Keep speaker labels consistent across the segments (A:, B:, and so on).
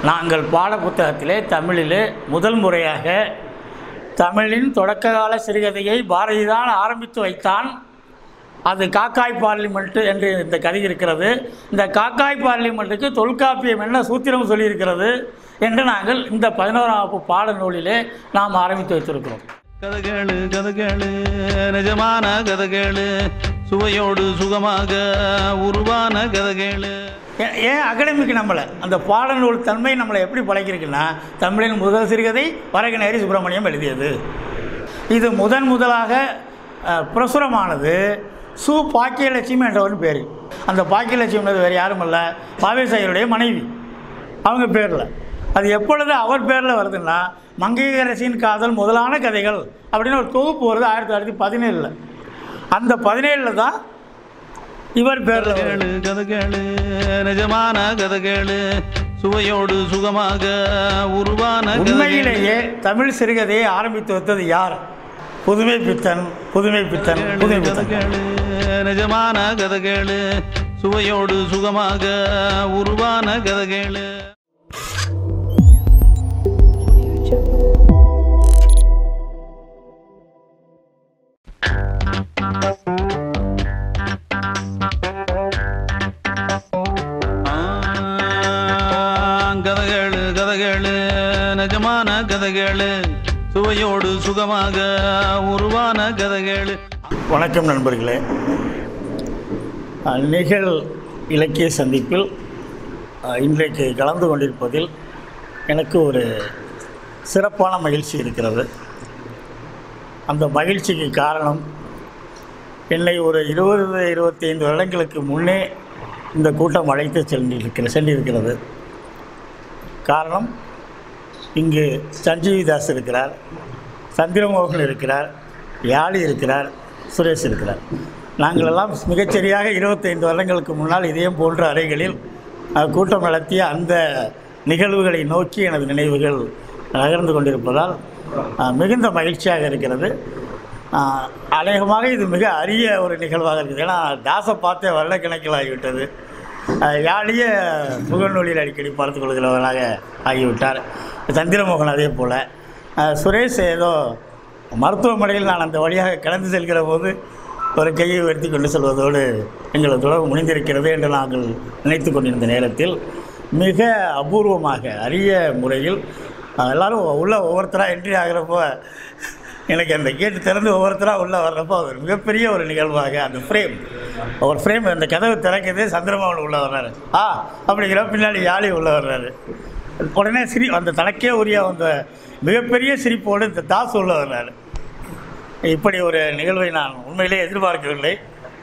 A: நாங்கள் பாட புத்தகத்திலே தமிழிலே முதல் முறையாக தமிழின் தொடக்க கால சிறுகதையை பாரதிதான் ஆரம்பித்து வைத்தான் அது காக்காய் பார்லிமெண்ட்டு என்று இந்த கதை இருக்கிறது இந்த காக்காய் பார்லிமெண்ட்டுக்கு தொல்காப்பியம் என்ன சூத்திரம் சொல்லியிருக்கிறது என்று நாங்கள் இந்த பதினோராம் வகுப்பு பாடநூலிலே நாம் ஆரம்பித்து வைத்திருக்கிறோம்
B: கதகேளு கதகேளு நிஜமான கதகேளு சுவையோடு சுகமாக உருவான கதகேளு
A: ஏ- ஏன் அகடமிக் நம்மளை அந்த பாடநூல் தன்மை நம்மளை எப்படி பழக்கிருக்குன்னா தமிழின் முதல் சிறுகதை வரகநேரி சுப்பிரமணியம் எழுதியது இது முதன் முதலாக அஹ், பிரசுரமானது சு பாக்கியலட்சுமி என்றவன் பேர் அந்த பாக்கியலட்சுமின்றது வேறு யாரும் இல்லை பாவேசாயருடைய மனைவி அவங்க பேரில் அது எப்பொழுது அவர் பேரில் வருதுன்னா மங்கையரசின் காதல் முதலான கதைகள் அப்படின்னு ஒரு தொகுப்பு வருது ஆயிரத்தி தொள்ளாயிரத்தி பதினேழில் அந்த பதினேழில் தான் இவர் பேரில் வருது
B: கதகேளு கதகேளு நிஜமான கதகேளு சுவையோடு சுகமாக உருவான கதகேளு
A: உண்மையிலேயே தமிழ் சிறுகதையை ஆரம்பித்து வைத்தது யார் புதுமை பித்தன் புதுமை பித்தன் புதுமை பித்தன்
B: கதகேளு நிஜமான கதகேளு சுவையோடு சுகமாக உருவான கதகேளு கதகேளு கதகேளு நிஜமான கதகேளு சுவையோடு சுகமாக உருவான கதகேளு
A: வணக்கம் நண்பர்களே அஹ், நிகழ் இலக்கிய சந்திப்பில் அஹ், இன்றைக்கு கலந்து கொண்டிருப்பதில் எனக்கு ஒரு சிறப்பான மகிழ்ச்சி இருக்கிறது அந்த மகிழ்ச்சிக்கு காரணம் என்னை ஒரு இருபது இருபத்தைந்து வருடங்களுக்கு முன்னே இந்த கூட்டம் அழைத்து சென்றிருக்கிற சென்றிருக்கிறது காரணம் இங்கு சஞ்சீவிதாஸ் இருக்கிறார் சந்திரமோகன் இருக்கிறார் யாழி இருக்கிறார் சுரேஷ் இருக்கிறார் நாங்கள் எல்லாம் மிகச்சரியாக இருபத்தைந்து வருடங்களுக்கு முன்னால் இதயம் போன்ற அறைகளில் அஹ், கூட்டம் நடத்திய அந்த நிகழ்வுகளை நோக்கி எனது நினைவுகள் நகர்ந்து கொண்டிருப்பதால் அஹ், மிகுந்த மகிழ்ச்சியாக இருக்கிறது அஹ், அநேகமாக இது மிக அரிய ஒரு நிகழ்வாக இருக்குது ஏன்னா தாசை பார்த்தே வருடக்கணக்கில் ஆகிவிட்டது அஹ், யாழிய புகழ்நூலில் அடிக்கடி பார்த்து கொள்கிறவராக ஆகிவிட்டார் சந்திரமோகன் அதே போல் அஹ், சுரேஷ் ஏதோ மருத்துவமனையில் நான் அந்த வழியாக கடந்து செல்கிற போது ஒரு கையை உயர்த்தி கொண்டு செல்வதோடு எங்களது தொடர்பு முடிந்திருக்கிறது என்று நாங்கள் நினைத்து கொண்டிருந்த நேரத்தில் மிக அபூர்வமாக அரிய முறையில் அஹ், எல்லாரும் உள்ள ஒவ்வொருத்தராக என்ட்ரி ஆகிறப்போ எனக்கு அந்த கேட்டு திறந்து ஒவ்வொருத்தராக உள்ளே வர்றப்போ அது ஒரு மிகப்பெரிய ஒரு நிகழ்வாக அந்த ஃப்ரேம் ஒரு ஃப்ரேம் அந்த கதவு திறக்குது சந்திரமோகன் உள்ளே வர்றாரு ஆ அப்படிங்கிற பின்னாடி யாழி உள்ளே வர்றாரு உடனே சிரி அந்த தனக்கே உரிய அந்த மிகப்பெரிய சிரிப்போடு இந்த தாஸ் உள்ளே வர்றாரு இப்படி ஒரு நிகழ்வை நான் உண்மையிலே எதிர்பார்க்கவில்லை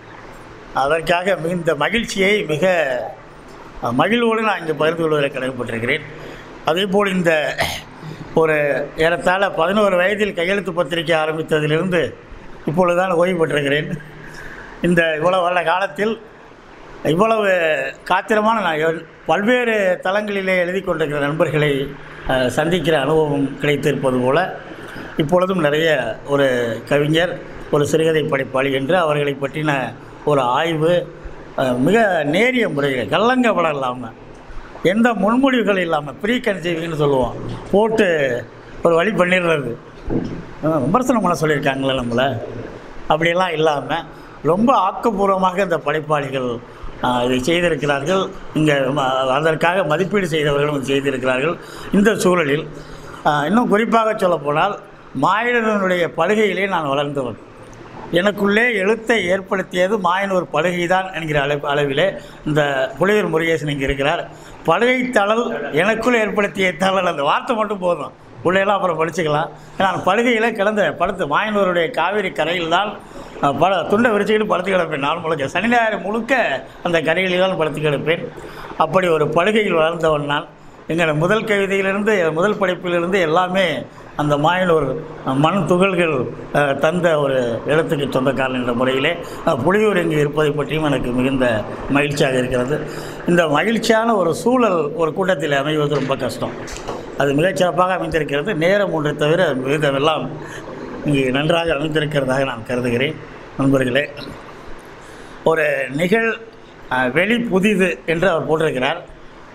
A: அதற்காக மிகுந்த மகிழ்ச்சியை மிக அஹ், மகிழ்வோடு நான் இங்கே பகிர்ந்து கொள்வதில் கடமைப்பட்டிருக்கிறேன் அதேபோல் இந்த ஒரு ஏறத்தாழ பதினோரு வயதில் கையெழுத்து பத்திரிகை ஆரம்பித்ததிலிருந்து இப்பொழுதுதான் ஓய்வு பெற்றிருக்கிறேன் இந்த இவ்வளவு வருட காலத்தில் இவ்வளவு காத்திரமான நான் எவ்- பல்வேறு தளங்களிலே எழுதி கொண்டிருக்கிற நண்பர்களை அஹ், சந்திக்கிற அனுபவம் கிடைத்திருப்பது போல இப்பொழுதும் நிறைய ஒரு கவிஞர் ஒரு சிறுகதை படைப்பாளி என்று அவர்களை பற்றின ஒரு ஆய்வு அஹ், மிக நேரிய முறையில் கள்ளங்கப்படம் இல்லாமல் எந்த முன்மொழிவுகள் இல்லாமல் ப்ரீ கன்சீவிங்னு சொல்லுவோம் போட்டு ஒரு வழி பண்ணிடுறது அஹ், விமர்சனம் பண்ண சொல்லியிருக்காங்களே நம்மளை அப்படியெல்லாம் இல்லாமல் ரொம்ப ஆக்கப்பூர்வமாக இந்த படைப்பாளிகள் ஆஹ், இதை செய்திருக்கிறார்கள் இங்கே அதற்காக மதிப்பீடு செய்தவர்களும் இதை செய்திருக்கிறார்கள் இந்த சூழலில் ஆஹ், இன்னும் குறிப்பாக சொல்லப்போனால் மாயனனுடைய படுகையிலே நான் வளர்ந்தவன் எனக்குள்ளே எழுத்தை ஏற்படுத்தியது மாயனூர் படுகை தான் என்கிற அளவு அளவிலே இந்த புலியூர் முருகேசன் இங்கே இருக்கிறார் படுகை தளல் எனக்குள்ளே ஏற்படுத்திய தளல் அந்த வார்த்தை மட்டும் போதும் உள்ளேலாம் அப்புறம் படிச்சுக்கலாம் நான் படுகையில் கிடந்த படுத்து மாயனூருடைய காவேரி கரையில் தான் அஹ், பட துண்டை விரிச்சுக்கிட்டு படுத்து கிடப்பேன் நாள் முழுக்க சனி ஞாயிறு முழுக்க அந்த கரைகளில் தான் படுத்து கிடப்பேன் அப்படி ஒரு படுகையில் வளர்ந்தவன் நான் எங்கள் முதல் கவிதையிலிருந்து முதல் படைப்பிலிருந்து எல்லாமே அந்த மாயனூர் மண் துகள்கள் அஹ், தந்த ஒரு எழுத்துக்கு சொந்தக்காரன் என்ற முறையிலே அஹ், புலியூர் இங்கு இருப்பதை பற்றியும் எனக்கு மிகுந்த மகிழ்ச்சியாக இருக்கிறது இந்த மகிழ்ச்சியான ஒரு சூழல் ஒரு கூட்டத்தில் அமைவது ரொம்ப கஷ்டம் அது மிகச்சிறப்பாக அமைந்திருக்கிறது நேரம் ஒன்றை தவிர மிகுந்தவெல்லாம் இங்கு நன்றாக அமைந்திருக்கிறதாக நான் கருதுகிறேன் நண்பர்களே ஒரு நிகழ் அஹ், வெளி புதிது என்று அவர் போட்டிருக்கிறார்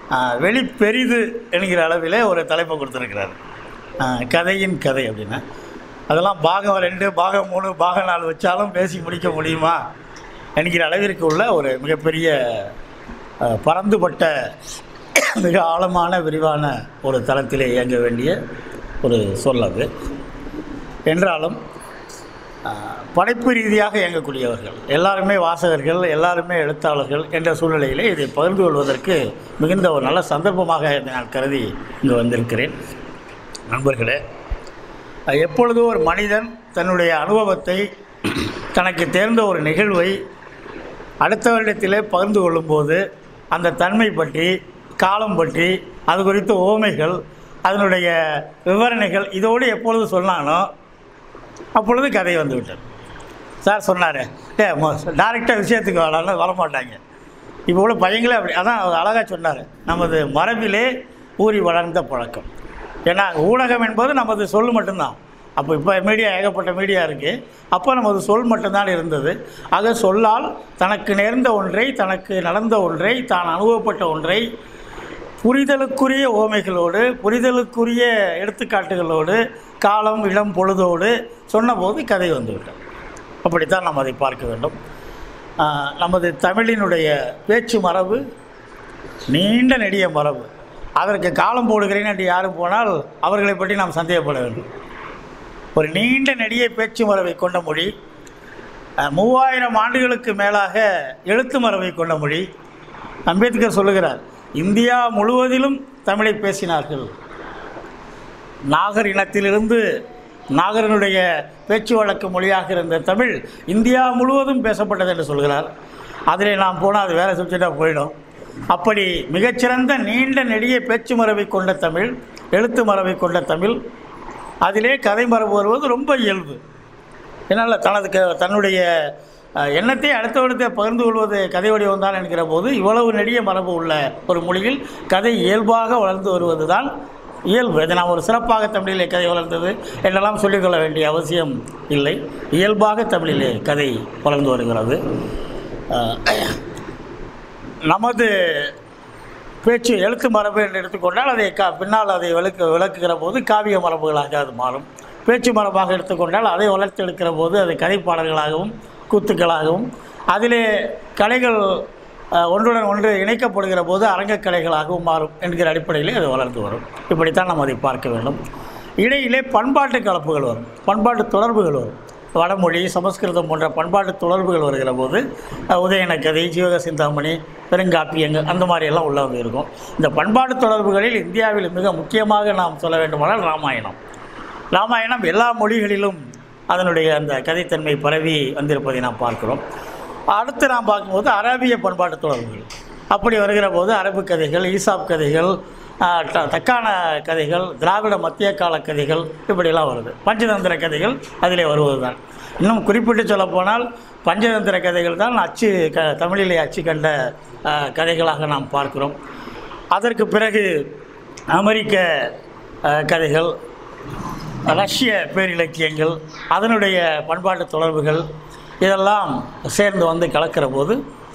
A: ஆஹ், வெளிப்பெரிது என்கிற அளவிலே ஒரு தலைப்பை கொடுத்துருக்கிறார் ஆஹ், கதையின் கதை அப்படின்னா அதெல்லாம் பாகம் ரெண்டு பாகம் மூணு பாகம் நாலு வச்சாலும் பேசி முடிக்க முடியுமா என்கிற அளவிற்கு உள்ள ஒரு மிகப்பெரிய ஆஹ், பரந்துபட்ட மிக ஆழமான விரிவான ஒரு தளத்திலே இயங்க வேண்டிய ஒரு சொல் அது என்றாலும் ஆஹ், படைப்பு ரீதியாக இயங்கக்கூடியவர்கள் எல்லாருமே வாசகர்கள் எல்லாருமே எழுத்தாளர்கள் என்ற சூழ்நிலையிலே இதை பகிர்ந்து கொள்வதற்கு மிகுந்த ஒரு நல்ல சந்தர்ப்பமாக இதை நான் கருதி இங்கு வந்திருக்கிறேன் நண்பர்களே அஹ், எப்பொழுதும் ஒரு மனிதன் தன்னுடைய அனுபவத்தை தனக்கு தேர்ந்த ஒரு நிகழ்வை அடுத்தவரிடத்திலே பகிர்ந்து கொள்ளும்போது அந்த தன்மை பற்றி காலம் பற்றி அது குறித்த ஓமைகள் அதனுடைய விவரணைகள் இதோடு எப்பொழுது சொன்னானோ அப்பொழுது கதை வந்து விட்டது சார் சொன்னார் டே டேரெக்டாக விஷயத்துக்கு வரலான்னு வரமாட்டாங்க இப்போ உள்ள பையங்களே அப்படி அதான் அவர் அழகாக சொன்னார் நமது மரபிலே ஊறி வளர்ந்த பழக்கம் ஏன்னா ஊடகம் என்பது நமது சொல் மட்டும்தான் அப்போ இப்போ மீடியா ஏகப்பட்ட மீடியா இருக்குது அப்போ நமது சொல் மட்டும்தான் இருந்தது ஆக சொல்லால் தனக்கு நேர்ந்த ஒன்றை தனக்கு நடந்த ஒன்றை தான் அனுபவப்பட்ட ஒன்றை புரிதலுக்குரிய ஓமைகளோடு புரிதலுக்குரிய எடுத்துக்காட்டுகளோடு காலம் இடம் பொழுதோடு சொன்னபோது கதை வந்துவிட்டது அப்படித்தான் நாம் அதை பார்க்க வேண்டும் ஆஹ், நமது தமிழினுடைய பேச்சு மரபு நீண்ட நெடிய மரபு அதற்கு காலம் போடுகிறேன் என்று யாரும் போனால் அவர்களை பற்றி நாம் சந்தேகப்பட வேண்டும் ஒரு நீண்ட நெடிய பேச்சு மரபை கொண்ட மொழி அஹ், மூவாயிரம் ஆண்டுகளுக்கு மேலாக எழுத்து மரபை கொண்ட மொழி அம்பேத்கர் சொல்லுகிறார் இந்தியா முழுவதிலும் தமிழை பேசினார்கள் நாகர் இனத்திலிருந்து நாகரனுடைய பேச்சு வழக்கு மொழியாக இருந்த தமிழ் இந்தியா முழுவதும் பேசப்பட்டது என்று சொல்கிறார் அதிலே நாம் போனால் அது வேறு சப்ஜெக்டாக போயிடும் அப்படி மிகச்சிறந்த நீண்ட நெடிய பேச்சு மரபை கொண்ட தமிழ் எழுத்து மரபை கொண்ட தமிழ் அதிலே கதை மரபு வருவது ரொம்ப இயல்பு என்னால் தனது க தன்னுடைய அஹ், எண்ணத்தை அடுத்தவரிடத்தை பகிர்ந்து கொள்வது கதை வடிவம் தான் என்கிற போது இவ்வளவு நெடிய மரபு உள்ள ஒரு மொழியில் கதை இயல்பாக வளர்ந்து வருவது தான் இயல்பு இதை நாம் ஒரு சிறப்பாக தமிழிலே கதை வளர்ந்தது என்றெல்லாம் சொல்லிக்கொள்ள வேண்டிய அவசியம் இல்லை இயல்பாக தமிழிலே கதை வளர்ந்து வருகிறது அஹ், நமது பேச்சு எழுத்து மரபு என்று எடுத்துக்கொண்டால் அதை கா பின்னால் அதை விளக்கு விளக்குகிற போது காவிய மரபுகளாக அது மாறும் பேச்சு மரபாக எடுத்துக்கொண்டால் அதை வளர்த்தெடுக்கிற போது அது கதைப்பாடல்களாகவும் கூத்துக்களாகவும் அதிலே கலைகள் அஹ், ஒன்றுடன் ஒன்று இணைக்கப்படுகிற போது அரங்கக் கலைகளாகவும் மாறும் என்கிற அடிப்படையிலே அது வளர்ந்து வரும் இப்படித்தான் நாம் அதை பார்க்க வேண்டும் இடையிலே பண்பாட்டு கலப்புகள் வரும் பண்பாட்டு தொடர்புகள் வரும் வடமொழி சமஸ்கிருதம் போன்ற பண்பாட்டு தொடர்புகள் வருகிற போது அஹ், உதயன கதை ஜீவக சிந்தாமணி பெருங்காப்பியங்கள் அந்த மாதிரியெல்லாம் உள்ள வந்து இருக்கும் இந்த பண்பாட்டு தொடர்புகளில் இந்தியாவில் மிக முக்கியமாக நாம் சொல்ல வேண்டுமானால் ராமாயணம் ராமாயணம் எல்லா மொழிகளிலும் அதனுடைய அந்த கதைத்தன்மை பரவி வந்திருப்பதை நாம் பார்க்கிறோம் அடுத்து நாம் பார்க்கும்போது அரேபிய பண்பாட்டு தொடர்புகள் அப்படி வருகிற போது அரபு கதைகள் ஈசாப் கதைகள் ஆஹ், த- தக்கான கதைகள் திராவிட மத்திய கால கதைகள் இப்படியெல்லாம் வருது பஞ்சதந்திர கதைகள் அதிலே வருவது தான் இன்னும் குறிப்பிட்டு சொல்லப்போனால் பஞ்சதந்திர கதைகள் தான் அச்சு க தமிழிலே அச்சு கண்ட ஆஹ், கதைகளாக நாம் பார்க்கிறோம் அதற்கு பிறகு அமெரிக்க ஆஹ், கதைகள் ரஷ்ய பேரிலக்கியங்கள் அதனுடைய பண்பாட்டு தொடர்புகள் இதெல்லாம் சேர்ந்து வந்து கலக்கிற போது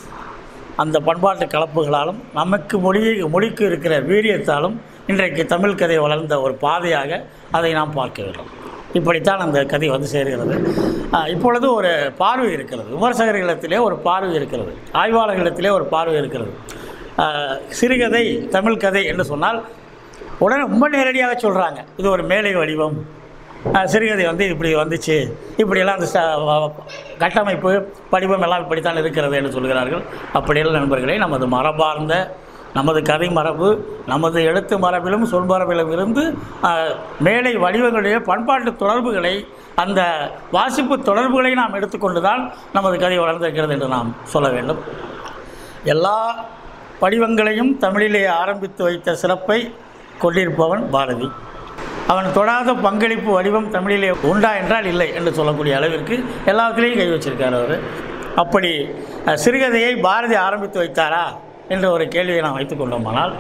A: அந்த பண்பாட்டு கலப்புகளாலும் நமக்கு மொழி மொழிக்கு இருக்கிற வீரியத்தாலும் இன்றைக்கு தமிழ் கதை வளர்ந்த ஒரு பாதையாக அதை நாம் பார்க்க வேண்டும் இப்படித்தான் அந்த கதை வந்து சேர்கிறது ஆஹ், இப்பொழுது ஒரு பார்வை இருக்கிறது விமர்சகர்களிடத்திலே ஒரு பார்வை இருக்கிறது ஆய்வாளர்களிடத்திலே ஒரு பார்வை இருக்கிறது ஆஹ், சிறுகதை தமிழ் கதை என்று சொன்னால் உடனே ரொம்ப நேரடியாக சொல்கிறாங்க இது ஒரு மேலை வடிவம் அஹ், சிறுகதை வந்து இப்படி வந்துச்சு இப்படியெல்லாம் அந்த ச- வ- கட்டமைப்பு படிவம் எல்லாம் இப்படித்தான் இருக்கிறது என்று சொல்கிறார்கள் அப்படியெல்லாம் நண்பர்களே நமது மரபார்ந்த நமது கதை மரபு நமது எழுத்து மரபிலும் சொல் மரபிலும் இருந்து அஹ், மேலை வடிவங்களுடைய பண்பாட்டு தொடர்புகளை அந்த வாசிப்பு தொடர்புகளை நாம் எடுத்துக்கொண்டு தான் நமது கதை வளர்ந்திருக்கிறது என்று நாம் சொல்ல வேண்டும் எல்லா வடிவங்களையும் தமிழிலே ஆரம்பித்து வைத்த சிறப்பை கொண்டிருப்பவன் பாரதி அவன் தொடாத பங்களிப்பு வடிவம் தமிழிலே உண்டா என்றால் இல்லை என்று சொல்லக்கூடிய அளவிற்கு எல்லாத்துலேயும் கை வச்சிருக்கார் அவர் அப்படி அஹ், சிறுகதையை பாரதி ஆரம்பித்து வைத்தாரா என்ற ஒரு கேள்வியை நாம் வைத்துக்கொண்டோமானால்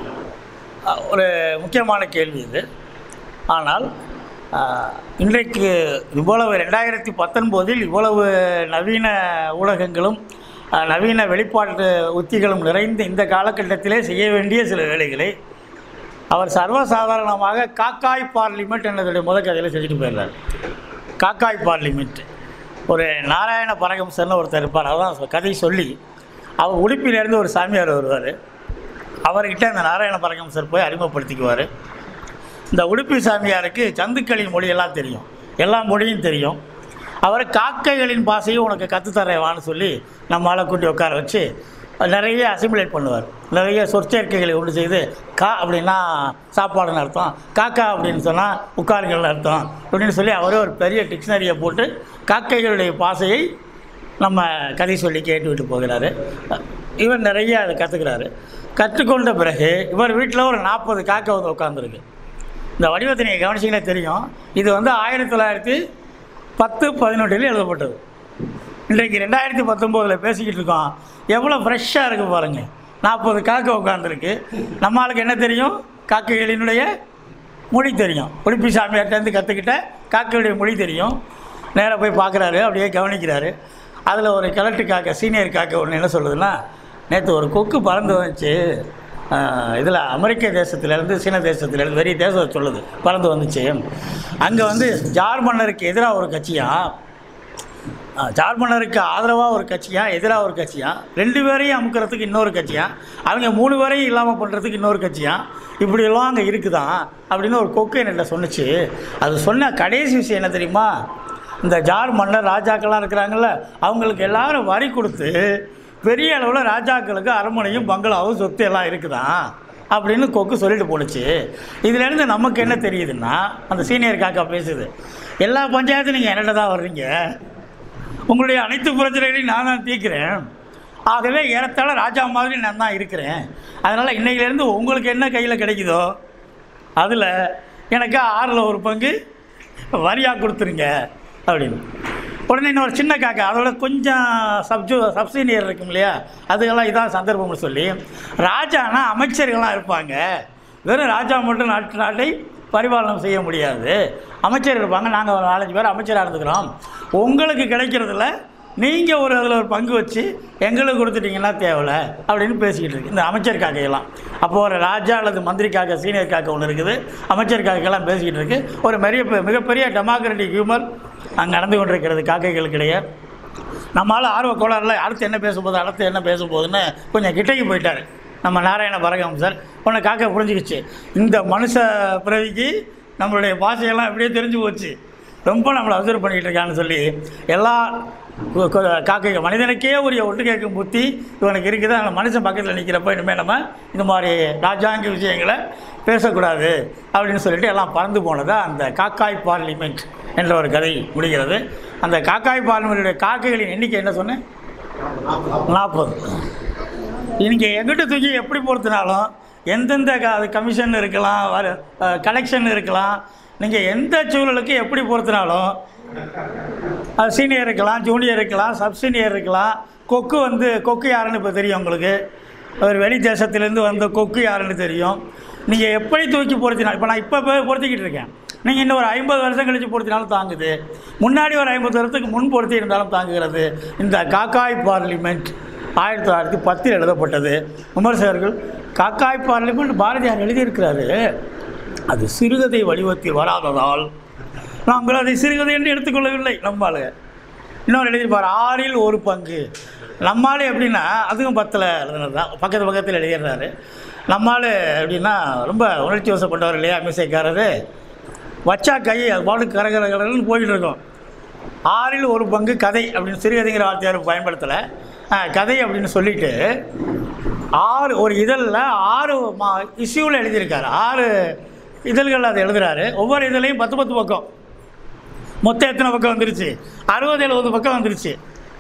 A: அஹ், ஒரு முக்கியமான கேள்வி இது ஆனால் அஹ், இன்றைக்கு இவ்வளவு ரெண்டாயிரத்தி பத்தொன்பதில் இவ்வளவு நவீன ஊடகங்களும் அஹ், நவீன வெளிப்பாட்டு உத்திகளும் நிறைந்த இந்த காலகட்டத்திலே செய்ய வேண்டிய சில வேலைகளை அவர் சர்வசாதாரணமாக காக்காய் பார்லிமெண்ட் என்னதுடைய முதல் கதையில் செஞ்சுட்டு போயிடுறாரு காக்காய் பார்லிமெண்ட் ஒரு நாராயண பரகம்சர்னு ஒருத்தர் இருப்பார் அதான் சொ- கதை சொல்லி அவர் உடுப்பிலேருந்து ஒரு சாமியார் வருவார் அவர்கிட்ட அந்த நாராயண பரகம்சர் போய் அறிமுகப்படுத்திக்குவார் இந்த உடுப்பி சாமியாருக்கு சந்துக்களி மொழியெல்லாம் தெரியும் எல்லா மொழியும் தெரியும் அவர் காக்கைகளின் பாஷையும் உனக்கு கற்றுத்தரவான்னு சொல்லி நம்ம ஆளை கூட்டி உட்கார வச்சு நிறைய அசிமுலேட் பண்ணுவார் நிறைய சொற்சேர்க்கைகளை உண்டு செய்து கா அப்படின்னா சாப்பாடுன்னு அர்த்தம் காக்கா அப்படின்னு சொன்னால் உட்காருங்கள்னு அர்த்தம் அப்படின்னு சொல்லி அவரே ஒரு பெரிய டிக்ஷனரியை போட்டு காக்கைகளுடைய பாஷையை நம்ம கதை சொல்லி கேட்டுவிட்டு போகிறாரு இவர் நிறைய அதை கற்றுக்கிறாரு கற்றுக்கொண்ட பிறகு இவர் வீட்டில் ஒரு நாற்பது காக்கை வந்து உட்காந்துருக்கு இந்த வடிவத்தை நீங்கள் கவனிச்சிங்கன்னா தெரியும் இது வந்து ஆயிரத்தி தொள்ளாயிரத்தி பத்து பதினொன்றில் எழுதப்பட்டது இன்றைக்கு ரெண்டாயிரத்தி பத்தொம்போதில் பேசிக்கிட்டு இருக்கோம் எவ்வளோ ஃப்ரெஷ்ஷாக இருக்குது பாருங்கள் நாற்பது காக்கை உட்காந்துருக்கு நம்ம ஆளுக்கு என்ன தெரியும் காக்கைகளினுடைய மொழி தெரியும் உடுப்பி சாமியார்ட்டேருந்து கற்றுக்கிட்ட காக்கையுடைய மொழி தெரியும் நேராக போய் பார்க்குறாரு அப்படியே கவனிக்கிறாரு அதில் ஒரு கிழட்டு காக்கை சீனியர் காக்கை ஒன்று என்ன சொல்லுதுன்னா நேற்று ஒரு கொக்கு பறந்து வந்துச்சு இதில் அமெரிக்க தேசத்துலேருந்து சீன தேசத்துலேருந்து வெறிய தேசம் சொல்லுது பறந்து வந்துச்சு அங்கே வந்து ஜார் மன்னருக்கு எதிராக ஒரு கட்சியாக ஆ, ஜார்மனருக்கு ஆதரவாக ஒரு கட்சியா எதிராக ஒரு கட்சியா ரெண்டு பேரையும் அமுக்கிறதுக்கு இன்னொரு கட்சியா அவங்க மூணு பேரையும் இல்லாமல் பண்ணுறதுக்கு இன்னொரு கட்சியா இப்படியெல்லாம் அங்கே இருக்குதான் அப்படின்னு ஒரு கொக்கு என்கிட்ட சொன்னுச்சு அது சொன்ன கடைசி விஷயம் என்ன தெரியுமா இந்த ஜார் மன்னர் ராஜாக்கள்லாம் இருக்கிறாங்கல்ல அவங்களுக்கு எல்லாரும் வரி கொடுத்து பெரிய அளவில் ராஜாக்களுக்கு அரண்மனையும் பங்களாவும் சொத்து எல்லாம் இருக்குதான் அப்படின்னு கொக்கு சொல்லிட்டு போணுச்சு இதுலேருந்து நமக்கு என்ன தெரியுதுன்னா அந்த சீனியர் காக்கா பேசுது எல்லா பஞ்சாயத்தும் நீங்கள் என்னட்ட தான் வர்றீங்க உங்களுடைய அனைத்து பிரச்சனைகளையும் நான் தான் தீர்க்கிறேன் ஆகவே ஏறத்தாழ ராஜா மாதிரி நான் தான் இருக்கிறேன் அதனால் இன்னையிலேருந்து உங்களுக்கு என்ன கையில் கிடைக்குதோ அதில் எனக்கு ஆறில் ஒரு பங்கு வரியாக கொடுத்துருங்க அப்படின்னு உடனே இன்னொரு சின்ன காக்கா அதோட கொஞ்சம் சப்ஜு சப்சீனியர் இருக்கும் இல்லையா அதுக்கெல்லாம் இதான் சந்தர்ப்பம்னு சொல்லி ராஜானா அமைச்சர்கள்லாம் இருப்பாங்க வெறும் ராஜா மட்டும் நாட்டு நாட்டை பரிபாலனம் செய்ய முடியாது அமைச்சர் இருப்பாங்க நாங்கள் ஒரு நாலஞ்சு பேர் அமைச்சராக இருந்துக்கிறோம் உங்களுக்கு கிடைக்கிறதுல நீங்கள் ஒரு அதில் ஒரு பங்கு வச்சு எங்களுக்கு கொடுத்துட்டீங்கன்னா தேவையில்ல அப்படின்னு பேசிக்கிட்டு இருக்கு இந்த அமைச்சர் காக்கையெல்லாம் அப்போ ஒரு ராஜா அல்லது மந்திரி காக்கை சீனியர் காக்கை ஒன்று இருக்குது அமைச்சர் காக்கையெல்லாம் பேசிக்கிட்டு இருக்கு ஒரு பெரிய மிகப்பெரிய டெமோக்ராட்டிக் ஹியூமர் அங்கே நடந்து கொண்டிருக்கிறது காக்கைகளுக்கிடையே நம்மளால் ஆர்வ கோளாறுல அடுத்து என்ன பேச போகுது அடுத்து என்ன பேச போகுதுன்னு கொஞ்சம் கிட்டக்கு போயிட்டார் நம்ம நாராயண பரகம் சார் உன்னை காக்கா புரிஞ்சுக்கிச்சு இந்த மனுஷ பிறவிக்கு நம்மளுடைய பாஷையெல்லாம் எப்படியே தெரிஞ்சு போச்சு ரொம்ப நம்மளை அப்சர்வ் பண்ணிக்கிட்டு இருக்கான்னு சொல்லி எல்லா கு- கு- காக்கைகள் மனிதனுக்கே உரிய ஒட்டு கேட்கும் புத்தி இவனுக்கு இருக்குது அந்த மனுஷன் பக்கத்தில் நிற்கிறப்ப இனிமேல் நம்ம இந்த மாதிரி ராஜாங்க விஷயங்களை பேசக்கூடாது அப்படின்னு சொல்லிட்டு எல்லாம் பறந்து போனதா அந்த காக்காய் பார்லிமெண்ட் என்ற ஒரு கதை முடிகிறது அந்த காக்காய் பார்லிமெண்ட்டுடைய காக்கைகளின் எண்ணிக்கை என்ன சொன்னேன் நாற்பது இன்னைக்கு எங்கிட்ட தூக்கி எப்படி பொறுத்தினாலும் எந்தெந்த க கமிஷன் இருக்கலாம் வர கலெக்ஷன் இருக்கலாம் நீங்கள் எந்த சூழலுக்கு எப்படி பொறுத்தினாலும் அது சீனியர் இருக்கலாம் ஜூனியர் இருக்கலாம் சப் சீனியர் இருக்கலாம் கொக்கு வந்து கொக்கு யாருன்னு இப்போ தெரியும் உங்களுக்கு ஒரு வெளி தேசத்துலேருந்து வந்த கொக்கு யாருன்னு தெரியும் நீங்கள் எப்படி தூக்கி பொருத்தினா இப்போ நான் இப்போ போய் பொருத்திக்கிட்டு இருக்கேன் நீங்கள் இன்னும் ஒரு ஐம்பது வருஷம் கழித்து பொருத்தினாலும் தாங்குது முன்னாடி ஒரு ஐம்பது வருஷத்துக்கு முன் பொருத்தி இருந்தாலும் தாங்குகிறது இந்த காக்காய் பார்லிமெண்ட் ஆயிரத்தி தொள்ளாயிரத்தி பத்தில் எழுதப்பட்டது விமர்சகர்கள் காக்காய் பார்லிமெண்ட் பாரதியார் எழுதியிருக்கிறாரு அது சிறுகதை வடிவத்தில் வராததால் நாங்கள் அதை சிறுகதை என்று எடுத்துக்கொள்ளவில்லை நம்மால் இன்னொரு எழுதியிருப்பார் ஆறில் ஒரு பங்கு நம்மால் எப்படின்னா அதுவும் பத்தில் எழுதுனது தான் பக்கத்து பக்கத்தில் எழுதிடுறாரு நம்மால் எப்படின்னா ரொம்ப உணர்ச்சி வசப்பட்டவர் இல்லையா மிசைக்காரரு வச்சா கை அது பாட்டுக்கு கரகரகரன்னு போயிட்டு இருக்கோம் ஆறில் ஒரு பங்கு கதை அப்படின்னு சிறுகதைங்கிற வார்த்தையார் பயன்படுத்தலை கதை அப்படின்னு சொல்லிட்டு ஆறு ஒரு இதழில் ஆறு மா இஷ்யூவில் எழுதியிருக்காரு ஆறு இதழ்கள் அதை எழுதுறாரு ஒவ்வொரு இதழையும் பத்து பத்து பக்கம் மொத்தம் எத்தனை பக்கம் வந்துருச்சு அறுபது எழுபது பக்கம் வந்துருச்சு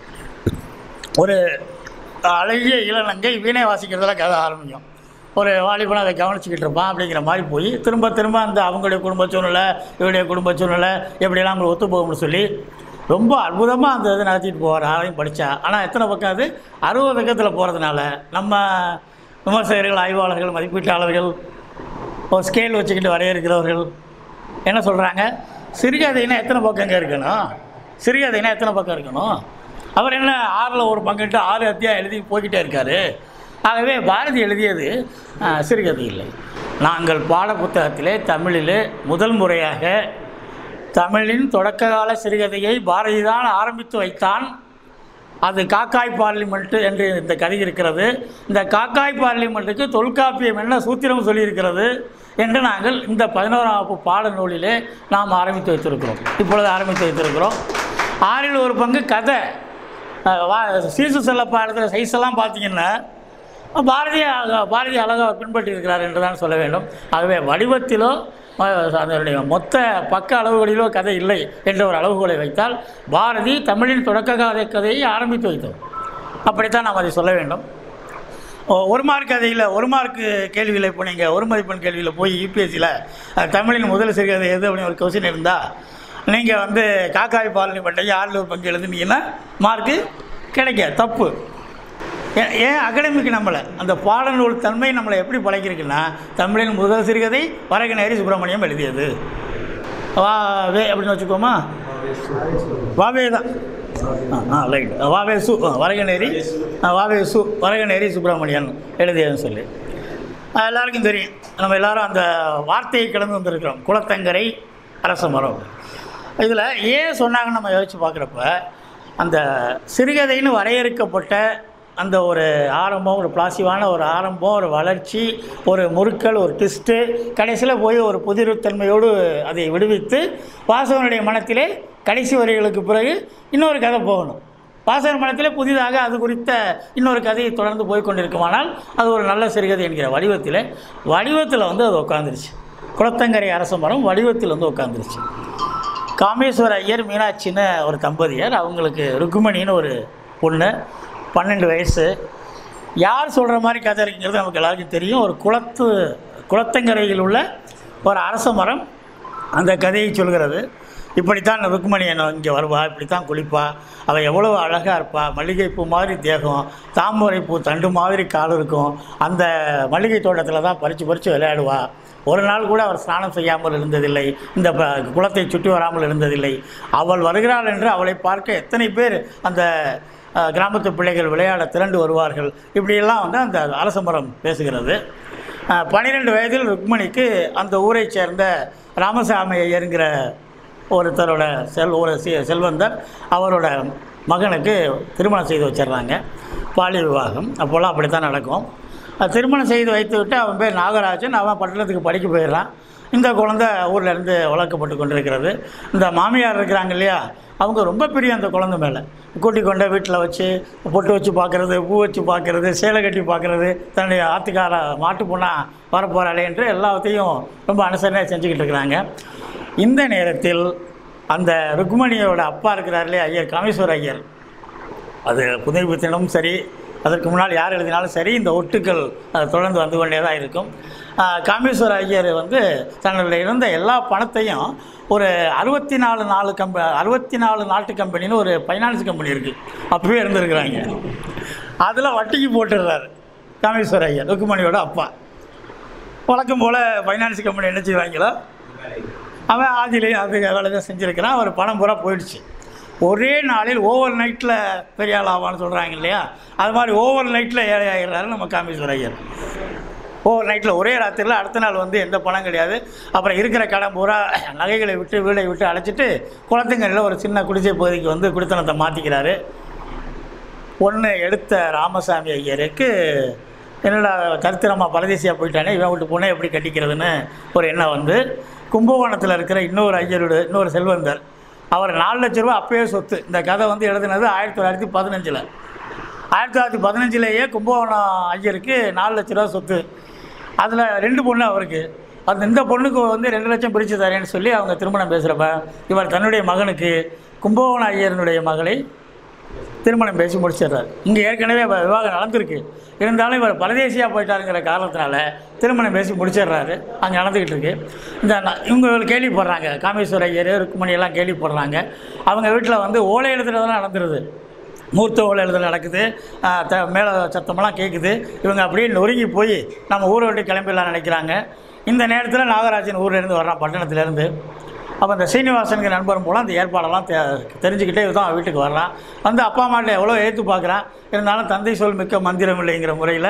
A: ஒரு அழகிய இளநங்கை வீணை வாசிக்கிறதுல கதை ஆரம்பிக்கும் ஒரு வாலிபனை அதை கவனிச்சுக்கிட்டு இருப்பான் அப்படிங்கிற மாதிரி போய் திரும்ப திரும்ப அந்த அவங்களுடைய குடும்ப சூழ்நிலை இவருடைய குடும்ப சூழ்நிலை எப்படியெல்லாம் அவங்களுக்கு ஒத்து போகும்னு சொல்லி ரொம்ப அற்புதமாக அந்த இது நடத்திட்டு போவார் ஆளையும் படித்தா ஆனால் எத்தனை பக்கம் அது அறுபது பக்கத்தில் போகிறதுனால நம்ம விமர்சகர்கள் ஆய்வாளர்கள் மதிப்பீட்டாளர்கள் ஒரு ஸ்கேல் வச்சுக்கிட்டு வரையறுக்கிறவர்கள் என்ன சொல்கிறாங்க சிறுகதைனா எத்தனை பக்கங்க இருக்கணும் சிறுகதைனா எத்தனை பக்கம் இருக்கணும் அவர் என்ன ஆறில் ஒரு பங்குட்டு ஆறு அத்தியாயம் எழுதி போய்கிட்டே இருக்காரு ஆகவே பாரதி எழுதியது ஆ, சிறுகதை இல்லை நாங்கள் பாட புத்தகத்திலே தமிழிலே முதல் முறையாக தமிழின் தொடக்க கால சிறுகதையை பாரதி தான் ஆரம்பித்து வைத்தான் அது காக்காய் பார்லிமெண்ட்டு என்று இந்த கதை இருக்கிறது இந்த காக்காய் பார்லிமெண்ட்டுக்கு தொல்காப்பியம் என்ன சூத்திரம் சொல்லியிருக்கிறது என்று நாங்கள் இந்த பதினோராம் வகுப்பு பாடநூலிலே நாம் ஆரம்பித்து வைத்திருக்கிறோம் இப்பொழுது ஆரம்பித்து வைத்திருக்கிறோம் ஆறில் ஒரு பங்கு கதை அஹ், வா சீசு செல்லப்பா எழுதுகிற சைஸ் எல்லாம் பார்த்தீங்கன்னா பாரதி அழகா- பாரதி அழகாக பின்பற்றி இருக்கிறார் என்று தான் சொல்ல வேண்டும் ஆகவே வடிவத்திலோ அஹ், அதனுடைய மொத்த பக்க அளவுகளிலோ கதை இல்லை என்ற ஒரு அளவுகோலை வைத்தால் பாரதி தமிழின் தொடக்க கால கதையை ஆரம்பித்து வைத்தோம் அப்படித்தான் நாம் அதை சொல்ல வேண்டும் ஓ- ஒரு மார்க் கதையில் ஒரு மார்க்கு கேள்வியில் இப்போ நீங்கள் ஒரு மதிப்பெண் கேள்வியில் போய் யூபிஎஸ்சியில் தமிழின் முதல் சிறுகதை எது அப்படின்னு ஒரு கொஸ்டின் இருந்தால் நீங்கள் வந்து காக்காய் பார்லிமெண்ட்டை ஆறில் ஒரு பங்கு எழுதுனீங்கன்னா மார்க்கு கிடைக்காது தப்பு ஏன் ஏன் அகாடமிக்கு நம்மளை அந்த பாடநூல் தன்மை நம்மளை எப்படி பழகிருக்குன்னா தமிழின் முதல் சிறுகதை வரகநேரி சுப்பிரமணியம் எழுதியது வா வே அப்படின்னு வச்சுக்கோமா வாவே தான் ஆ, ஆ ரைட் வாவே சு ஆ, வரகநேரி ஆ, வாவே சு வரகநேரி சுப்பிரமணியன் எழுதியதுன்னு சொல்லி ஆ, எல்லாருக்கும் தெரியும் நம்ம எல்லாரும் அந்த வார்த்தையை கிளம்பி வந்திருக்கிறோம் குளத்தங்கரை அரச மரம் இதில் ஏன் சொன்னாங்கன்னு நம்ம யோசிச்சு பார்க்குறப்ப அந்த சிறுகதைன்னு வரையறுக்கப்பட்ட அந்த ஒரு ஆரம்பம் ஒரு பிளாசிவான ஒரு ஆரம்பம் ஒரு வளர்ச்சி ஒரு முறுக்கல் ஒரு ட்விஸ்ட்டு கடைசியில் போய் ஒரு புதிருத்தன்மையோடு அதை விடுவித்து வாசகனுடைய மனத்திலே கடைசி வரிகளுக்கு பிறகு இன்னொரு கதை போகணும் வாசகர் மனத்திலே புதிதாக அது குறித்த இன்னொரு கதையை தொடர்ந்து போய் கொண்டிருக்குமானால் அது ஒரு நல்ல சிறுகதை என்கிற வடிவத்தில் வடிவத்தில் வந்து அது உட்காந்துருச்சு குளத்தங்கரை அரச மரம் வடிவத்தில் வந்து உட்காந்துருச்சு காமேஸ்வர ஐயர் மீனாட்சின்னு ஒரு தம்பதியர் அவங்களுக்கு ருக்குமணின்னு ஒரு பொண்ணு பன்னெண்டு வயசு யார் சொல்கிற மாதிரி கதை இருக்குங்கிறது நமக்கு எல்லாருக்கும் தெரியும் ஒரு குளத்து குளத்தங்கரையில் உள்ள ஒரு அரச மரம் அந்த கதையை சொல்கிறது இப்படித்தான் ருக்மணி என்ன இங்கே வருவா இப்படித்தான் குளிப்பா அவள் எவ்வளோ அழகாக இருப்பா மல்லிகைப்பூ மாதிரி தேகம் தாமரைப்பூ தண்டு மாதிரி கால் இருக்கும் அந்த மல்லிகை தோட்டத்தில் தான் பறித்து பறித்து விளையாடுவா ஒரு நாள் கூட அவர் ஸ்நானம் செய்யாமல் இருந்ததில்லை இந்த ப- குளத்தை சுற்றி வராமல் இருந்ததில்லை அவள் வருகிறாள் என்று அவளை பார்க்க எத்தனை பேர் அந்த அஹ், கிராமத்து பிள்ளைகள் விளையாட திரண்டு வருவார்கள் இப்படியெல்லாம் வந்து அந்த அரசமரம் பேசுகிறது அஹ், பன்னிரெண்டு வயதில் ருக்மணிக்கு அந்த ஊரைச் சேர்ந்த ராமசாமி ஐயருங்கிற ஒருத்தரோட செல் ஒரு சி- செல்வந்தர் அவரோட மகனுக்கு திருமணம் செய்து வச்சிடுறாங்க பாலிய விவாகம் அப்போல்லாம் அப்படி தான் நடக்கும் அது திருமணம் செய்து வைத்து விட்டு அவன் பேர் நாகராஜன் அவன் பட்டணத்துக்கு படிக்க போயிடுறான் இந்த குழந்தை ஊர்ல இருந்து வளர்க்கப்பட்டு கொண்டிருக்கிறது இந்த மாமியார் இருக்கிறாங்க இல்லையா அவங்க ரொம்ப பெரிய அந்த குழந்தை மேலே கூட்டி கொண்ட வீட்டில் வச்சு பொட்டு வச்சு பார்க்குறது பூ வச்சு பார்க்குறது சேலை கட்டி பார்க்குறது தன்னுடைய ஆத்துக்கார மாட்டு பொண்ணாக வரப்போகிறாளே என்று எல்லாத்தையும் ரொம்ப அனுசரணையாக செஞ்சுக்கிட்டு இருக்கிறாங்க இந்த நேரத்தில் அந்த ருக்மணியோட அப்பா இருக்கிறார் இல்லையா ஐயர் காமேஸ்வர ஐயர் அது புதுப்பித்தனும் சரி அதற்கு முன்னால் யார் எழுதினாலும் சரி இந்த ஒட்டுக்கள் அது தொடர்ந்து வந்து கொண்டே தான் இருக்கும் ஆஹ் காமேஸ்வர ஐயர் வந்து தன்னுடைய இருந்த எல்லா பணத்தையும் ஒரு அறுபத்தி நாலு நாலு கம்ப அறுபத்தி நாலு நாட்டு கம்பெனின்னு ஒரு ஃபைனான்ஸ் கம்பெனி இருக்குது அப்பவே இருந்திருக்கிறாங்க அதில் வட்டிக்கு போட்டுடுறாரு காமேஸ்வர ஐயர் ருக்குமணியோட அப்பா வழக்கம் போல் ஃபைனான்ஸ் கம்பெனி என்ன செய்வாங்களோ அவன் ஆதிலையும் அது வேலை தான் செஞ்சுருக்கிறான் அவர் பணம் பூரா போயிடுச்சு ஒரே நாளில் ஓவர் நைட்டில் பெரிய ஆள் ஆவான்னு சொல்கிறாங்க இல்லையா அது மாதிரி ஓவர் நைட்டில் ஏழை ஆகிறாரு நம்ம காமேஸ்வர ஐயர் ஓவர் நைட்டில் ஒரே ராத்திரியில் அடுத்த நாள் வந்து எந்த பணம் கிடையாது அப்புறம் இருக்கிற கடன் பூரா நகைகளை விட்டு வீடை விட்டு அழைச்சிட்டு குளத்துங்கரையில் ஒரு சின்ன குடிசை பகுதிக்கு வந்து குடித்தனத்தை மாற்றிக்கிறாரு பொண்ணு எடுத்த ராமசாமி ஐயருக்கு என்னடா தரித்திரமா பரதேசியாக போயிட்டானே இவன் விட்டு பொண்ணை எப்படி கட்டிக்கிறதுன்னு ஒரு எண்ணம் வந்து கும்பகோணத்தில் இருக்கிற இன்னொரு ஐயரோட இன்னொரு செல்வந்தர் அவர் நாலு லட்ச ரூபா அப்பயே சொத்து இந்த கதை வந்து எழுதுனது ஆயிரத்தி தொள்ளாயிரத்தி பதினஞ்சில் ஆயிரத்தி தொள்ளாயிரத்தி பதினஞ்சிலேயே கும்பகோணம் ஐயருக்கு நாலு லட்ச ரூபா சொத்து அதில் ரெண்டு பொண்ணு அவருக்கு அந்த இந்த பொண்ணுக்கு வந்து ரெண்டு லட்சம் பிரித்து தரேன்னு சொல்லி அவங்க திருமணம் பேசுகிறப்ப இவர் தன்னுடைய மகனுக்கு கும்பகோணம் ஐயரனுடைய மகளை திருமணம் பேசி முடிச்சிடுறாரு இங்கே ஏற்கனவே வ- விவாகம் நடந்திருக்கு இருந்தாலும் இவர் பரதேசியாக போயிட்டாருங்கிற காரணத்தினால திருமணம் பேசி முடிச்சிடுறாரு அங்கே நடந்துக்கிட்டு இருக்கு இந்த ந- இவங்க கேள்விப்படுறாங்க காமேஸ்வர ஐயர் ருக்குமணி எல்லாம் கேள்விப்படுறாங்க அவங்க வீட்டில் வந்து ஓலை எழுதுறதெல்லாம் நடந்துருது மூர்த்த ஓலை எழுதல் நடக்குது ஆஹ் த மேலே சத்தமெல்லாம் கேட்குது இவங்க அப்படியே நொறுங்கி போய் நம்ம ஊரை விட்டு கிளம்பிடலாம் நினைக்கிறாங்க இந்த நேரத்தில் நாகராஜன் ஊர்லேருந்து வர்றான் பட்டணத்துலேருந்து அப்போ இந்த சீனிவாசனுக்கு நண்பர் மூலம் அந்த ஏற்பாடெல்லாம் தெ தெரிஞ்சுக்கிட்டே தான் வீட்டுக்கு வர்றான் வந்து அப்பா அம்மாட்ட எவ்வளோ ஏற்று பார்க்குறான் இருந்தாலும் தந்தை சொல் மிக்க மந்திரம் இல்லைங்கிற முறையில்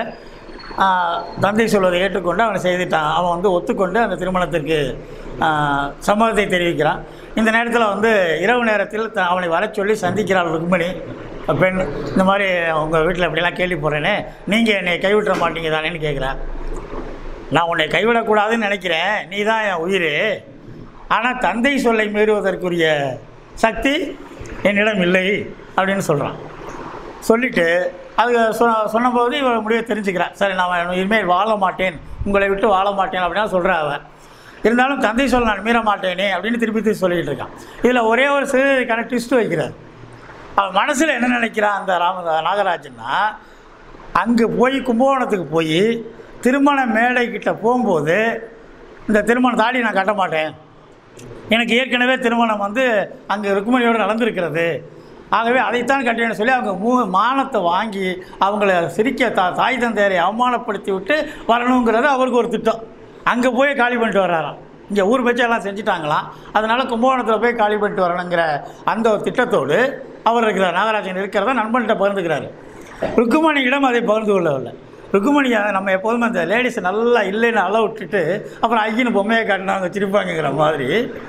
A: தந்தை சொல்வதை ஏற்றுக்கொண்டு அவனை செய்துட்டான் அவன் வந்து ஒத்துக்கொண்டு அந்த திருமணத்திற்கு ஆஹ், சம்மதத்தை தெரிவிக்கிறான் இந்த நேரத்தில் வந்து இரவு நேரத்தில் த- அவனை வரச் சொல்லி சந்திக்கிறாள் ருக்மணி பெண் இந்த மாதிரி உங்கள் வீட்டில் இப்படிலாம் கேள்வி போடுறேனே நீங்கள் என்னை கைவிட்ட மாட்டீங்க தானேன்னு கேட்குறா நான் உன்னை கைவிடக்கூடாதுன்னு நினைக்கிறேன் நீ தான் என் உயிர் ஆனால் தந்தை சொல்லை மீறுவதற்குரிய சக்தி என்னிடம் இல்லை அப்படின்னு சொல்கிறான் சொல்லிவிட்டு அது சொ சொன்னபோது இவள் முடிவை தெரிஞ்சுக்கிறான் சரி நான் இனிமேல் வாழ மாட்டேன் உங்களை விட்டு வாழ மாட்டேன் அப்படின்னா சொல்கிறா அவன் இருந்தாலும் தந்தை சொல்ல நான் மீற மாட்டேனே அப்படின்னு திருப்பி திருப்பி சொல்லிக்கிட்டு இருக்கான் இதில் ஒரே ஒரு சிறுக்கான ட்விஸ்ட் வைக்கிறார் அவன் மனசில் என்ன நினைக்கிறான் அந்த ராம நாகராஜன்னா அங்கே போய் கும்பகோணத்துக்கு போய் திருமண மேடைக்கிட்ட போகும்போது இந்த திருமண தாடி நான் கட்ட மாட்டேன் எனக்கு ஏற்கனவே திருமணம் வந்து அங்கே ருக்மணியோடு நடந்திருக்கிறது ஆகவே அதைத்தான் கட்டினு சொல்லி அவங்க மூ மானத்தை வாங்கி அவங்கள சிரிக்க தா தாய் தந்தையரை அவமானப்படுத்தி விட்டு வரணுங்கிறது அவருக்கு ஒரு திட்டம் அங்கே போய் காலி பண்ணிட்டு வர்றாராம் இங்கே ஊர் பச்சை எல்லாம் செஞ்சுட்டாங்களாம் அதனால் கும்பகோணத்தில் போய் காலி பண்ணிட்டு வரணுங்கிற அந்த ஒரு திட்டத்தோடு அவர் இருக்கிறார் நாகராஜன் இருக்கிறத நண்பன்கிட்ட பகிர்ந்துக்கிறாரு ருக்குமணியிடம் அதை பகிர்ந்து கொள்ளவில்லை ருக்குமணியை நம்ம எப்போதுமே அந்த லேடிஸ் நல்லா இல்லைன்னு அளவு விட்டுட்டு அப்புறம் ஐயன்னு பொம்மையை காட்டினாங்க சிரிப்பாங்கங்கிற மாதிரி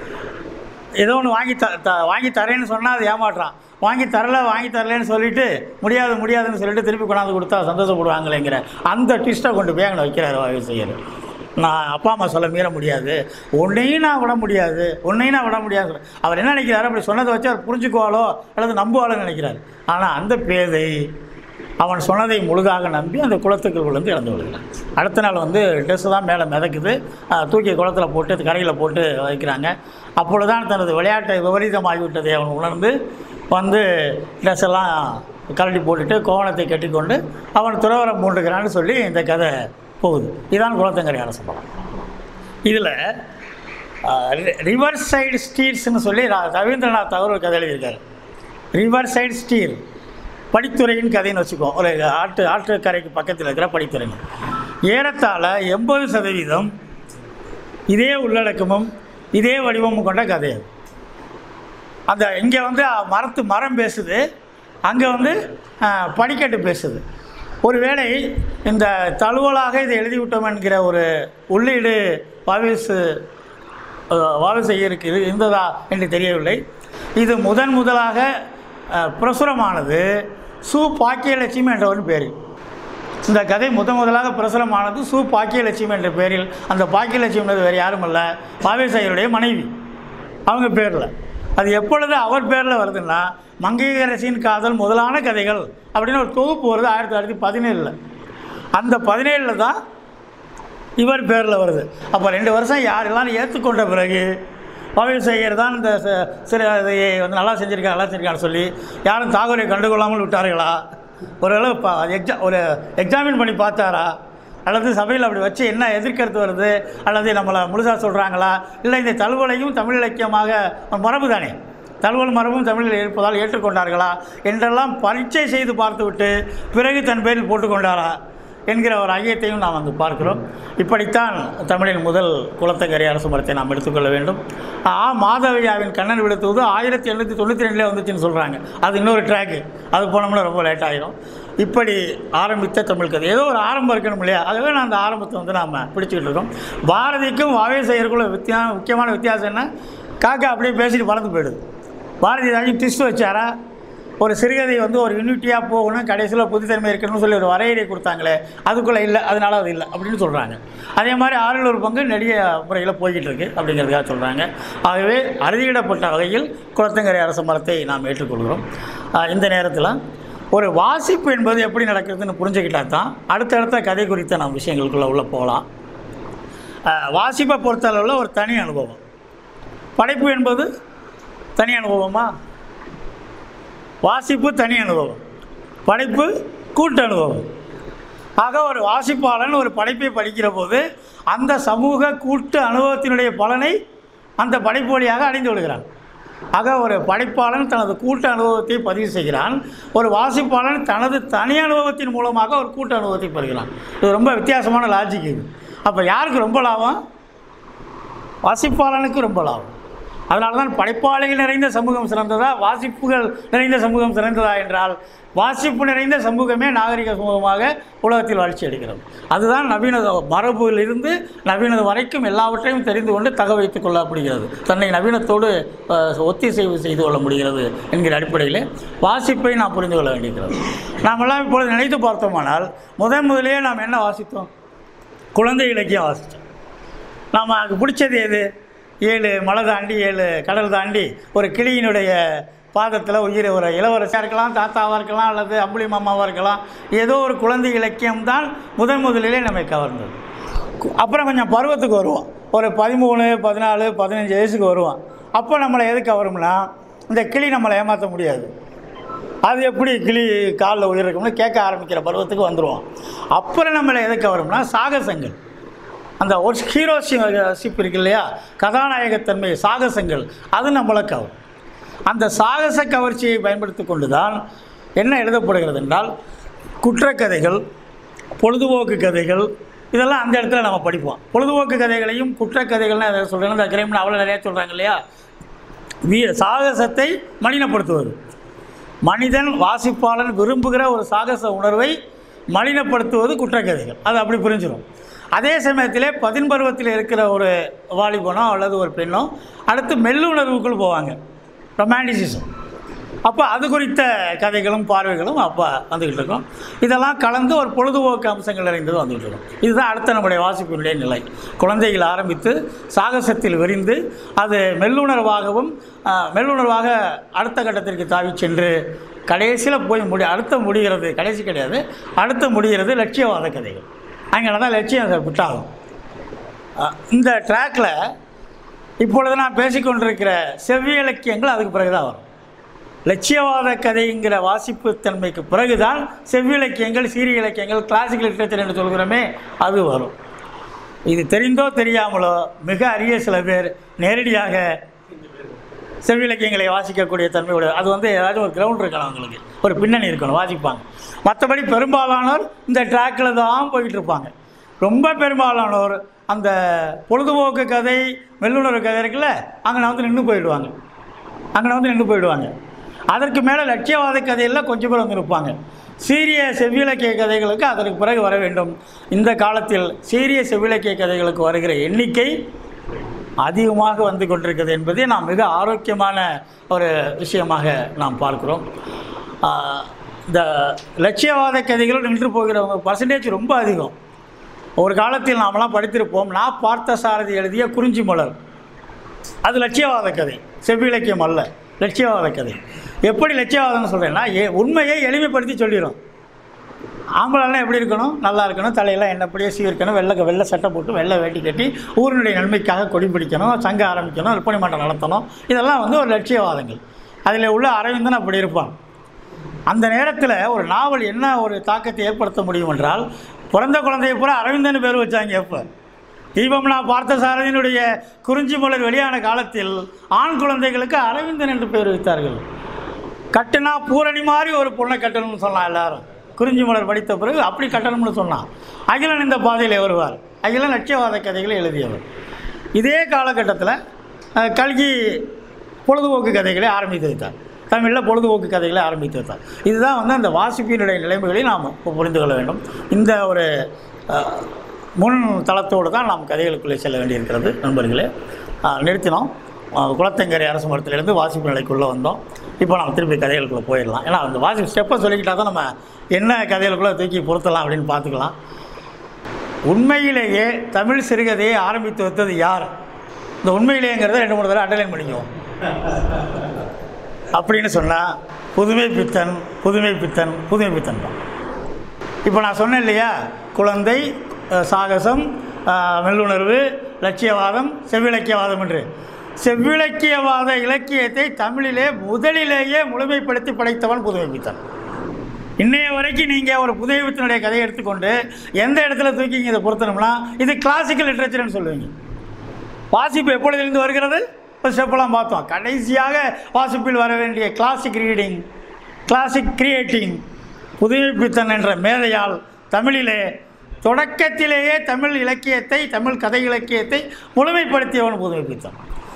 A: ஏதோ ஒன்று வாங்கி த த வாங்கி தரேன்னு சொன்னால் அது ஏமாட்டுறான் வாங்கி தரல வாங்கி தரலன்னு சொல்லிட்டு முடியாது முடியாதுன்னு சொல்லிட்டு திருப்பி கொண்டாந்து கொடுத்தா சந்தோஷப்படுவாங்களேங்கிற அந்த ட்விஸ்ட்டை கொண்டு போய் அங்கே வைக்கிறார் வாயுசேகர் நான் அப்பா அம்மா சொல்ல மீற முடியாது உன்னையும் நான் விட முடியாது உன்னையும் நான் விட முடியாது சொல்ல- அவர் என்ன நினைக்கிறாரு அப்படி சொன்னதை வச்சு அவர் புரிஞ்சுக்குவாளோ அல்லது நம்புவாளோன்னு நினைக்கிறார் ஆனால் அந்த பேதை அவன் சொன்னதை முழுதாக நம்பி அந்த குளத்துக்குள் விழுந்து இறந்து விடுகிறான் அடுத்த நாள் வந்து ட்ரெஸ்ஸு தான் மேலே மிதக்குது அஹ் தூக்கி குளத்தில் போட்டு கரையில் போட்டு வைக்கிறாங்க அப்பொழுதுதான் தனது விளையாட்டை விபரீதமாகிவிட்டதை அவன் உணர்ந்து வந்து ட்ரெஸ் எல்லாம் கழட்டி போட்டுட்டு கோவணத்தை கட்டிக்கொண்டு அவன் துறவரம் மூண்டுகிறான்னு சொல்லி இந்த கதை போகுது இதுதான் குளத்தங்கரை அரசு படம் இதில் ரிவர் சைடு ஸ்டீர்ஸ்னு சொல்லி ரா- ரவீந்திரநாத் அவர் ஒரு கதை எழுதியிருக்காரு ரிவர் சைடு ஸ்டீர் படித்துறையின் கதைன்னு வச்சுக்கோ ஒரு ஆற்று ஆற்றுக்கரைக்கு பக்கத்தில் இருக்கிற படித்துறைன்னு ஏறத்தாழ எண்பது சதவீதம் இதே உள்ளடக்கமும் இதே வடிவமும் கொண்ட கதை அது அந்த இங்கே வந்து அஹ், மரத்து மரம் பேசுது அங்கே வந்து அஹ், படிக்கட்டு பேசுது ஒருவேளை இந்த தழுவலாக இதை எழுதிவிட்டோம் என்கிற ஒரு உள்ளீடு வாவிசு வாவிசையருக்கு இருந்ததா என்று தெரியவில்லை இது முதன் முதலாக அஹ், பிரசுரமானது சு பாக்கியலட்சுமி என்ற ஒரு பேரில் இந்த கதை முத முதலாக பிரசுரமானது சு பாக்கியலட்சுமி என்ற பேரில் அந்த பாக்கியலட்சுமி வேறு யாரும் இல்லை பாவேசாயருடைய மனைவி அவங்க பேரில் அது எப்பொழுது அவர் பேரில் வருதுன்னா மங்கையரசின் காதல் முதலான கதைகள் அப்படின்னு ஒரு தொகுப்பு வருது ஆயிரத்தி தொள்ளாயிரத்தி பதினேழில் அந்த பதினேழில் தான் இவர் பேரில் வருது அப்போ ரெண்டு வருஷம் யாரெல்லாம் ஏற்றுக்கொண்ட பிறகு பவிசேகர் தான் இந்த ச- சிறு இதையை வந்து நல்லா செஞ்சுருக்காங்க நல்லா செஞ்சுருக்கான்னு சொல்லி யாரும் தாகூரை கண்டுகொள்ளாமல் விட்டார்களா ஒரு இப்போ எக்ஸா ஒரு எக்ஸாமின் பண்ணி பார்த்தாரா அல்லது சபையில் அப்படி வச்சு என்ன எதிர்கருத்து வருது அல்லது நம்மளை முழுசாக சொல்கிறாங்களா இல்லை இந்த தழுவலையும் தமிழ் இலக்கியமாக மரபு தானே தழுவல் மரபும் தமிழில் இருப்பதால் ஏற்றுக்கொண்டார்களா என்றெல்லாம் பரீட்சை செய்து பார்த்துவிட்டு பிறகு தன் பேரில் போட்டுக்கொண்டாரா என்கிற ஒரு ஐயத்தையும் நாம் அங்கு பார்க்கிறோம் இப்படித்தான் தமிழின் முதல் குளத்தங்கரை அரசு மரத்தை நாம் எடுத்துக்கொள்ள வேண்டும் ஆ மாதவியாவின் கண்ணன் விடுத்துவது ஆயிரத்தி எண்ணூற்றி தொண்ணூற்றி ரெண்டில் வந்துச்சுன்னு சொல்கிறாங்க அது இன்னொரு ட்ராக்கு அது போனோம்னா ரொம்ப லேட் ஆயிரும் இப்படி ஆரம்பித்த தமிழ் கதை ஏதோ ஒரு ஆரம்பம் இருக்கணும் இல்லையா ஆகவே நான் அந்த ஆரம்பத்தை வந்து நாம் பிடிச்சிக்கிட்டு இருக்கோம் பாரதிக்கும் வாவேசையருக்குள்ள வித்தியா முக்கியமான வித்தியாசம் என்ன காக்கா அப்படியே பேசிட்டு பறந்து போயிடுது பாரதி ஏதாச்சும் ட்விஸ்ட் வச்சாரா ஒரு சிறுகதை வந்து ஒரு யூனிட்டியாக போகணும் கடைசியில் புதுத்தன்மை இருக்கணும்னு சொல்லி ஒரு வரையறை கொடுத்தாங்களே அதுக்குள்ளே இல்லை அதனால அது இல்லை அப்படின்னு சொல்கிறாங்க அதே மாதிரி ஆறில் ஒரு பங்கு நெடிய முறையில் போய்கிட்டு இருக்கு அப்படிங்கிறதுக்காக சொல்கிறாங்க ஆகவே அறுதியிடப்பட்ட வகையில் குளத்தங்கரை அரச மரத்தை நாம் ஏற்றுக்கொள்கிறோம் ஆஹ் இந்த நேரத்தில் ஒரு வாசிப்பு என்பது எப்படி நடக்கிறதுன்னு புரிஞ்சுக்கிட்டா தான் அடுத்தடுத்த கதை குறித்த நாம் விஷயங்களுக்குள்ளே உள்ளே போகலாம் ஆஹ் வாசிப்பை பொறுத்தளவில் ஒரு தனி அனுபவம் படைப்பு என்பது தனி அனுபவமா வாசிப்பு தனி அனுபவம் படைப்பு கூட்டு அனுபவம் ஆக ஒரு வாசிப்பாளன் ஒரு படைப்பை படிக்கிற போது அந்த சமூக கூட்டு அனுபவத்தினுடைய பலனை அந்த படைப்பு வழியாக அடைந்து விடுகிறான் ஆக ஒரு படைப்பாளன் தனது கூட்டு அனுபவத்தை பதிவு செய்கிறான் ஒரு வாசிப்பாளன் தனது தனி அனுபவத்தின் மூலமாக ஒரு கூட்டு அனுபவத்தை பெறுகிறான் இது ரொம்ப வித்தியாசமான லாஜிக் இது அப்போ யாருக்கு ரொம்ப லாபம் வாசிப்பாளனுக்கு ரொம்ப லாபம் அதனால தான் படைப்பாளிகள் நிறைந்த சமூகம் சிறந்ததா வாசிப்புகள் நிறைந்த சமூகம் சிறந்ததா என்றால் வாசிப்பு நிறைந்த சமூகமே நாகரிக சமூகமாக உலகத்தில் வளர்ச்சி அடைகிறது அதுதான் நவீன மரபிலிருந்து நவீனது வரைக்கும் எல்லாவற்றையும் தெரிந்து கொண்டு தக வைத்துக் கொள்ளப்படுகிறது தன்னை நவீனத்தோடு அஹ், ஒத்திசைவு செய்து கொள்ள முடிகிறது என்கிற அடிப்படையில் வாசிப்பை நாம் புரிந்து கொள்ள வேண்டியிருக்கிறது நாம் எல்லாம் இப்பொழுது நினைத்து பார்த்தோமானால் முதன் முதலே நாம் என்ன வாசித்தோம் குழந்தை இலக்கியம் வாசித்தோம் நாம் அதுக்கு பிடிச்சது எது ஏழு மலை தாண்டி ஏழு கடல் தாண்டி ஒரு கிளியினுடைய பாதத்தில் உயிர் ஒரு இளவரசியாக இருக்கலாம் தாத்தாவாக இருக்கலாம் அல்லது அம்புலி மாமாவாக இருக்கலாம் ஏதோ ஒரு குழந்தை இலக்கியம் தான் முதன் முதலிலே நம்மை கவர்ந்தது கு- அப்புறம் கொஞ்சம் பருவத்துக்கு வருவோம் ஒரு பதிமூணு பதினாலு பதினஞ்சு வயசுக்கு வருவோம் அப்போ நம்மளை எது கவரும்னா இந்த கிளி நம்மளை ஏமாற்ற முடியாது அது எப்படி கிளி காலில் உயிர் இருக்கும்னு கேட்க ஆரம்பிக்கிற பருவத்துக்கு வந்துடுவோம் அப்புறம் நம்மளை எதுக்கு வரும்னா சாகசங்கள் அந்த ஒரு ஹீரோஷிப் இருக்கு இல்லையா கதாநாயகத்தன்மை சாகசங்கள் அது நம்மளை கவரும் அந்த சாகச கவர்ச்சியை பயன்படுத்தி கொண்டு தான் என்ன எழுதப்படுகிறது என்றால் குற்றக்கதைகள் பொழுதுபோக்கு கதைகள் இதெல்லாம் அந்த இடத்துல நம்ம படிப்போம் பொழுதுபோக்கு கதைகளையும் குற்றக்கதைகள்னு எதை சொல்கிறேன் இந்த கிரைம் அவ்வளோ நிறையா சொல்கிறாங்க இல்லையா வீ சாகசத்தை மலினப்படுத்துவது மனிதன் வாசிப்பாளன் விரும்புகிற ஒரு சாகச உணர்வை மலினப்படுத்துவது குற்றக்கதைகள் அது அப்படி புரிஞ்சிடும் அதே சமயத்திலே பதின்பருவத்தில் இருக்கிற ஒரு வாலிபனோ அல்லது ஒரு பெண்ணோ அடுத்து மெல்லுணர்வுக்குள் போவாங்க ரொமான்டிசிசம் அப்போ அது குறித்த கதைகளும் பார்வைகளும் அப்போ வந்துக்கிட்டு இருக்கும் இதெல்லாம் கலந்து ஒரு பொழுதுபோக்கு அம்சங்கள் நிறைந்தது வந்துக்கிட்டு இருக்கும் இதுதான் அடுத்த நம்முடைய வாசிப்பினுடைய நிலை குழந்தைகள் ஆரம்பித்து சாகசத்தில் விரிந்து அது மெல்லுணர்வாகவும் ஆ, மெல்லுணர்வாக அடுத்த கட்டத்திற்கு தாவி சென்று கடைசியில் போய் முடி அடுத்த முடிகிறது கடைசி கிடையாது அடுத்த முடிகிறது லட்சியவாத கதைகள் அங்கே தான் லட்சியம் விட்டாகும் ஆ, இந்த ட்ராக்கில் இப்பொழுது நான் பேசிக்கொண்டிருக்கிற செவ்வி இலக்கியங்கள் அதுக்கு பிறகு தான் வரும் லட்சியவாத கதைங்கிற வாசிப்பு தன்மைக்கு பிறகுதான் செவ்வி இலக்கியங்கள் சீரிய இலக்கியங்கள் கிளாசிக்கல் லிட்ரேச்சர் என்று சொல்கிறோமே அது வரும் இது தெரிந்தோ தெரியாமலோ மிக அரிய சில பேர் நேரடியாக செவ்வி இலக்கியங்களை வாசிக்கக்கூடிய தன்மையோட அது வந்து ஏதாச்சும் ஒரு கிரவுண்ட் இருக்கணும் அவங்களுக்கு ஒரு பின்னணி இருக்கணும் வாசிப்பாங்க மற்றபடி பெரும்பாலானோர் இந்த ட்ராக்கில் தான் போய்கிட்டு இருப்பாங்க ரொம்ப பெரும்பாலானோர் அந்த பொழுதுபோக்கு கதை மெல்லுணர்வு கதை இருக்குல்ல அங்கே வந்து நின்று போயிடுவாங்க அங்கே வந்து நின்று போயிடுவாங்க அதற்கு மேலே லட்சியவாத கதையில் கொஞ்சம் பேர் வந்து இருப்பாங்க சீரிய செவ்விலக்கிய கதைகளுக்கு அதற்கு பிறகு வர வேண்டும் இந்த காலத்தில் சீரிய செவ்விலக்கிய கதைகளுக்கு வருகிற எண்ணிக்கை அதிகமாக வந்து கொண்டிருக்கிறது என்பதை நாம் மிக ஆரோக்கியமான ஒரு விஷயமாக நாம் பார்க்கிறோம் ஆஹ், இந்த லட்சியவாத கதைகள் நின்று போகிறவங்க பர்சன்டேஜ் ரொம்ப அதிகம் ஒரு காலத்தில் நாமெல்லாம் படித்திருப்போம் நான் பார்த்த சாரதி எழுதிய குறிஞ்சி மலர் அது லட்சியவாத கதை செவ்வி இலக்கியம் அல்ல லட்சியவாத கதை எப்படி லட்சியவாதம்னு சொல்கிறேன்னா ஏ உண்மையை எளிமைப்படுத்தி சொல்லிடும் ஆம்பளைலாம் எப்படி இருக்கணும் நல்லா இருக்கணும் தலையெல்லாம் எண்ணப்படியே சீர்க்கணும் வெள்ளை வெள்ளை சட்டை போட்டு வெள்ளை வேட்டி கட்டி ஊரினுடைய நன்மைக்காக கொடி பிடிக்கணும் சங்கம் ஆரம்பிக்கணும் விற்பனை மன்றம் நடத்தணும் இதெல்லாம் வந்து ஒரு லட்சியவாதங்கள் அதில் உள்ள அரவிந்தன் அப்படி இருப்பான் அந்த நேரத்தில் ஒரு நாவல் என்ன ஒரு தாக்கத்தை ஏற்படுத்த முடியும் என்றால் பிறந்த குழந்தைய பூரா அரவிந்தன் பேர் வச்சாங்க எப்போ தீபம் நான் பார்த்த சாரதியினுடைய குறிஞ்சி மலர் வெளியான காலத்தில் ஆண் குழந்தைகளுக்கு அரவிந்தன் என்று பெயர் வைத்தார்கள் கட்டுனா பூரணி மாதிரி ஒரு பொண்ணை கட்டணும்னு சொன்னான் எல்லாரும் குறிஞ்சி மலர் படித்த பிறகு அப்படி கட்டணும்னு சொன்னான் அகிலன் இந்த பாதையில் வருவார் அகிலன் லட்சியவாத கதைகளை எழுதியவர் இதே காலகட்டத்தில் அஹ், கல்கி பொழுதுபோக்கு கதைகளை ஆரம்பித்து வைத்தார் தமிழில் பொழுதுபோக்கு கதைகளை ஆரம்பித்து வைத்தார் இதுதான் வந்து அந்த வாசிப்பினுடைய நிலைமைகளை நாம் புரிந்து கொள்ள வேண்டும் இந்த ஒரு அஹ், முன் தளத்தோடு தான் நாம் கதைகளுக்குள்ளே செல்ல வேண்டியிருக்கிறது நண்பர்களே அஹ், நிறுத்தினோம் அஹ், குளத்தங்கரை அரசு மரத்திலிருந்து வாசிப்பு நிலைக்குள்ளே வந்தோம் இப்போ நம்ம திருப்பி கதைகளுக்குள்ளே போயிடலாம் ஏன்னா அந்த வாசிப்பு ஸ்டெப்பை சொல்லிக்கிட்டா தான் நம்ம என்ன கதைகளுக்குள்ளே தூக்கி பொருத்தலாம் அப்படின்னு பார்த்துக்கலாம் உண்மையிலேயே தமிழ் சிறுகதையை ஆரம்பித்து வைத்தது யார் இந்த உண்மையிலேங்கிறத ரெண்டு மூணு தடவை அண்டர்லைன் பண்ணிக்குவோம் அப்படின்னு சொன்னால் புதுமை பித்தன் புதுமை பித்தன் புதுமை பித்தன் தான் இப்போ நான் சொன்னேன் இல்லையா குழந்தை அஹ், சாகசம் அஹ், மெல்லுணர்வு லட்சியவாதம் செவ்விலக்கியவாதம் என்று செவ்விலக்கியவாத இலக்கியத்தை தமிழிலே முதலிலேயே முழுமைப்படுத்தி படைத்தவன் புதுமை பித்தன் இன்னைய வரைக்கும் நீங்கள் ஒரு புதுமை பித்தனுடைய கதையை எடுத்துக்கொண்டு எந்த இடத்துல தூக்கி இங்கே இதை பொருத்தணும்னா இது கிளாசிக்கல் லிட்ரேச்சர்னு சொல்லுவீங்க வாசிப்பு எப்பொழுதிலிருந்து வருகிறது இப்போ ஸ்டெப்பெல்லாம் பார்த்தோம் கடைசியாக வாசிப்பில் வர வேண்டிய classic reading classic creating Pudhumaipithan என்ற மேதையால் தமிழிலே தொடக்கத்திலேயே தமிழ் இலக்கியத்தை தமிழ் கதை இலக்கியத்தை முழுமைப்படுத்தியவன் புதுமைப்பித்தன்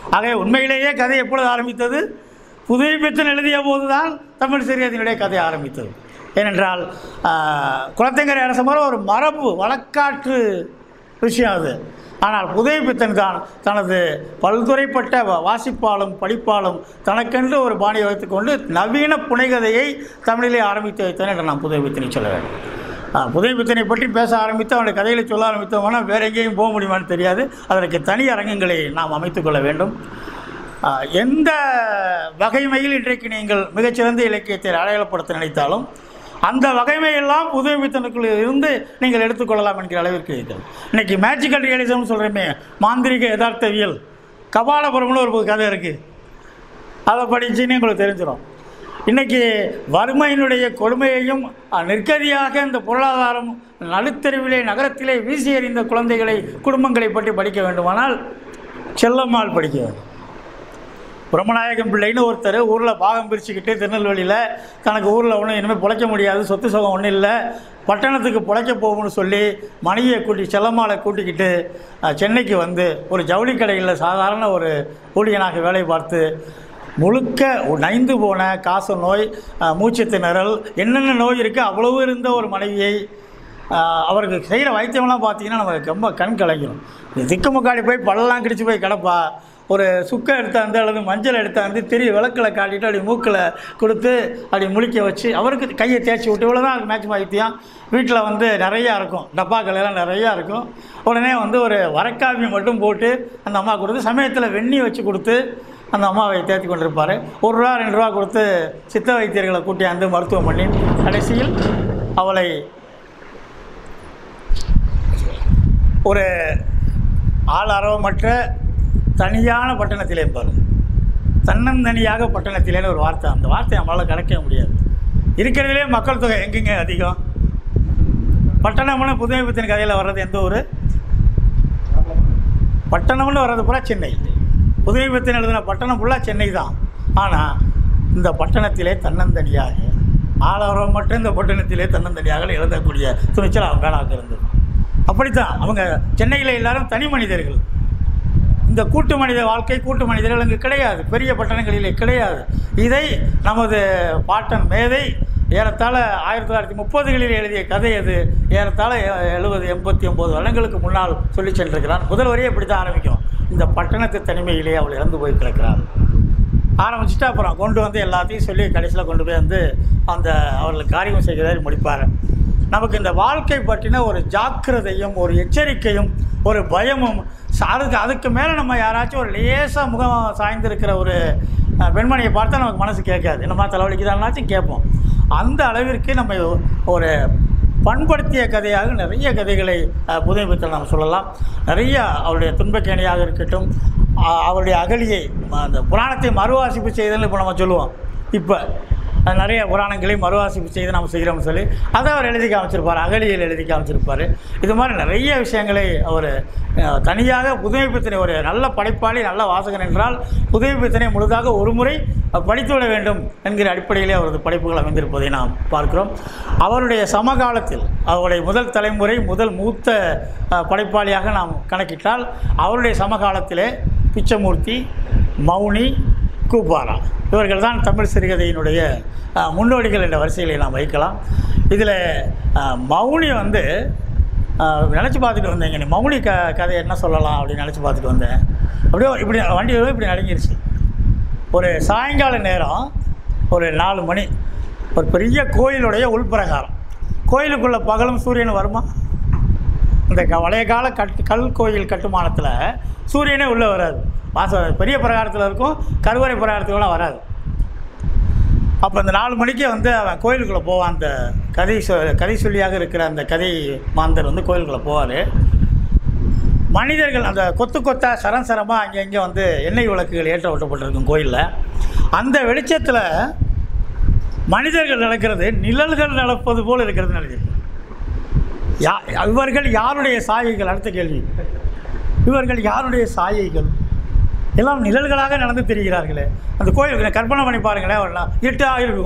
A: ஆக உண்மையிலேயே கதை எப்பொழுது ஆரம்பித்தது புதுமை பித்தன் எழுதிய போதுதான் தமிழ் சிறியத்தினுடைய கதை ஆரம்பித்தது ஏனென்றால் ஆஹ், குலத்தங்கரை அரசமரம் ஒரு மரபு வழக்காற்று விஷயம் அது ஆனால் புதுமை பித்தன் தான் தனது பல்துறைப்பட்ட வ- வாசிப்பாலும் படிப்பாலும் தனக்கென்று ஒரு பாணியை வைத்துக்கொண்டு நவீன புனைகதையை தமிழிலே ஆரம்பித்து வைத்தான் என்று நான் புதுமை பித்தனை சொல்ல வேண்டும் ஆஹ், புதுமை பித்தனை பற்றி பேச ஆரம்பித்து அவனுடைய கதைகளை சொல்ல ஆரம்பித்தோம்னா வேற எங்கேயும் போக முடியுமான்னு தெரியாது அதற்கு தனி அரங்கங்களை நாம் அமைத்துக்கொள்ள வேண்டும் ஆஹ், எந்த வகைமையில் இன்றைக்கு நீங்கள் மிகச்சிறந்த இலக்கியத்தை அடையாளப்படுத்த நினைத்தாலும் அந்த வகைமையெல்லாம் புதுமை பித்தனுக்குள் இருந்து நீங்கள் எடுத்துக்கொள்ளலாம் என்கிற அளவிற்கு இருக்கிறது இன்னைக்கு மேஜிக்கல் ரியலிசம்னு சொல்கிறோமே மாந்திரிக யதார்த்தவியல் கபாலபுரம்னு ஒரு கதை இருக்குது அதை படிச்சுன்னு உங்களுக்கு தெரிஞ்சிடும் இன்றைக்கி வறுமையினுடைய கொடுமையையும் அஹ், நிர்கதியாக இந்த பொருளாதாரம் நடுத்தெருவிலே நகரத்திலே வீசி எறிந்த குழந்தைகளை குடும்பங்களை பற்றி படிக்க வேண்டுமானால் செல்லம்மாள் படிக்க வேண்டும் பிரம்மநாயகம் பிள்ளைன்னு ஒருத்தர் ஊரில் பாகம் பிரிச்சுக்கிட்டு திருநெல்வேலியில் தனக்கு ஊரில் ஒன்றும் இனிமேல் பிழைக்க முடியாது சொத்து சுகம் ஒன்றும் இல்லை பட்டணத்துக்கு பிழைக்க போகும்னு சொல்லி மனைவியை கூட்டி செல்லம்மாளை கூட்டிக்கிட்டு அஹ், சென்னைக்கு வந்து ஒரு ஜவுளி கடையில் சாதாரண ஒரு ஊழியனாக வேலை பார்த்து முழுக்க நைந்து போன காச நோய் அஹ், மூச்சு திணறல் என்னென்ன நோய் இருக்குது அவ்வளவு இருந்த ஒரு மனைவியை ஆஹ் அவருக்கு செய்கிற வைத்தியம்லாம் பார்த்தீங்கன்னா நமக்கு ரொம்ப கண் கலங்கிடும் இந்த திக்குமுக்காடி போய் பல்லெல்லாம் கிடிச்சு போய் கிடப்பா ஒரு சுக்கை எடுத்தாந்து அல்லது மஞ்சள் எடுத்தாந்து திரி விளக்கில் காட்டிட்டு அப்படி மூக்கில் கொடுத்து அப்படி முழிக்க வச்சு அவருக்கு கையை தேய்ச்சி விட்டு இவ்வளோ தான் மேக்ஸிமம் வைத்தியம் வீட்டில் வந்து நிறையா இருக்கும் டப்பாக்கள் எல்லாம் நிறையா இருக்கும் உடனே வந்து ஒரு வரக்காவியம் மட்டும் போட்டு அந்த அம்மா கொடுத்து சமயத்தில் வெந்நி வச்சு கொடுத்து அந்த அம்மாவை தேர்த்தி கொண்டிருப்பார் ஒரு ரூபா ரெண்டு ரூபா கொடுத்து சித்த வைத்தியர்களை கூட்டியாந்து மருத்துவம் பண்ணி கடைசியில் அவளை ஒரு ஆள் அரவமற்ற தனியான பட்டணத்திலே பாரு தன்னந்தனியாக பட்டணத்திலேன்னு ஒரு வார்த்தை அந்த வார்த்தையை நம்மளால் கிடைக்க முடியாது இருக்கிறதுலே மக்கள் தொகை எங்கெங்க அதிகம் பட்டணம்னு புதுமை பித்தன் கதையில் வர்றது எந்த ஊர் பட்டணம்னு வர்றது பூரா சென்னை புதுமை பித்தன் எழுதின பட்டணம் ஃபுல்லாக சென்னை தான் ஆனால் இந்த பட்டணத்திலே தன்னந்தனியாக ஆளவரம் மட்டும் இந்த பட்டணத்திலே தன்னந்தனியாக எழுதக்கூடிய துணிச்சல் அவங்க காலாக இருந்தது அப்படித்தான் அவங்க சென்னையில் எல்லாரும் தனி மனிதர்கள் இந்த கூட்டு மனித வாழ்க்கை கூட்டு மனிதர்கள் அங்கு கிடையாது பெரிய பட்டணங்களிலே கிடையாது இதை நமது பாட்டன் மேதை ஏறத்தாழ ஆயிரத்தி தொள்ளாயிரத்தி முப்பதுகளில் எழுதிய கதை அது ஏறத்தாழ எ- எழுபது எண்பத்தி ஒம்பது வருடங்களுக்கு முன்னால் சொல்லி சென்றிருக்கிறான் முதல் வரியே இப்படி தான் ஆரம்பிக்கும் இந்த பட்டணத்து தனிமையிலே அவள் இறந்து போய் கிடக்கிறாள் ஆரம்பிச்சுட்டு அப்புறம் கொண்டு வந்து எல்லாத்தையும் சொல்லி கடைசியில் கொண்டு போய் வந்து அந்த அவர்களுக்கு காரியம் செய்கிறதை முடிப்பார் நமக்கு இந்த வாழ்க்கை பற்றின ஒரு ஜாக்கிரதையும் ஒரு எச்சரிக்கையும் ஒரு பயமும் ச- அதுக்கு அதுக்கு மேலே நம்ம யாராச்சும் ஒரு லேசாக முகம் சாய்ந்திருக்கிற ஒரு அஹ், பெண்மணியை பார்த்தா நமக்கு மனசு கேட்காது என்னமா தலைவலிக்குதான்னாச்சும் கேட்போம் அந்த அளவிற்கு நம்ம ஒரு பண்படுத்திய கதையாக நிறைய கதைகளை அஹ், புதுமை பித்தல் நாம் சொல்லலாம் நிறைய அவருடைய துன்பக்கேணியாக இருக்கட்டும் அ- அவருடைய அகலியை ம- அந்த புராணத்தை மறுவாசிப்பு செய்தல்னு இப்போ நம்ம சொல்லுவோம் இப்போ அஹ், நிறைய புராணங்களை மறுவாசிப்பு செய்து நாம் செய்கிறோம்னு சொல்லி அதை அவர் எழுதி காமிச்சிருப்பார் அகலியில் எழுதி காமிச்சிருப்பார் இது மாதிரி நிறைய விஷயங்களை அவர் அஹ், தனியாக புதுமை பித்தனை ஒரு நல்ல படைப்பாளி நல்ல வாசகன் என்றால் புதுமை பித்தனை முழுதாக ஒரு முறை அஹ், படித்துவிட வேண்டும் என்கிற அடிப்படையிலே அவரது படைப்புகள் அமைந்திருப்பதை நாம் பார்க்கிறோம் அவருடைய சமகாலத்தில் அவருடைய முதல் தலைமுறை முதல் மூத்த அஹ், படைப்பாளியாக நாம் கணக்கிட்டால் அவருடைய சமகாலத்திலே பிச்சமூர்த்தி மௌனி கூப்பாரா இவர்கள் தான் தமிழ் சிறுகதையினுடைய அஹ், முன்னோடிகள் என்ற வரிசைகளை நாம் வைக்கலாம் இதில் மௌனி வந்து நினச்சி பார்த்துட்டு வந்தேங்க நீ மௌனி க கதை என்ன சொல்லலாம் அப்படின்னு நினச்சி பார்த்துட்டு வந்தேன் அப்படியே இப்படி வண்டி வரும்போது இப்படி நடுங்கிருச்சு ஒரு சாயங்கால நேரம் ஒரு நாலு மணி ஒரு பெரிய கோயிலுடைய உள்பிரகாரம் கோயிலுக்குள்ளே பகலும் சூரியன் வருமா இந்த க- பழைய கால கட் கல் கோயில் கட்டுமானத்தில் சூரியனே உள்ளே வராது வாச பெரிய பிரகாரத்தில் இருக்கும் கருவறை பிரகாரத்துக்குலாம் வராது அப்போ இந்த நாலு மணிக்கே வந்து அவன் கோயிலுக்குள்ளே போவான் அந்த கதை சொ கதை சொல்லியாக இருக்கிற அந்த கதை மாந்தர் வந்து கோயிலுக்குள்ளே போவார் மனிதர்கள் அந்த கொத்து கொத்தா சரம் சரமாக அங்கே இங்கே வந்து எண்ணெய் விளக்குகள் ஏற்ற விட்டப்பட்டிருக்கும் கோயிலில் அந்த வெளிச்சத்தில் மனிதர்கள் நடக்கிறது நிழல்கள் நடப்பது போல் இருக்கிறது நினைக்கிறேன் யா இவர்கள் யாருடைய சாயைகள் அடுத்த கேள்வி இவர்கள் யாருடைய சாயைகள் எல்லாம் நிழல்களாக நடந்து தெரிகிறார்களே அந்த கோயிலுக்கு கற்பனை பண்ணி பாருங்களேன் ஒரு நா- இருட்டாக இருக்கும்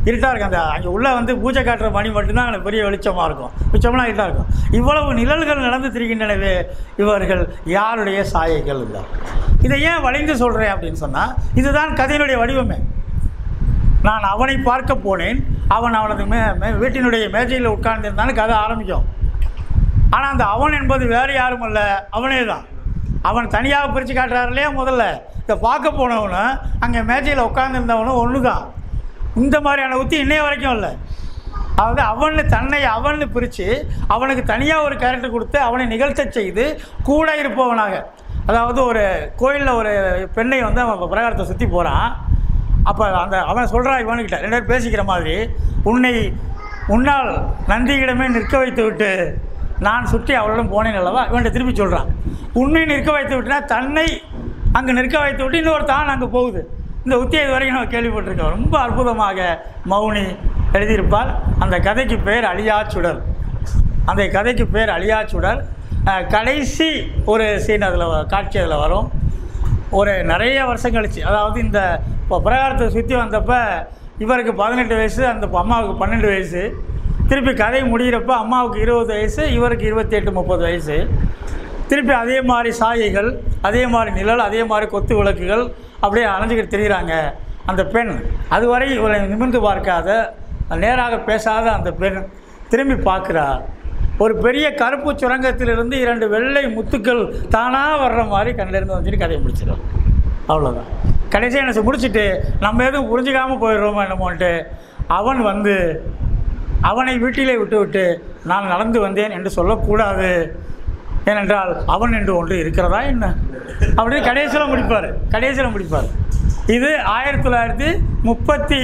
A: இருட்டாக இருக்கும் அந்த அங்கே உள்ளே வந்து பூஜை காட்டுற மணி மட்டும்தான் அங்கே பெரிய வெளிச்சமாக இருக்கும் மிச்சம்லாம் இருட்டாக இருக்கும் இவ்வளவு நிழல்கள் நடந்து திரிகின்றனவே இவர்கள் யாருடைய சாயைகள் இல்லை இதை ஏன் வளைந்து சொல்கிறேன் அப்படின்னு சொன்னால் இதுதான் கதையினுடைய வடிவமே நான் அவனை பார்க்க போனேன் அவன் அவனது மே மே- வீட்டினுடைய மேஜையில் உட்கார்ந்திருந்தான்னு கதை ஆரம்பிக்கும் ஆனால் அந்த அவன் என்பது வேறு யாரும் அல்ல அவனே தான் அவன் தனியாக பிரித்து காட்டுறாரு இல்லையா முதல்ல இதை பார்க்க போனவனும் அங்கே மேஜையில் உட்காந்துருந்தவனும் ஒன்று தான் இந்த மாதிரியான உத்தி இன்னைய வரைக்கும் இல்லை அதாவது அவனு தன்னை அவன்னு பிரித்து அவனுக்கு தனியாக ஒரு கேரக்டர் கொடுத்து அவனை நிகழ்த்தச் செய்து கூட இருப்பவனாக அதாவது ஒரு கோயிலில் ஒரு பெண்ணை வந்து அவன் பிரகாரத்தை சுற்றி போகிறான் அப்போ அந்த அவன் சொல்கிறான் இவனுக்கிட்ட ரெண்டு பேரும் பேசிக்கிற மாதிரி உன்னை உன்னால் நந்தியிடமே நிற்க வைத்து விட்டு நான் சுற்றி அவளிடம் போனேன் அல்லவா இவன்கிட்ட திருப்பி சொல்கிறான் உன்னை நிற்க வைத்து விட்டுனா தன்னை அங்கே நிற்க வைத்து விட்டு இன்னொரு தான் அங்கே போகுது இந்த உத்தியை இது வரைக்கும் நம்ம கேள்விப்பட்டிருக்கோம் ரொம்ப அற்புதமாக மௌனி எழுதியிருப்பார் அந்த கதைக்கு பேர் அழியாச்சுடர் அந்த கதைக்கு பேர் அழியாச்சுடர் அஹ், கடைசி ஒரு சீன் அதில் காட்சி அதில் வரும் ஒரு நிறைய வருஷம் கழிச்சு அதாவது இந்த இப்போ பிரகாரத்தை சுற்றி வந்தப்போ இவருக்கு பதினெட்டு வயசு அந்த அம்மாவுக்கு பன்னெண்டு வயசு திருப்பி கதை முடிகிறப்ப அம்மாவுக்கு இருபது வயசு இவருக்கு இருபத்தி எட்டு முப்பது வயசு திருப்பி அதே மாதிரி சாயைகள் அதே மாதிரி நிழல் அதே மாதிரி கொத்து விளக்குகள் அப்படியே அலைஞ்சிக்கிட்டு திரியிறாங்க அந்த பெண் அதுவரை இவரை நிமிர்ந்து பார்க்காத நேராக பேசாத அந்த பெண் திரும்பி பார்க்குறார் ஒரு பெரிய கருப்பு சுரங்கத்திலிருந்து இரண்டு வெள்ளை முத்துக்கள் தானாக வர்ற மாதிரி கண்ணிலிருந்து வந்துட்டு கதையை முடிச்சிடும் அவ்வளோதான் கடைசியாக என்ன செய்~ முடிச்சிட்டு நம்ம எதுவும் புரிஞ்சுக்காமல் போயிடுறோமோ என்னமோன்ட்டு அவன் வந்து அவனை வீட்டிலே விட்டுவிட்டு நான் நடந்து வந்தேன் என்று சொல்லக்கூடாது ஏனென்றால் அவன் என்று ஒன்று இருக்கிறதா என்ன அப்படின்னு கடைசியில் முடிப்பார் கடைசியில் முடிப்பார் இது ஆயிரத்தி தொள்ளாயிரத்தி முப்பத்தி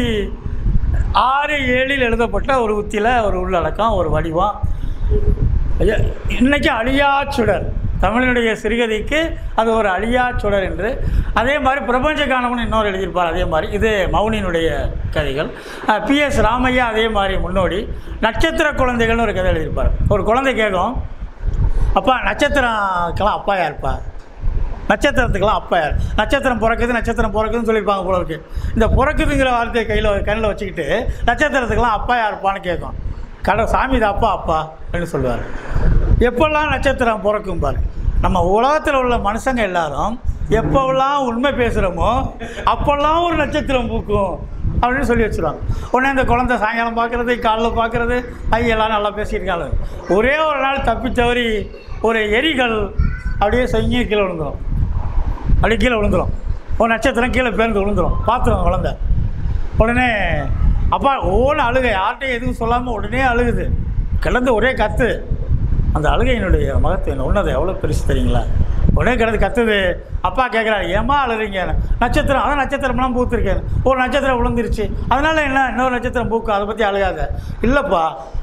A: ஆறு ஏழில் எழுதப்பட்ட ஒரு உத்தியில் ஒரு உள்ளடக்கம் ஒரு வடிவம் ஐயா, இன்னைக்கு அழியா சுடர் தமிழினுடைய சிறுகதைக்கு அது ஒரு அழியா சுடர் என்று அதே மாதிரி பிரபஞ்ச காணவன் இன்னொரு எழுதியிருப்பார் அதே மாதிரி இது மௌனியினுடைய கதைகள் பிஎஸ் ராமையா அதே மாதிரி முன்னோடி நட்சத்திர குழந்தைகள்னு ஒரு கதை எழுதியிருப்பார் ஒரு குழந்தை கேட்கும் அப்பா நட்சத்திரக்கெல்லாம் அப்பா யாருப்பா நட்சத்திரத்துக்கெல்லாம் அப்பா யார் நட்சத்திரம் பிறக்குது நட்சத்திரம் பிறக்குதுன்னு சொல்லியிருப்பாங்க போல இருக்கு இந்த பிறக்குதுங்கிற வார்த்தையை கையில் கண்ணில் வச்சுக்கிட்டு நட்சத்திரத்துக்கெல்லாம் அப்பா யாருப்பான்னு கேட்கும் கடை சாமி இது அப்பா அப்பா அப்படின்னு சொல்லுவார் எப்பெல்லாம் நட்சத்திரம் பிறக்கும் பாரு நம்ம உலகத்தில் உள்ள மனுஷங்க எல்லாரும் எப்போவெல்லாம் உண்மை பேசுகிறோமோ அப்போல்லாம் ஒரு நட்சத்திரம் பூக்கும் அப்படின்னு சொல்லி வச்சுருவாங்க உடனே இந்த குழந்தை சாயங்காலம் பார்க்குறது காலைல பார்க்குறது ஐய எல்லாம் நல்லா பேசியிருக்காங்க ஒரே ஒரு நாள் தப்பி தவறி ஒரு எரிகள் அப்படியே செஞ்சு கீழே விழுந்துடும் அப்படியே கீழே விழுந்துடும் ஒரு நட்சத்திரம் கீழே பேர்ந்து விழுந்துடும் பார்த்துருவோம் குழந்தை உடனே அப்பா ஓன அழுகை யார்கிட்டையும் எதுவும் சொல்லாமல் உடனே அழுகுது கிடந்து ஒரே கத்து அந்த அழுகையினுடைய மகத்துவம் உன்னதை எவ்வளோ பெருசு தெரியுங்களா உடனே கிடந்து கத்துது அப்பா கேட்குறாரு ஏமா அழுறீங்க நட்சத்திரம் அதான் நட்சத்திரம்லாம் பூத்துருக்கேன் ஒரு நட்சத்திரம் விழுந்துருச்சு அதனால என்ன இன்னொரு நட்சத்திரம் பூக்கும் அதை பற்றி அழுகாத இல்லைப்பா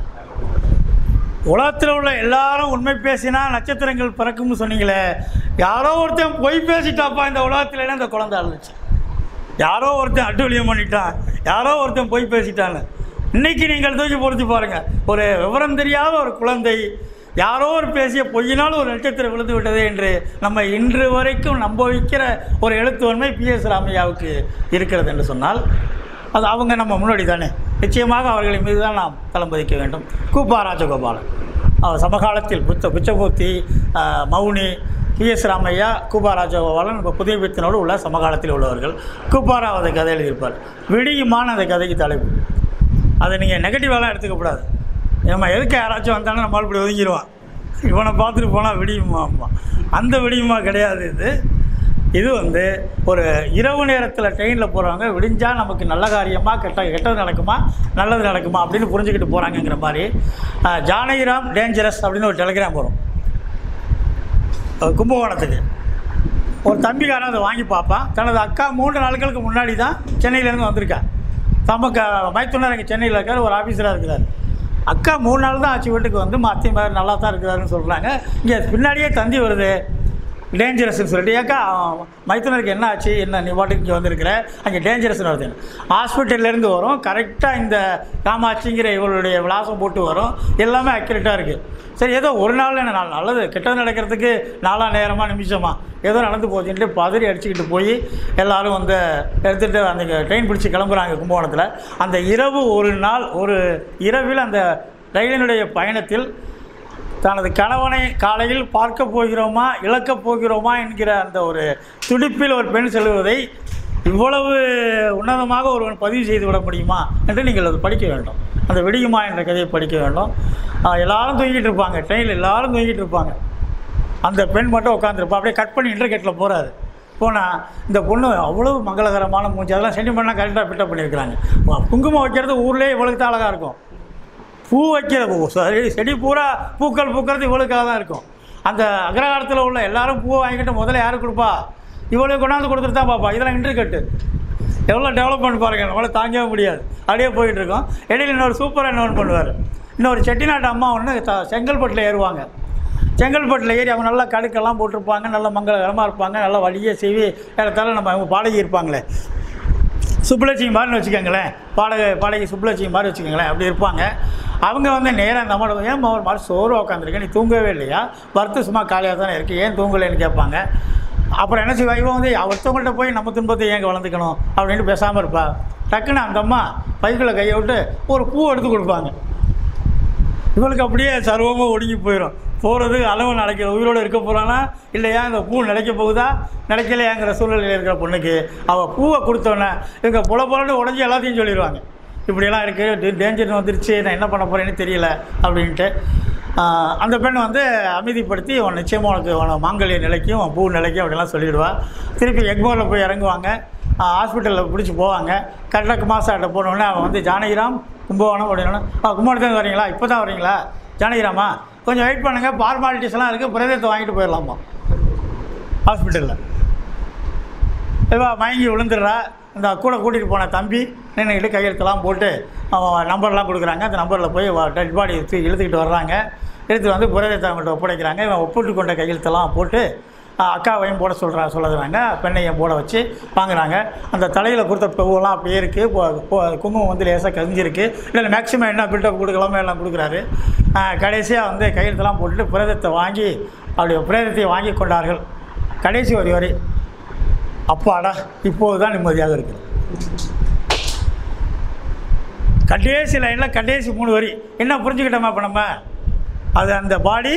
A: உலகத்தில் உள்ள எல்லாரும் உண்மை பேசினா நட்சத்திரங்கள் பிறக்கும்னு சொன்னீங்களே யாரோ ஒருத்தன் பொய் பேசிட்டாப்பா இந்த உலகத்துலன்னு அந்த குழந்தை அழுதுச்சு யாரோ ஒருத்தன் அட்டுழியம் பண்ணிட்டான் யாரோ ஒருத்தன் பொய் பேசிட்டான்னு இன்னைக்கு நீங்கள் தூக்கி பொறுத்து பாருங்க ஒரு விவரம் தெரியாத ஒரு குழந்தை யாரோ ஒரு பேசிய பொய்யினால் ஒரு நட்சத்திரம் விழுந்து விட்டது என்று நம்ம இன்று வரைக்கும் நம்ப வைக்கிற ஒரு எழுத்துவன்மை பி எஸ் ராமையாவுக்கு இருக்கிறது என்று சொன்னால் அது அவங்க நம்ம முன்னாடி தானே நிச்சயமாக அவர்களின் மீது தான் நாம் தளம் பதிக்க வேண்டும் கூப்பா ராஜகோபாலன் அவர் சமகாலத்தில் புத்த புச்சமூர்த்தி ஆஹ், மௌனி பி எஸ் ராமையா கூப்பா ராஜகோபாலன் இப்போ புதிய பித்தனோடு உள்ள சமகாலத்தில் உள்ளவர்கள் கூப்பாராவ் அந்த கதை எழுதியிருப்பார் விடியுமான அந்த கதைக்கு தலைப்பு அதை நீங்கள் நெகட்டிவாலாம் எடுத்துக்கக்கூடாது நம்ம எதுக்கு யாராச்சும் வந்தாலும் நம்மளால் இப்படி ஒதுங்கிடுவான் இவனை பார்த்துட்டு போனால் விடியுமா அம்மா அந்த விடியுமா கிடையாது இது இது வந்து ஒரு இரவு நேரத்தில் ட்ரெயினில் போகிறவங்க விடிஞ்சால் நமக்கு நல்ல காரியமா கெட்ட கெட்டது நடக்குமா நல்லது நடக்குமா அப்படின்னு புரிஞ்சுக்கிட்டு போகிறாங்கங்கிற மாதிரி ஆஹ், ஜானகிராம் டேஞ்சரஸ் அப்படின்னு ஒரு டெலிகிராம் வரும் அஹ், கும்பகோணத்துக்கு ஒரு தம்பிக்காரன் அதை வாங்கி பார்ப்பான் தனது அக்கா மூன்று நாட்களுக்கு முன்னாடி தான் சென்னையிலேருந்து வந்திருக்கா தமக்கு மைத்துனர் இங்கே சென்னையில் இருக்கார் ஒரு ஆஃபீஸராக இருக்கிறார் அக்கா மூணு நாள் தான் ஆச்சு வீட்டுக்கு வந்து மத்திய மாதிரி நல்லா தான் இருக்கிறாருன்னு சொல்கிறாங்க இங்கே பின்னாடியே தந்தி வருது டேஞ்சரஸ்ன்னு சொல்லிட்டு ஏக்கா மைத்துனருக்கு என்ன ஆச்சு என்ன நீ பாட்டுக்கு இங்கே வந்திருக்கிற அங்கே டேஞ்சரஸ்னு வருது ஹாஸ்பிட்டல்லேருந்து வரும் கரெக்டாக இந்த காமாட்சிங்கிற இவளுடைய விலாசம் போட்டு வரும் எல்லாமே அக்யூரேட்டாக இருக்குது சரி ஏதோ ஒரு நாள் என்ன நாள் நல்லது கெட்டது நடக்கிறதுக்கு நாலா நேரமாக நிமிஷமா ஏதோ நடந்து போச்சுன்ட்டு பதறி அடிச்சுக்கிட்டு போய் எல்லாரும் வந்து எடுத்துகிட்டு அந்த ட்ரெயின் பிடிச்சி கிளம்புறாங்க கும்பகோணத்தில் அந்த இரவு ஒரு நாள் ஒரு இரவில் அந்த ரயிலினுடைய பயணத்தில் தனது கணவனை காலையில் பார்க்க போகிறோமா இழக்கப் போகிறோமா என்கிற அந்த ஒரு துடிப்பில் ஒரு பெண் செல்வதை இவ்வளவு உன்னதமாக ஒருவன் பதிவு செய்து விட முடியுமா என்று நீங்கள் அது படிக்க வேண்டும் அந்த விடியுமா என்ற கதையை படிக்க வேண்டும் ஆஹ் எல்லாரும் தூங்கிட்டு இருப்பாங்க ட்ரெயினில் எல்லாரும் தூங்கிட்டு இருப்பாங்க அந்த பெண் மட்டும் உட்காந்துருப்பா அப்படியே கட் பண்ணி இன்டர்கேட்டில் போகிறாரு போனால் இந்த பொண்ணு அவ்வளோ மங்களகரமான மூஞ்சி அதெல்லாம் சென்டிமெண்ட்லாம் கரெக்டாக பிட்டப் பண்ணியிருக்கிறாங்க குங்குமம் வைக்கிறது ஊர்லேயே இவ்வளவு தான் அழகாக இருக்கும் பூ வைக்கிற பூ சரி செடி பூரா பூக்கள் பூக்கிறது இவளுக்காக தான் இருக்கும் அந்த அக்ரகாரத்தில் உள்ள எல்லாரும் பூவை வாங்கிக்கிட்டு முதல்ல யாருக்கு கொடுப்பா இவளுக்கு கொண்டாந்து கொடுத்துட்டு தான் பார்ப்பா இதெல்லாம் இன்டர்கட்டு எவ்வளோ டெவலப்மெண்ட் பாருங்கள் நம்மளால தாங்கவே முடியாது அப்படியே போயிட்டு இருக்கோம் இடையில இன்னொரு சூப்பராக இன்னொன்று பண்ணுவார் இன்னொரு செட்டிநாட்டு அம்மா ஒன்று த செங்கல்பட்டில் ஏறுவாங்க செங்கல்பட்டில் ஏறி அவங்க நல்லா கடுக்கெல்லாம் போட்டிருப்பாங்க நல்ல மங்களகரமாக இருப்பாங்க நல்லா வழியே செய்வி இடத்தால நம்ம அவங்க பாடகி இருப்பாங்களே சுப்புலட்சுமி மாதிரின்னு வச்சுக்கோங்களேன் பாடகை பாடகி சுப்புலட்சுமி மாதிரி வச்சுக்கோங்களேன் அப்படி இருப்பாங்க அவங்க வந்து நேராக அந்த அம்மாவோட ஏன் ஒரு மாதிரி சோறு உட்காந்துருக்கேன் நீ தூங்கவே இல்லையா வறுத்து சும்மா காலியாக தானே இருக்குது ஏன் தூங்கலைன்னு கேட்பாங்க அப்புறம் என்ன செய்வா இவன் வந்து ஒருத்தவங்கள்ட்ட போய் நம்ம துன்பத்தை ஏங்க வளர்ந்துக்கணும் அப்படின்னு பேசாமல் இருப்பா டக்குன்னு அந்த அம்மா பைக்குள்ள கையை விட்டு ஒரு பூ எடுத்து கொடுப்பாங்க இவளுக்கு அப்படியே சர்வமாக ஒடுங்கி போயிடும் போகிறது அளவு நடக்கிற உயிரோடு இருக்க போகிறானா இல்லையா இந்த பூ நிலைக்க போகுதா நிலைக்கலையாங்கிற சூழ்நிலையில் இருக்கிற பொண்ணுக்கு அவள் பூவை கொடுத்தோன்னே இவங்க புல புலன்னு உடஞ்சி எல்லாத்தையும் சொல்லிடுவாங்க இப்படியெல்லாம் இருக்குது டேஞ்சர் வந்துருச்சு நான் என்ன பண்ண போகிறேன்னு தெரியல அப்படின்ட்டு ஆஹ், அந்த பெண் வந்து அமைதிப்படுத்தி உன் நிச்சயமாக உனக்கு உன மாங்கல்ய நிலைக்கும் உன் பூ நிலைக்கும் அப்படிலாம் சொல்லிடுவா திருப்பி எக்மோரில் போய் இறங்குவாங்க ஹாஸ்பிட்டலில் பிடிச்சி போவாங்க கரெக்டாக மாசாட்ட போனோடனே அவன் வந்து ஜானகிராம் கும்பகோணம் அப்படின்னா ஆ கும்பகோணத்துலேருந்து வரீங்களா இப்போ தான் வரீங்களா ஜானகிராமா கொஞ்சம் வெயிட் பண்ணுங்கள் ஃபார்மாலிட்டிஸ் எல்லாம் இருக்குது பிரதேசத்தை வாங்கிட்டு போயிடலாமா ஹாஸ்பிட்டலில் இவா மயங்கி விழுந்துடுறா இந்த கூட கூட்டிகிட்டு போன தம்பி நின்றுக்கிட்டு கையெழுத்தெல்லாம் போட்டு அவன் நம்பர்லாம் கொடுக்குறாங்க அந்த நம்பரில் போய் டெட் பாடி எடுத்து இழுத்துக்கிட்டு வர்றாங்க எடுத்து வந்து புரதத்தை அவங்கள்ட்ட ஒப்படைக்கிறாங்க இவன் ஒப்பிட்டு கொண்ட கையெழுத்தெல்லாம் போட்டு ஆஹ், அக்காவையும் போட சொல்கிறா சொல்லுறாங்க பெண்ணையும் போட வச்சு வாங்குறாங்க அந்த தலையில் கொடுத்த பூவெல்லாம் அப்படியே இருக்குது போ- போ- குங்குமம் வந்து லேசாக கரிஞ்சிருக்கு இல்லை மேக்ஸிமம் என்ன பில்டப் கொடுக்கலாமோ எல்லாம் கொடுக்குறாரு கடைசியாக வந்து கையெழுத்தெல்லாம் போட்டுட்டு பிரேதத்தை வாங்கி அப்படி பிரேதத்தை வாங்கி கொண்டார்கள் கடைசி ஒரு வரை அப்பாடா இப்போது தான் நிம்மதியாக இருக்குது கடைசி லைனில் கடைசி மூணு வரி என்ன புரிஞ்சுக்கிட்டோமா இப்போ நம்ம அது அந்த பாடி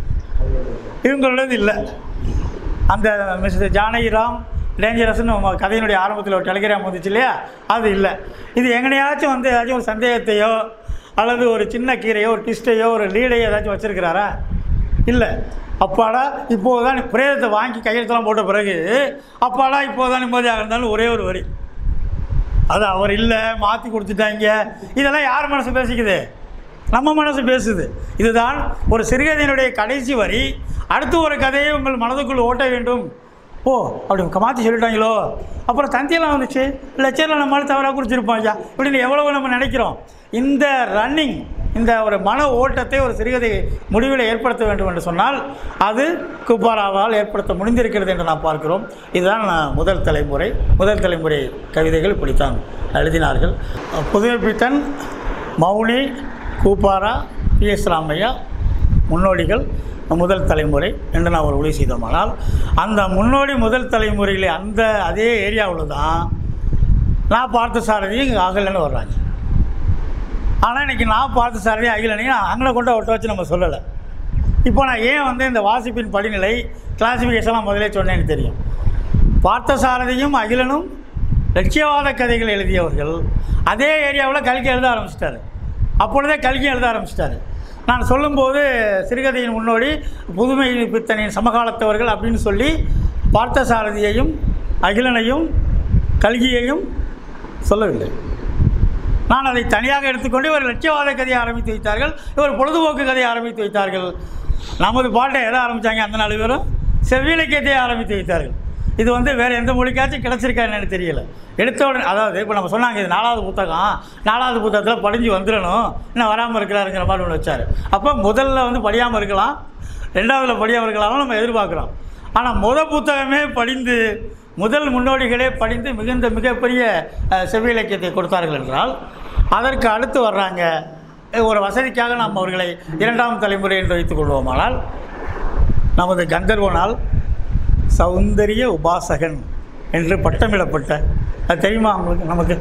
A: இவங்களோடது இல்லை அந்த மிஸ்டர் ஜானகிராம் டேஞ்சரஸ்னு நம்ம கதையினுடைய ஆரம்பத்தில் ஒரு டெலிகிராம் வந்துச்சு இல்லையா அது இல்லை இது எங்கனையாச்சும் வந்து ஏதாச்சும் ஒரு சந்தேகத்தையோ அல்லது ஒரு சின்ன கீரையோ ஒரு டிஸ்டையோ ஒரு லீடையோ ஏதாச்சும் வச்சுருக்கிறாரா இல்லை அப்பாடா இப்போது தான் பிரேதத்தை வாங்கி கையெழுத்தெல்லாம் போட்ட பிறகு அப்பாடா இப்போது தான் நிம்மதியாக இருந்தாலும் ஒரே ஒரு வரி அது அவர் இல்லை மாற்றி கொடுத்துட்டாங்க இதெல்லாம் யார் மனசு பேசிக்குது நம்ம மனசு பேசுது இதுதான் ஒரு சிறுகதையினுடைய கடைசி வரி அடுத்து ஒரு கதையை உங்கள் மனதுக்குள் ஓட்ட வேண்டும் ஓ அப்படி மாற்றி சொல்லிட்டாங்களோ அப்புறம் தந்தியெல்லாம் வந்துச்சு லட்சரில் நம்மளால தவறாக குறிச்சிருப்போம் ஐயா இப்படின்னு எவ்வளவு நம்ம நினைக்கிறோம் இந்த ரன்னிங் இந்த ஒரு மன ஓட்டத்தை ஒரு சிறுகதை முடிவில் ஏற்படுத்த வேண்டும் என்று சொன்னால் அது குப்பாராவால் ஏற்படுத்த முடிந்திருக்கிறது என்று நாம் பார்க்கிறோம் இதுதான் நான் முதல் தலைமுறை முதல் தலைமுறை கவிதைகள் இப்படித்தான் எழுதினார்கள் Pudhumaipithan Mouni Kupara P S Ramaiah முன்னோடிகள் முதல் தலைமுறை என்று நான் ஒரு ஒளி செய்தோமானால் அந்த முன்னோடி முதல் தலைமுறையிலே அந்த அதே ஏரியாவில் தான் நான் பார்த்த சாரதியும் இங்கே அகலன்னு வர்றாங்க ஆனால் இன்றைக்கி நான் பார்த்த சாரதி அகிலனையும் அங்கே கொண்டு ஒட்ட வச்சு நம்ம சொல்லலை இப்போ நான் ஏன் வந்து இந்த வாசிப்பின் படிநிலை கிளாசிஃபிகேஷன்லாம் முதலே சொன்னேன்னு தெரியும் பார்த்த சாரதியும் அகிலனும் லட்சியவாத கதைகள் எழுதியவர்கள் அதே ஏரியாவில் கல்கி எழுத ஆரம்பிச்சிட்டாரு அப்பொழுதே கல்கி எழுத ஆரம்பிச்சிட்டாரு நான் சொல்லும்போது சிறுகதையின் முன்னோடி புதுமை பித்தனின் சமகாலத்தவர்கள் அப்படின்னு சொல்லி பார்த்த சாரதியையும் அகிலனையும் கல்கியையும் சொல்லவில்லை நான் அதை தனியாக எடுத்துக்கொண்டு இவர் லட்சியவாத கதையை ஆரம்பித்து வைத்தார்கள் இவர் பொழுதுபோக்கு கதையை ஆரம்பித்து வைத்தார்கள் நமது பாட்டை எதை ஆரம்பித்தாங்க அந்த நாலு பேரும் செவ்விலக்கியத்தை ஆரம்பித்து வைத்தார்கள் இது வந்து வேறு எந்த மொழிக்காச்சும் கிடச்சிருக்கா என்னன்னு தெரியல எடுத்த உடனே அதாவது இப்போ நம்ம சொன்னாங்க இது நாலாவது புத்தகம் நாலாவது புத்தகத்தில் படிஞ்சு வந்துடணும் இன்னும் வராமல் இருக்கிறாருங்கிற மாதிரி ஒன்று வச்சார் அப்போ முதல்ல வந்து படியாமல் இருக்கலாம் ரெண்டாவதுல படியாமல் இருக்கலாம்னு நம்ம எதிர்பார்க்குறோம் ஆனால் முத புத்தகமே படிந்து முதல் முன்னோடிகளே படிந்து மிகுந்த மிகப்பெரிய அஹ், செவ்வி இலக்கியத்தை கொடுத்தார்கள் என்றால் அதற்கு அடுத்து வர்றாங்க அஹ், ஒரு வசதிக்காக நாம் அவர்களை இரண்டாம் தலைமுறை என்று வைத்துக் கொள்வோமானால் நமது கந்தர்வனால் சௌந்தரிய உபாசகன் என்று பட்டமிடப்பட்ட அது தெரியுமா உங்களுக்கு நமக்கு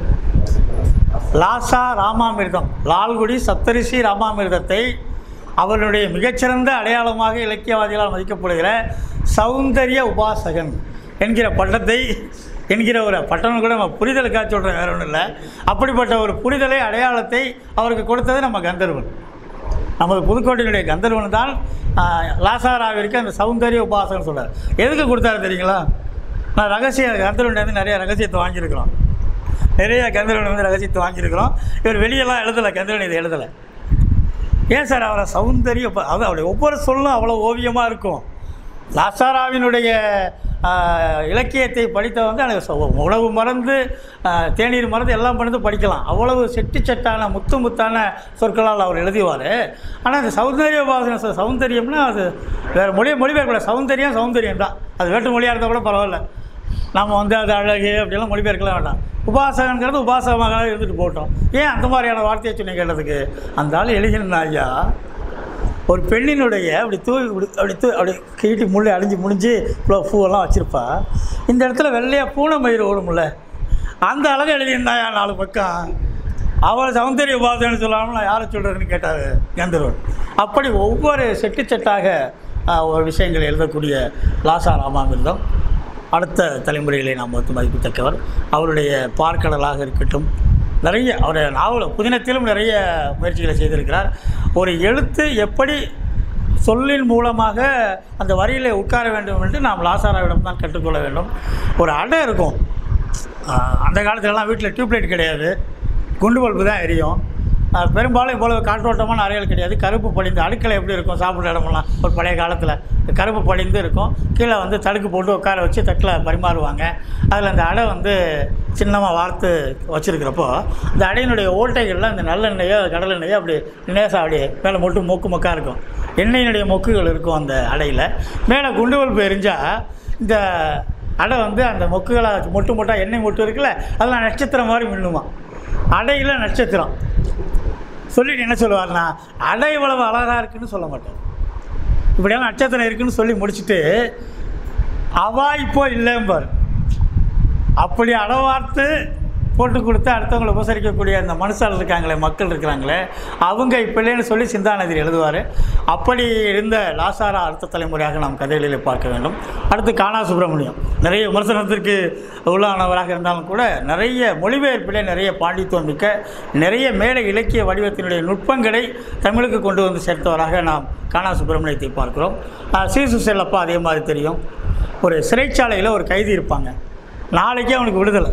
A: லாசா ராமாமிர்தம் லால்குடி சப்தரிஷி ராமாமிர்தத்தை அவருடைய மிகச்சிறந்த அடையாளமாக இலக்கியவாதிகளால் மதிக்கப்படுகிற சௌந்தரிய உபாசகன் என்கிற பட்டத்தை என்கிற ஒரு பட்டம் கூட நம்ம புரிதலுக்காக சொல்கிறேன் வேற ஒன்றும் இல்லை அப்படிப்பட்ட ஒரு புரிதலை அடையாளத்தை அவருக்கு கொடுத்தது நம்ம கந்தர்வன் நமது புதுக்கோட்டையினுடைய கந்தர்வன் தான் ஆஹ், லாசாராவிற்கு அந்த சௌந்தரிய உபாசகன் சொல்றார் எதுக்கு கொடுத்தாரு தெரியுங்களா நான் ரகசிய கந்தர்வன் வந்து நிறைய ரகசியத்தை வாங்கியிருக்கிறோம் நிறைய கந்தர்வன் வந்து ரகசியத்தை வாங்கியிருக்கிறோம் இவர் வெளியெல்லாம் எழுதலை கந்தர்வன் இதை எழுதலை ஏன் சார் அவரை சௌந்தரிய ப- அது அவருடைய ஒவ்வொரு சொல்லும் அவ்வளோ ஓவியமாக இருக்கும் லாசாராவினுடைய ஆஹ், இலக்கியத்தை படித்த வந்து எனக்கு சொ- உணவு மறந்து ஆஹ், தேநீர் மறந்து எல்லாம் மறந்து படிக்கலாம் அவ்வளவு செட்டு செட்டான முத்து முத்தான சொற்களால் அவர் எழுதுவார் ஆனால் இந்த சௌந்தரிய உபாசன ச- சௌந்தரியம்னா அது வேறு மொழியை மொழிபெயர்க்கல சௌந்தரியம் சௌந்தரியம் தான் அது வேட்டு மொழியாக இருந்தால் கூட பரவாயில்ல நம்ம வந்து அது அழகு அப்படிலாம் மொழிபெயர்க்கலாம் வேண்டாம் உபாசகங்கிறது உபாசகமாக இருந்துட்டு போட்டோம் ஏன் அந்த மாதிரியான வார்த்தையை சொன்னீங்க கேட்டதுக்கு அந்த ஆள் எழுதினா ஐயா ஒரு பெண்ணினுடைய அப்படி தூ இப்படி அப்படி தூ அப்படி கீட்டி முள்ளை அழிஞ்சு முடிஞ்சு இவ்வளோ பூவெல்லாம் வச்சுருப்பா இந்த இடத்துல வெள்ளையாக பூனை மயிர் ஓடும்ல அந்த அழகு எழுதியிருந்தாயா நாலு பக்கம் அவள் சௌந்தரிய உபாசனை சொல்லாமல் நான் யாரை சொல்கிறதுன்னு கேட்டார் கந்தர்வன் அப்படி ஒவ்வொரு செட்டு செட்டாக ஆஹ், ஒரு விஷயங்கள் எழுதக்கூடிய லாசா ராமாமிர்தம் அடுத்த தலைமுறைகளை நாம் வந்து மதிக்கத்தக்கவர் அவருடைய பார்க்கடலாக இருக்கட்டும் நிறைய அவர் நாவல் புதினத்திலும் நிறைய முயற்சிகளை செய்திருக்கிறார் ஒரு எழுத்து எப்படி சொல்லின் மூலமாக அந்த வரியில் உட்கார வேண்டும் என்று நாம் லாசாராவிடம் தான் கற்றுக்கொள்ள வேண்டும் ஒரு அடை இருக்கும் ஆஹ் அந்த காலத்துலலாம் வீட்டில் டியூப்லைட் கிடையாது குண்டு பல்பு தான் எரியும் ஆஹ் பெரும்பாலும் இவ்வளவு காற்றோட்டமான அறைகள் கிடையாது கருப்பு படிந்து அடுக்களை எப்படி இருக்கும் சாப்பிட்ற இடமெல்லாம் ஒரு பழைய காலத்தில் கருப்பு படிந்து இருக்கும் கீழே வந்து தடுக்கு போட்டு உட்கார வச்சு தட்டில் பரிமாறுவாங்க அதில் அந்த அடை வந்து சின்னமாக வார்த்து வச்சுருக்கிறப்போ அந்த அடையினுடைய ஓட்டைகளில் அந்த நல்லெண்ணெயோ கடலெண்ணெயோ அப்படி நேசா அப்படி மேலே மொட்டு மொக்கு மொக்காக இருக்கும் எண்ணெயினுடைய மொக்குகள் இருக்கும் அந்த அடையில் மேலே குண்டு பல்பு எரிஞ்சால் இந்த அடை வந்து அந்த மொக்குகளை மொட்டு மொட்டா எண்ணெய் மொட்டு இருக்குல்ல அதெல்லாம் நட்சத்திரம் மாதிரி மின்னுமா அடையில் நட்சத்திரம் சொல்லிட்டு என்ன சொல்லுவார்னா அடை இவ்வளவு அழகாக இருக்குன்னு சொல்ல மாட்டார் இப்படியெல்லாம் நட்சத்திரம் இருக்குன்னு சொல்லி முடிச்சுட்டு அவா இப்போ இல்லைம்பார் அப்படி அடவார்த்து போட்டு கொடுத்து அடுத்தவங்களை உபசரிக்கக்கூடிய அந்த மனுஷால் இருக்காங்களே மக்கள் இருக்கிறாங்களே அவங்க இப்போ இல்லைன்னு சொல்லி சிந்தாநதியில் எழுதுவார் அப்படி இருந்த லாசாரா அடுத்த தலைமுறையாக நாம் கதைகளிலே பார்க்க வேண்டும் அடுத்து காணா சுப்பிரமணியம் நிறைய விமர்சனத்திற்கு உள்ளானவராக இருந்தாலும் கூட நிறைய மொழிபெயர்ப்பிலே நிறைய பாண்டித்துவம் மிக்க நிறைய மேடை இலக்கிய வடிவத்தினுடைய நுட்பங்களை தமிழுக்கு கொண்டு வந்து சேர்த்தவராக நாம் காணா சுப்பிரமணியத்தை பார்க்கிறோம் ஆஹ் சீசு செல்லப்பா அதே மாதிரி தெரியும் ஒரு சிறைச்சாலையில் ஒரு கைதி இருப்பாங்க நாளைக்கே அவனுக்கு விடுதலை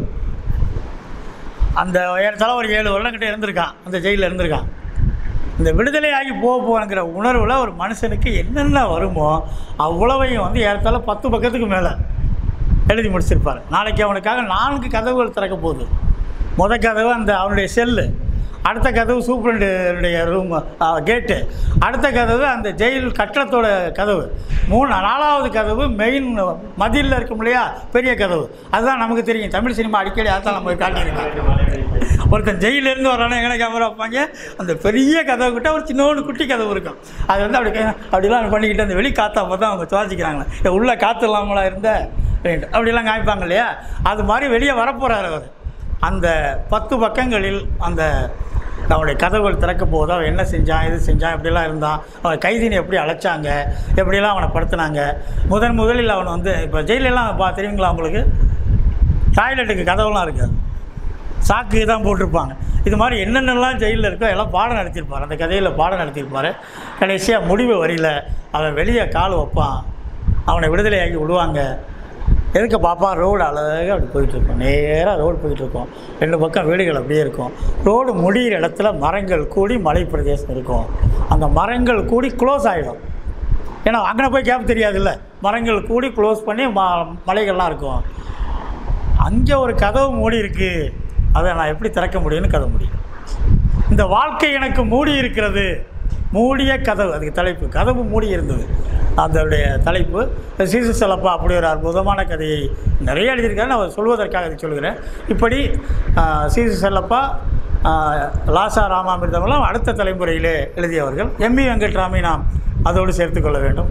A: அந்த ஏறத்தாழ ஒரு ஏழு வருடங்கிட்ட இருந்திருக்கான் அந்த ஜெயிலில் இருந்திருக்கான் இந்த விடுதலை ஆகி போக போகிற உணர்வில் ஒரு மனுஷனுக்கு என்னென்ன வருமோ அவ்வளவையும் வந்து ஏறத்தாழ பத்து பக்கத்துக்கு மேலே எழுதி முடிச்சிருப்பார் நாளைக்கு அவனுக்காக நான்கு கதவுகள் திறக்க போகுது முத கதவு அந்த அவனுடைய செல்லு அடுத்த கதவு சூப்பரண்டுடைய ரூம் கேட்டு அடுத்த கதவு அந்த ஜெயில் கட்டடத்தோட கதவு மூணு நாலாவது கதவு மெயின் மதிலில் இருக்கும் இல்லையா பெரிய கதவு அதுதான் நமக்கு தெரியும் தமிழ் சினிமா அடிக்கடி அதான் நம்ம காட்டியிருக்கோம் ஒருத்தன் ஜெயிலேருந்து வரானே எங்கே கேமரா வைப்பாங்க அந்த பெரிய கதவு கிட்ட ஒரு சின்னோண்டு குட்டி கதவு இருக்கும் அது வந்து அப்படி கே- அப்படிலாம் பண்ணிக்கிட்டு அந்த வெளி காற்றா பார்த்தா அவங்க சுவாசிக்கிறாங்களே உள்ள காற்று இல்லாமலா இருந்த அப்படின்ட்டு. அப்படிலாம் காமிப்பாங்க இல்லையா அது மாதிரி வெளியே வரப்போகிறார் அவர் அந்த பத்து பக்கங்களில் அந்த அவனுடைய கதவுகள் திறக்க போகுது அவன் என்ன செஞ்சான் இது செஞ்சான் இப்படிலாம் இருந்தான் அவன் கைதினை எப்படி அழைச்சாங்க எப்படிலாம் அவனை படுத்துனாங்க முதன் முதலில் அவன் வந்து இப்போ ஜெயிலெல்லாம் பா தெரியுங்களா உங்களுக்கு டாய்லெட்டுக்கு கதவுலாம் இருக்காது சாக்கு தான் போட்டிருப்பாங்க இது மாதிரி என்னென்னலாம் ஜெயிலில் இருக்கோ எல்லாம் பாடம் நடத்தியிருப்பார் அந்த கதையில் பாடம் நடத்தியிருப்பார் கடைசியாக முடிவு வரியில அவன் வெளியே கால் வைப்பான் அவனை விடுதலையாக்கி விடுவாங்க எதுக்கு பாப்பா ரோடு அழகாக அப்படி போயிட்டுருக்கும் நேராக ரோடு போயிட்டுருக்கோம் ரெண்டு பக்கம் வீடுகள் அப்படியே இருக்கும் ரோடு முடிகிற இடத்துல மரங்கள் கூடி மலை பிரதேசம் இருக்கும் அந்த மரங்கள் கூடி க்ளோஸ் ஆகிடும் ஏன்னா அங்கே போய் கேப் தெரியாதுல்ல மரங்கள் கூடி க்ளோஸ் பண்ணி ம மலைகள்லாம் இருக்கும் அங்கே ஒரு கதவு மூடி இருக்கு அதை நான் எப்படி திறக்க முடியும்னு கதை முடியும் இந்த வாழ்க்கை எனக்கு மூடி இருக்கிறது மூடிய கதவு அதுக்கு தலைப்பு கதவு மூடி இருந்தது அதனுடைய தலைப்பு சீசு செல்லப்பா அப்படி ஒரு அற்புதமான கதையை நிறைய எழுதியிருக்காரு நான் சொல்வதற்காக இதை சொல்கிறேன் இப்படி ஆஹ், சீசு செல்லப்பா ஆஹ், லாசா ராமாமிர்தமெல்லாம் அடுத்த தலைமுறையிலே எழுதியவர்கள் எம்இ வெங்கட்ராமை நாம் அதோடு சேர்த்துக்கொள்ள வேண்டும்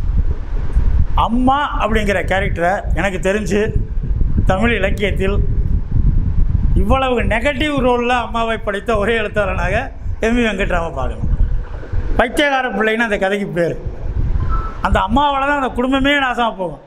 A: அம்மா அப்படிங்கிற கேரக்டரை எனக்கு தெரிஞ்சு தமிழ் இலக்கியத்தில் இவ்வளவு நெகட்டிவ் ரோலில் அம்மாவை படைத்த ஒரே எழுத்தாளனாக எம்வி வெங்கட்ராம பார்க்கணும் பைத்தியகார பிள்ளைன்னு அந்த கதைக்கு பேர் அந்த அம்மாவால் தான் அந்த குடும்பமே நாசமாக போகும்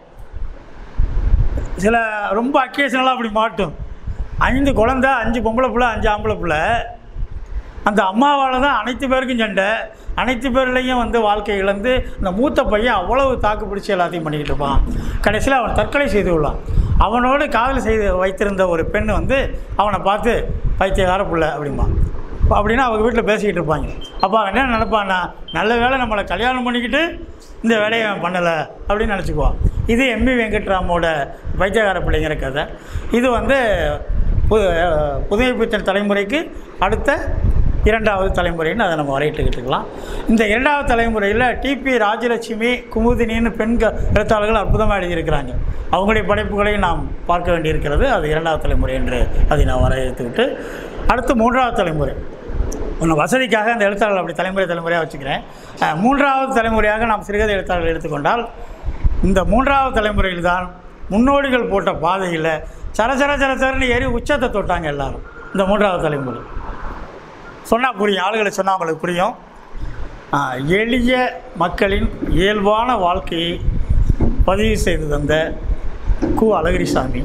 A: சில ரொம்ப அக்கேஷனலாக அப்படி மாட்டும் ஐந்து குழந்த அஞ்சு பொம்பளை பிள்ளை அஞ்சு ஆம்பளை பிள்ளை அந்த அம்மாவால் தான் அனைத்து பேருக்கும் சண்டை அனைத்து பேர்லையும் வந்து வாழ்க்கை இழந்து இந்த மூத்த பையன் அவ்வளவு தாக்கு பிடிச்சி எல்லாத்தையும் பண்ணிக்கிட்டு இருப்பான் கடைசியில் அவன் தற்கொலை செய்து கொள்ளான் அவனோடு காதல் செய்து வைத்திருந்த ஒரு பெண் வந்து அவனை பார்த்து பைத்தியக்கார புள்ள அப்படிம்பா அப்படின்னா அவங்க வீட்டில் பேசிக்கிட்டு இருப்பாங்க அப்போ அவன் என்ன நினைப்பான்னா நல்ல வேளை நம்மளை கல்யாணம் பண்ணிக்கிட்டு இந்த வேலையை அவன் பண்ணலை அப்படின்னு நினச்சிக்குவான் இது எம்பி வெங்கட்ராமோட பைத்தியக்கார பிள்ளைங்கிற கதை இது வந்து பு புதுமை பித்தன் தலைமுறைக்கு அடுத்த இரண்டாவது தலைமுறைன்னு அதை நம்ம வரையிட்டுக்கிட்டு இருக்கலாம் இந்த இரண்டாவது தலைமுறையில் டிபி ராஜலட்சுமி குமுதினின்னு பெண்கள் எழுத்தாளர்கள் அற்புதமாக எழுதியிருக்கிறாங்க அவங்களுடைய படைப்புகளையும் நாம் பார்க்க வேண்டியிருக்கிறது அது இரண்டாவது தலைமுறை என்று அதை நான் வரையறுத்துக்கிட்டு அடுத்து மூன்றாவது தலைமுறை ஒன்று வசதிக்காக அந்த எழுத்தாளர்கள் அப்படி தலைமுறை தலைமுறையாக வச்சுக்கிறேன் அஹ், மூன்றாவது தலைமுறையாக நாம் சிறுகதை எழுத்தாளர்கள் எடுத்துக்கொண்டால் இந்த மூன்றாவது தலைமுறையில் தான் முன்னோடிகள் போட்ட பாதையில் சர சர சர சரன்னு ஏறி உச்சத்தை தொட்டாங்க எல்லாரும் இந்த மூன்றாவது தலைமுறை சொன்னால் புரியும் ஆளுகளை சொன்னால் அவங்களுக்கு புரியும் ஆ, எளிய மக்களின் இயல்பான வாழ்க்கையை பதிவு செய்து தந்த கு அழகிரிசாமி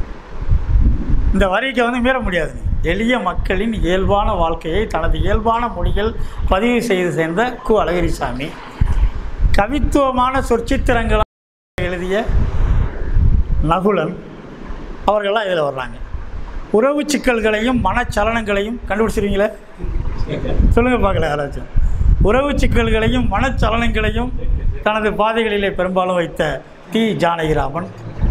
A: இந்த வரிக்கு வந்து மீற முடியாது எளிய மக்களின் இயல்பான வாழ்க்கையை தனது இயல்பான மொழிகள் பதிவு செய்து சேர்ந்த கு அழகிரிசாமி கவித்துவமான சொற்சித்திரங்களாக எழுதிய நகுலன் அவர்கள்லாம் இதில் வர்றாங்க உறவு சிக்கல்களையும் மனச்சலனங்களையும் கண்டுபிடிச்சிருவீங்களே சொல்லுங்க பார்க்கல யாராச்சும் உறவு சிக்கல்களையும் மனச்சலனங்களையும் தனது பாதைகளிலே பெரும்பாலும் வைத்த டி ஜானகிராமன்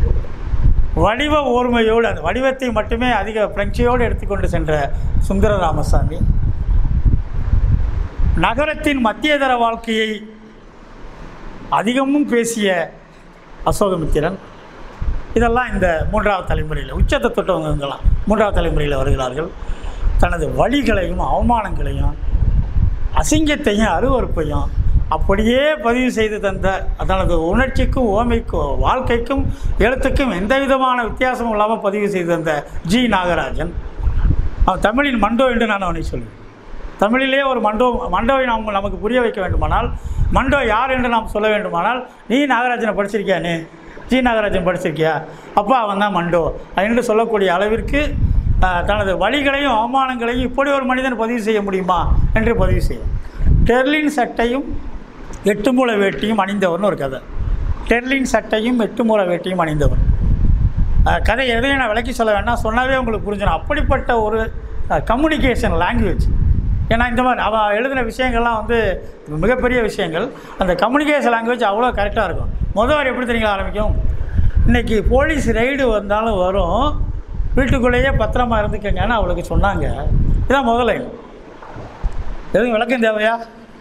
A: வடிவ ஓர்மையோடு அந்த வடிவத்தை மட்டுமே அதிக பிரங்கையோடு எடுத்துக்கொண்டு சென்ற சுந்தர ராமசாமி நகரத்தின் மத்தியதர வாழ்க்கையை அதிகமும் பேசிய அசோகமித்திரன் இதெல்லாம் இந்த மூன்றாவது தலைமுறையில் உச்சத்தை தொட்டவங்கலாம் மூன்றாவது தலைமுறையில் வருகிறார்கள் தனது வழிகளையும் அவமானங்களையும் அசிங்கத்தையும் அருவறுப்பையும் அப்படியே பதிவு செய்து தந்த தனது உணர்ச்சிக்கும் ஓமைக்கும் வாழ்க்கைக்கும் எழுத்துக்கும் எந்த விதமான வித்தியாசமும் இல்லாமல் பதிவு செய்து தந்த ஜி நாகராஜன் அவன் தமிழின் மண்டோ என்று நான் அவனை சொல்லுவேன் தமிழிலே ஒரு மண்டோ மண்டோவை நாம் நமக்கு புரிய வைக்க வேண்டுமானால் மண்டோ யார் என்று நாம் சொல்ல வேண்டுமானால் நீ நாகராஜனை படிச்சிருக்கியா நீ ஜி நாகராஜன் படிச்சிருக்கியா அப்பா அவன் தான் மண்டோ என்று சொல்லக்கூடிய அளவிற்கு ஆஹ், தனது வழிகளையும் அவமானங்களையும் இப்படி ஒரு மனிதன் பதிவு செய்ய முடியுமா என்று பதிவு செய்யும் டெர்லின் சட்டையும் எட்டு மூல வேட்டியும் அணிந்தவர்னு ஒரு கதை டெர்லின் சட்டையும் எட்டு மூல வேட்டியும் அணிந்தவர் அஹ் கதை எதையும் நான் விளக்கி சொல்ல வேண்டாம் சொன்னாவே உங்களுக்கு புரிஞ்சிடும் அப்படிப்பட்ட ஒரு கம்யூனிகேஷன் லாங்குவேஜ் ஏன்னா இந்த மாதிரி அவள் எழுதின விஷயங்கள்லாம் வந்து மிகப்பெரிய விஷயங்கள் அந்த கம்யூனிகேஷன் லாங்குவேஜ் அவ்வளோ கரெக்டாக இருக்கும் முதல் வாரம் எப்படி தெரியுங்களா ஆரம்பிக்கும் இன்றைக்கி போலீஸ் ரைடு வந்தாலும் வரும் வீட்டுக்குள்ளேயே பத்திரமா இருந்துக்கங்கன்னு அவளுக்கு சொன்னாங்க இதான் முதல்ல எதுவும் விளக்கம் தேவையா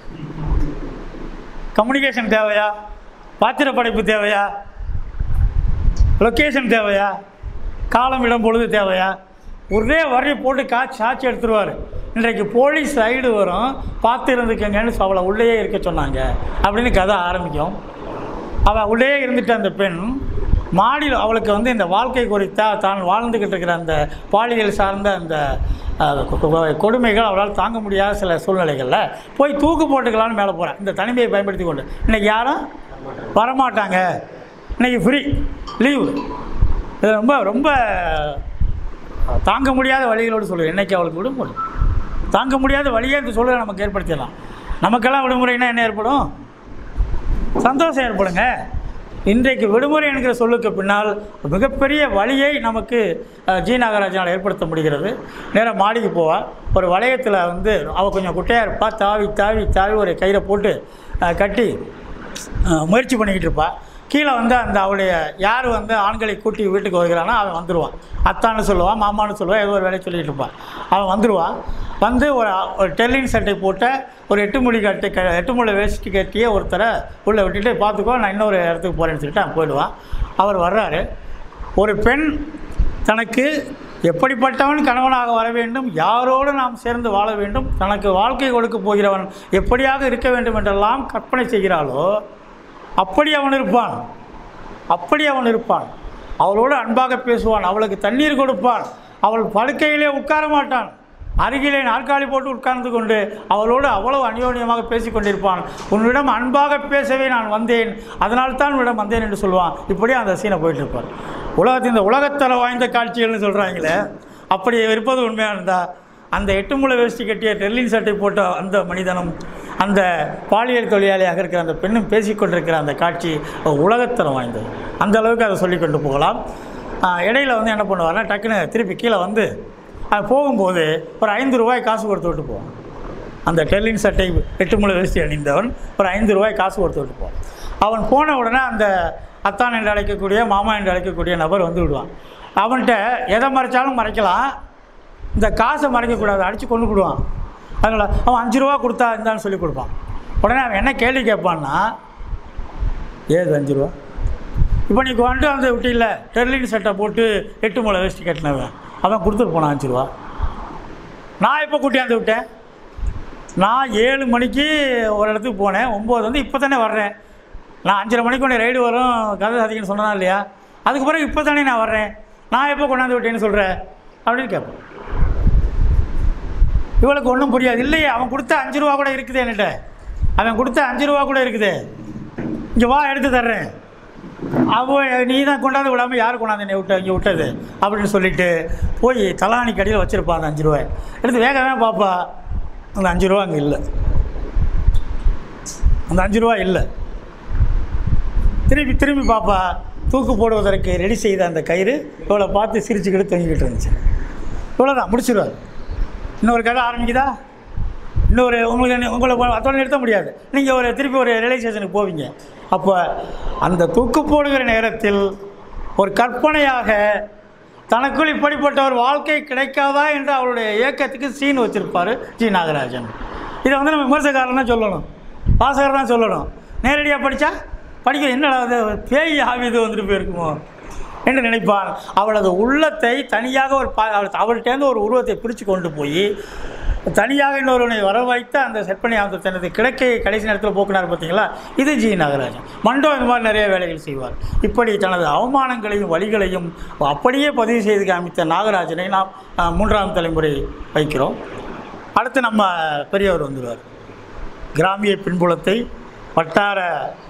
A: கம்யூனிகேஷன் தேவையா பாத்திர படைப்பு தேவையா லொக்கேஷன் தேவையா காலம் இடம் பொழுது தேவையா ஒரே வரையை போட்டு கா சாட்சி எடுத்துருவார் இன்றைக்கு போலீஸ் ரைடு வரும் பார்த்து இருந்துக்கங்கன்னு அவளை உள்ளேயே இருக்க சொன்னாங்க அப்படின்னு கதை ஆரம்பிக்கும் அவள் உள்ளேயே இருந்துட்ட அந்த பெண் மாடியில் அவளுக்கு வந்து இந்த வாழ்க்கை குறித்தா தான் வாழ்ந்துக்கிட்டு இருக்கிற அந்த பாலியல் சார்ந்த அந்த அஹ், கொ- கொ- கொடுமைகள் அவளால் தாங்க முடியாத சில சூழ்நிலைகளில் போய் தூக்கு போட்டுக்கலான்னு மேலே போகிறேன் இந்த தனிமையை பயன்படுத்தி கொண்டு இன்றைக்கி யாரும் வரமாட்டாங்க இன்றைக்கி ஃப்ரீ லீவு இது ரொம்ப ரொம்ப தாங்க முடியாத வழிகளோடு சொல்லுவேன் இன்றைக்கி அவளுக்கு விடுமுறை தாங்க முடியாத வழியே இந்த சூழலை நமக்கு ஏற்படுத்திடலாம் நமக்கெல்லாம் விடுமுறைனா என்ன ஏற்படும் சந்தோஷம் ஏற்படுங்க இன்றைக்கு விடுமுறை என்கிற சொல்லுக்கு பின்னால் மிகப்பெரிய வழியை நமக்கு அஹ், ஜி நாகராஜனால் ஏற்படுத்த முடிகிறது நேராக மாடிக்கு போவா ஒரு வளையத்தில் வந்து அவள் கொஞ்சம் குட்டையாக இருப்பா தாவி தாவி தாவி ஒரு கயிறை போட்டு அஹ், கட்டி அஹ், முயற்சி பண்ணிக்கிட்டு இருப்பா கீழே வந்து அந்த அவளுடைய யார் வந்து ஆண்களை கூட்டி வீட்டுக்கு வருகிறானோ அவன் வந்துடுவான் அத்தான்னு சொல்லுவான் மாமான்னு சொல்லுவான் ஏதோ ஒரு வேலையை சொல்லிட்டு இருப்பான் அவன் வந்துடுவான் வந்து ஒரு ஒரு டெல்லின் சட்டை போட்ட ஒரு எட்டு மொழி கட்டி க எட்டு மொழி வேஷ்டி கட்டிய ஒருத்தரை உள்ளே விட்டுட்டு பார்த்துக்கோ நான் இன்னொரு இடத்துக்கு போகிறேன்னு சொல்லிட்டு அவன் போயிடுவான் அவர் வர்றாரு ஒரு பெண் தனக்கு எப்படிப்பட்டவன் கணவனாக வர வேண்டும் யாரோடு நாம் சேர்ந்து வாழ வேண்டும் தனக்கு வாழ்க்கை கொடுக்க போகிறவன் எப்படியாக இருக்க வேண்டும் என்றெல்லாம் கற்பனை செய்கிறாளோ அப்படி அவன் இருப்பான் அப்படி அவன் இருப்பான் அவளோடு அன்பாக பேசுவான் அவளுக்கு தண்ணீர் கொடுப்பான் அவள் படுக்கையிலே உட்கார மாட்டான் அருகிலே நாற்காலி போட்டு உட்கார்ந்து கொண்டு அவளோடு அவ்வளவு அந்யோன்யமாக பேசிக் கொண்டிருப்பான் உன்னிடம் அன்பாக பேசவே நான் வந்தேன் அதனால் தான் உன்னிடம் வந்தேன் என்று சொல்லுவான் இப்படியே அந்த சீனை போயிட்டு இருப்பார் உலகத்தின் இந்த உலகத்தர வாய்ந்த காட்சிகள்னு சொல்கிறாங்களே அப்படி இருப்பது உண்மையாக இருந்தால் அந்த எட்டு முளை வேஷ்டி கட்டிய டெர்லின் சட்டை போட்ட அந்த மனிதனும் அந்த பாலியல் தொழிலாளியாக இருக்கிற அந்த பெண்ணும் பேசிக்கொண்டிருக்கிற அந்த காட்சி உலகத்தரம் வாய்ந்தது அந்த அளவுக்கு அதை சொல்லி கொண்டு போகலாம் ஆஹ் இடையில வந்து என்ன பண்ணுவார்னா டக்குன்னு திருப்பி கீழே வந்து அது போகும்போது ஒரு ஐந்து ரூபாய் காசு கொடுத்து விட்டு போவான் அந்த டெர்லின் சட்டை எட்டு முளை வேஷ்டி அணிந்தவன் ஒரு ஐந்து ரூபாய் காசு கொடுத்து விட்டு போவான் அவன் போன உடனே அந்த அத்தான் என்று அழைக்கக்கூடிய மாமா என்று அழைக்கக்கூடிய நபர் வந்து விடுவான் அவன்கிட்ட எதை மறைச்சாலும் மறைக்கலாம் இந்த காசை மறைக்கக்கூடாது அடித்து கொண்டு விடுவான் அதனால் அவன் அஞ்சு ரூபா கொடுத்தா இருந்தான்னு சொல்லி கொடுப்பான் உடனே அவன் என்ன கேள்வி கேட்பான்னா ஏது அஞ்சு ரூபா இப்போ நீ கொண்டு வந்து விட்டில்ல டெர்லின் சட்டை போட்டு எட்டு முளை வேஷ்டி கட்டினவன் அவன் கொடுத்துட்டு போனான் அஞ்சு ரூபா நான் எப்போ கூட்டியாந்து விட்டேன் நான் ஏழு மணிக்கு ஒரு இடத்துக்கு போனேன் ஒம்பது வந்து இப்போ தானே வர்றேன் நான் அஞ்சரை மணிக்கு உடனே ரைடு வரும் கதை சாதிக்கன்னு சொன்னதா இல்லையா அதுக்கு பிறகு இப்போ தானே நான் வர்றேன் நான் எப்போ கொண்டாந்து விட்டேன்னு சொல்கிறேன் அப்படின்னு கேட்பேன் இவளுக்கு ஒன்றும் புரியாது இல்லையே அவன் கொடுத்த அஞ்சு ரூபா கூட இருக்குது என்கிட்ட அவன் கொடுத்த அஞ்சு ரூபா கூட இருக்குது இங்கே வா எடுத்து தர்றேன் அவன் நீ தான் கொண்டாந்து விடாமல் யார் கொண்டாந்து என்னை விட்ட இங்கே விட்டது அப்படின்னு சொல்லிட்டு போய் தலாணி கடையில் வச்சுருப்பான் அந்த அஞ்சு ரூபாய் எடுத்து வேகவே பார்ப்பா அந்த அஞ்சு ரூபா அங்கே இல்லை அந்த அஞ்சு ரூபா இல்லை திரும்பி திரும்பி பாப்பா தூக்கு போடுவதற்கு ரெடி செய்த அந்த கயிறு இவளை பார்த்து சிரிச்சுக்கிட்டு தொங்கிக்கிட்டு இருந்துச்சு இவ்வளோதான் முடிச்சிருவார் இன்னொரு கதை ஆரம்பிக்குதா இன்னொரு உங்களுக்கு என்ன- உங்களை அதோட நிறுத்த முடியாது நீங்கள் ஒரு திருப்பி ஒரு ரியலைசேஷனுக்கு போவீங்க அப்போ அந்த தூக்கு போடுகிற நேரத்தில் ஒரு கற்பனையாக தனக்குள் இப்படிப்பட்ட ஒரு வாழ்க்கை கிடைக்காதா என்று அவருடைய இயக்கத்துக்கு சீன் வச்சிருப்பார் ஜி நாகராஜன் இதை வந்து நம்ம விமர்சகாரன் தான் சொல்லணும் வாசகர் தான் சொல்லணும் நேரடியாக படித்தா படிக்க என்னடா அது பேய் ஆவிது வந்துட்டு போயிருக்குமோ என்று நினைப்பான் அவளது உள்ளத்தை தனியாக ஒரு பா அவள் அவள்கிட்டேருந்து ஒரு உருவத்தை பிரித்து கொண்டு போய் தனியாக இன்னொருவனை வர வைத்து அந்த செப்பனை அந்த தனது கிழக்கை கடைசி நேரத்தில் போக்குனார் பார்த்தீங்களா இது ஜி நாகராஜன் மண்டோ இந்த மாதிரி நிறைய வேலைகள் செய்வார் இப்படி தனது அவமானங்களையும் வழிகளையும் அப்படியே பதிவு செய்து காமித்த நாகராஜனை நாம் அஹ், மூன்றாம் தலைமுறை வைக்கிறோம் அடுத்து நம்ம பெரியவர் வந்துடுவார் கிராமிய பின்புலத்தை வட்டார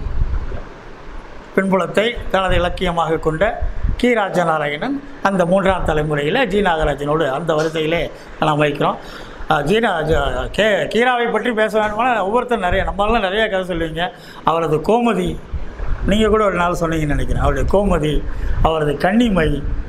A: பின்புலத்தை தனது இலக்கியமாக கொண்ட கி ராஜநாராயணன் அந்த மூன்றாம் தலைமுறையில் ஜி நாகராஜனோடு அந்த வரிசையிலே நாம் வைக்கிறோம் அஹ் ஜீனா ஜ- கே கீராவை பற்றி பேச வேண்டுமானால் ஒவ்வொருத்தரும் நிறைய நம்மளாம் நிறைய கதை சொல்லுவீங்க அவரது கோமதி நீங்கள் கூட ஒரு நாள் சொன்னீங்கன்னு நினைக்கிறேன் அவருடைய கோமதி அவரது கன்னிமை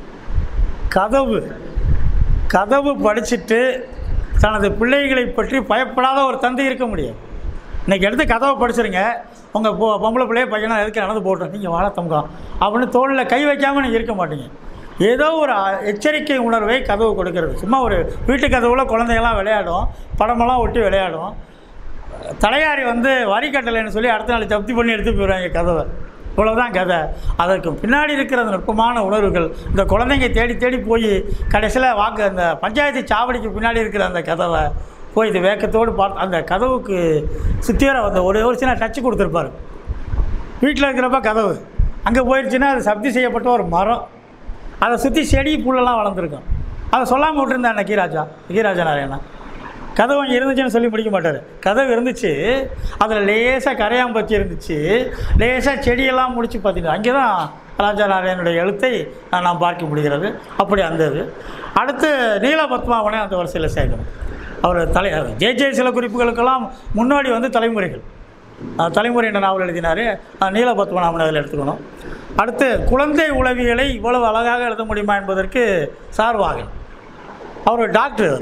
A: கதவு கதவு படிச்சுட்டு தனது பிள்ளைகளை பற்றி பயப்படாத ஒரு தந்தை இருக்க முடியும் இன்னைக்கு எடுத்து கதவை படிச்சிருங்க உங்கள் பொ பொம்பளை பிள்ளைய பையனா எதுக்கு நடந்து போட்டோம் நீங்கள் வாழ தங்கம் அப்படின்னு தோளில் கை வைக்காமல் நீங்கள் இருக்க மாட்டீங்க ஏதோ ஒரு அ- எச்சரிக்கை உணர்வை கதவு கொடுக்கிறது சும்மா ஒரு வீட்டு கதவுல குழந்தைகள்லாம் விளையாடும் படமெல்லாம் ஒட்டி விளையாடும் தலையாரி வந்து வரி கட்டலைன்னு சொல்லி அடுத்த நாள் ஜப்தி பண்ணி எடுத்து போயிடுவாங்க கதவை இவ்வளோதான் கதை அதற்கு பின்னாடி இருக்கிற அந்த நுட்பமான உணர்வுகள் இந்த குழந்தைங்க தேடி தேடி போய் கடைசியில் வாக்கு அந்த பஞ்சாயத்து சாவடிக்கு பின்னாடி இருக்கிற அந்த கதவை போய் இது வேக்கத்தோடு பார்த்து அந்த கதவுக்கு சுற்றிவர அந்த ஒரு ஒரு சின்ன டச்சு கொடுத்துருப்பாரு வீட்டில் இருக்கிறப்ப கதவு அங்கே போயிடுச்சுன்னா அது சப்தி செய்யப்பட்ட ஒரு மரம் அதை சுற்றி செடி புல்லெல்லாம் வளர்ந்துருக்கும் அதை சொல்லாமல் விட்டுருந்தேன் அன்னை கீராஜா கீராஜா நாராயணா கதவு அங்கே இருந்துச்சுன்னு சொல்லி முடிக்க மாட்டார் கதவு இருந்துச்சு அதில் லேசாக கரையாம்பச்சு இருந்துச்சு லேசாக செடியெல்லாம் முடிச்சு பார்த்தீங்கன்னா அங்கே தான் ராஜா நாராயணனுடைய எழுத்தை நாம் பார்க்க முடிகிறது அப்படி அந்த இது அடுத்து நீலபத்மாவனை அந்த வரிசையில் சேர்க்கணும் அவர் தலை ஜே ஜே சில குறிப்புகளுக்கெல்லாம் முன்னாடி வந்து தலைமுறைகள் அஹ் தலைமுறை என்ற நாவல் எழுதினார் நீலபத்மநாபன் அதில் எடுத்துக்கணும் அடுத்து குழந்தை உளவியலை இவ்வளவு அழகாக எழுத முடியுமா என்பதற்கு சார்வாகன் அவர் ஒரு டாக்டர் அவர்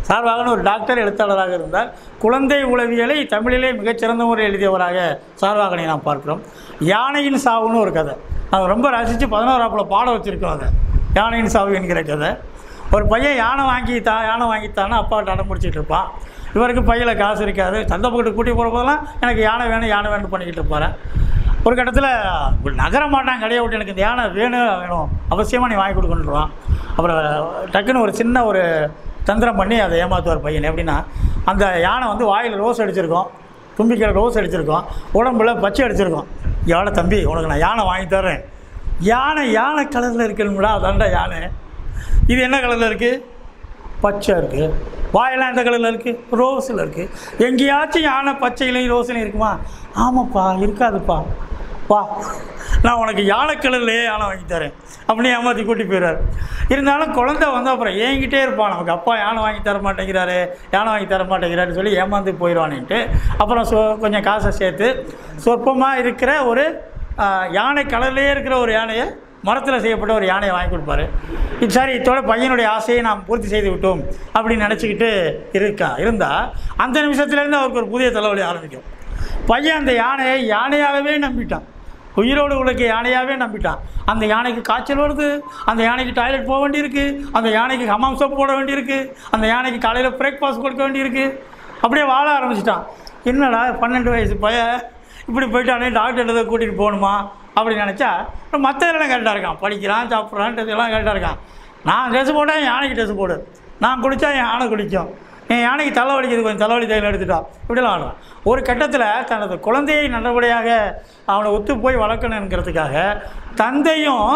A: சார்வாகன் ஒரு டாக்டர் எழுத்தாளராக இருந்தார் குழந்தை உளவியலை தமிழிலே மிகச்சிறந்த முறையில் எழுதியவராக சார்வாகனை நாம் பார்க்கிறோம் யானையின் சாவுன்னு ஒரு கதை அதை ரொம்ப ரசித்து பதினோராப்பில் பாட வச்சுருக்கோம் அதை யானையின் சாவு என்கிற கதை ஒரு பையன் யானை வாங்கித்தா யானை வாங்கித்தான்னு அப்பாட்ட அடம் பிடிச்சிட்டு இருப்பான் இவருக்கு பையில் காசு இருக்காது சந்தை பக்கத்து கூட்டி போகிற போதெல்லாம் எனக்கு யானை வேணும் யானை வேணும் பண்ணிக்கிட்டு இருப்பாரு ஒரு கட்டத்தில் நகர மாட்டான் கடையை விட்டு எனக்கு இந்த யானை வேணும் வேணும் அவசியமாக நீ வாங்கி கொடுக்கணுன்றான் அப்புறம் டக்குன்னு ஒரு சின்ன ஒரு தந்திரம் பண்ணி அதை ஏமாத்துவார் பையன் எப்படின்னா அந்த யானை வந்து வாயில் ரோஸ் அடிச்சிருக்கோம் தும்பிக்கையில் ரோஸ் அடிச்சிருக்கோம் உடம்புல பச்சை அடிச்சிருக்கோம் எவ்வளோ தம்பி உனக்கு நான் யானை வாங்கி தர்றேன் யானை யானை கலரில் இருக்கணும்டா அதான்டா யானை இது என்ன கலரில் இருக்குது பச்சை இருக்குது வாயெல்லாம் எந்த கலரில் இருக்குது ரோஸில் இருக்குது எங்கேயாச்சும் யானை பச்சையிலையும் ரோஸ்லையும் இருக்குமா ஆமாப்பா இருக்காதுப்பா வா நான் உனக்கு யானை கலர்லேயே யானை வாங்கி தரேன் அப்படின்னு ஏமாற்றி கூட்டி போயிடுறாரு இருந்தாலும் குழந்தை வந்து அப்புறம் ஏங்கிட்டே இருப்பான் நமக்கு அப்பா யானை வாங்கி தர மாட்டேங்கிறாரு யானை வாங்கி தர மாட்டேங்கிறாருன்னு சொல்லி ஏமாந்து போயிடுவானுன்ட்டு அப்புறம் சொ கொஞ்சம் காசை சேர்த்து சொற்பமாக இருக்கிற ஒரு ஆ, யானை கலர்லேயே இருக்கிற ஒரு யானையை மரத்தில் செய்யப்பட்ட ஒரு யானையை வாங்கி கொடுப்பாரு இது சரி இதோட பையனுடைய ஆசையை நாம் பூர்த்தி செய்து விட்டோம் அப்படின்னு நினச்சிக்கிட்டு இருக்கா இருந்தால் அந்த நிமிஷத்துலேருந்து அவருக்கு ஒரு புதிய தலைவலி ஆரம்பிக்கும் பையன் அந்த யானையை யானையாகவே நம்பிட்டான் உயிரோடு உலக யானையாகவே நம்பிட்டான் அந்த யானைக்கு காய்ச்சல் வருது அந்த யானைக்கு டாய்லெட் போக வேண்டியிருக்கு அந்த யானைக்கு ஹமாம் சோப் போட வேண்டியிருக்கு அந்த யானைக்கு காலையில் பிரேக்ஃபாஸ்ட் கொடுக்க வேண்டியிருக்கு அப்படியே வாழ ஆரம்பிச்சிட்டான் என்னடா பன்னெண்டு வயசு பையன் இப்படி போயிட்டானே டாக்டர் எதை கூட்டிகிட்டு போகணுமா அப்படின்னு நினச்சா மற்ற எல்லாம் கரெக்டாக இருக்கான் படிக்கிறான் சாப்பிட்றான் எல்லாம் கரெக்டாக இருக்கான் நான் ட்ரெஸ் போட்டேன் என் யானைக்கு ட்ரெஸ் போடு நான் குடித்தா என் யானை குடிக்கும் என் யானைக்கு தலை வலிக்குது கொஞ்சம் தலைவலி தைலம் எடுத்துட்டா இப்படிலாம் ஆடுறான் ஒரு கட்டத்தில் தனது குழந்தையை நல்லபடியாக அவனை ஒத்து போய் வளர்க்கணுங்கிறதுக்காக தந்தையும்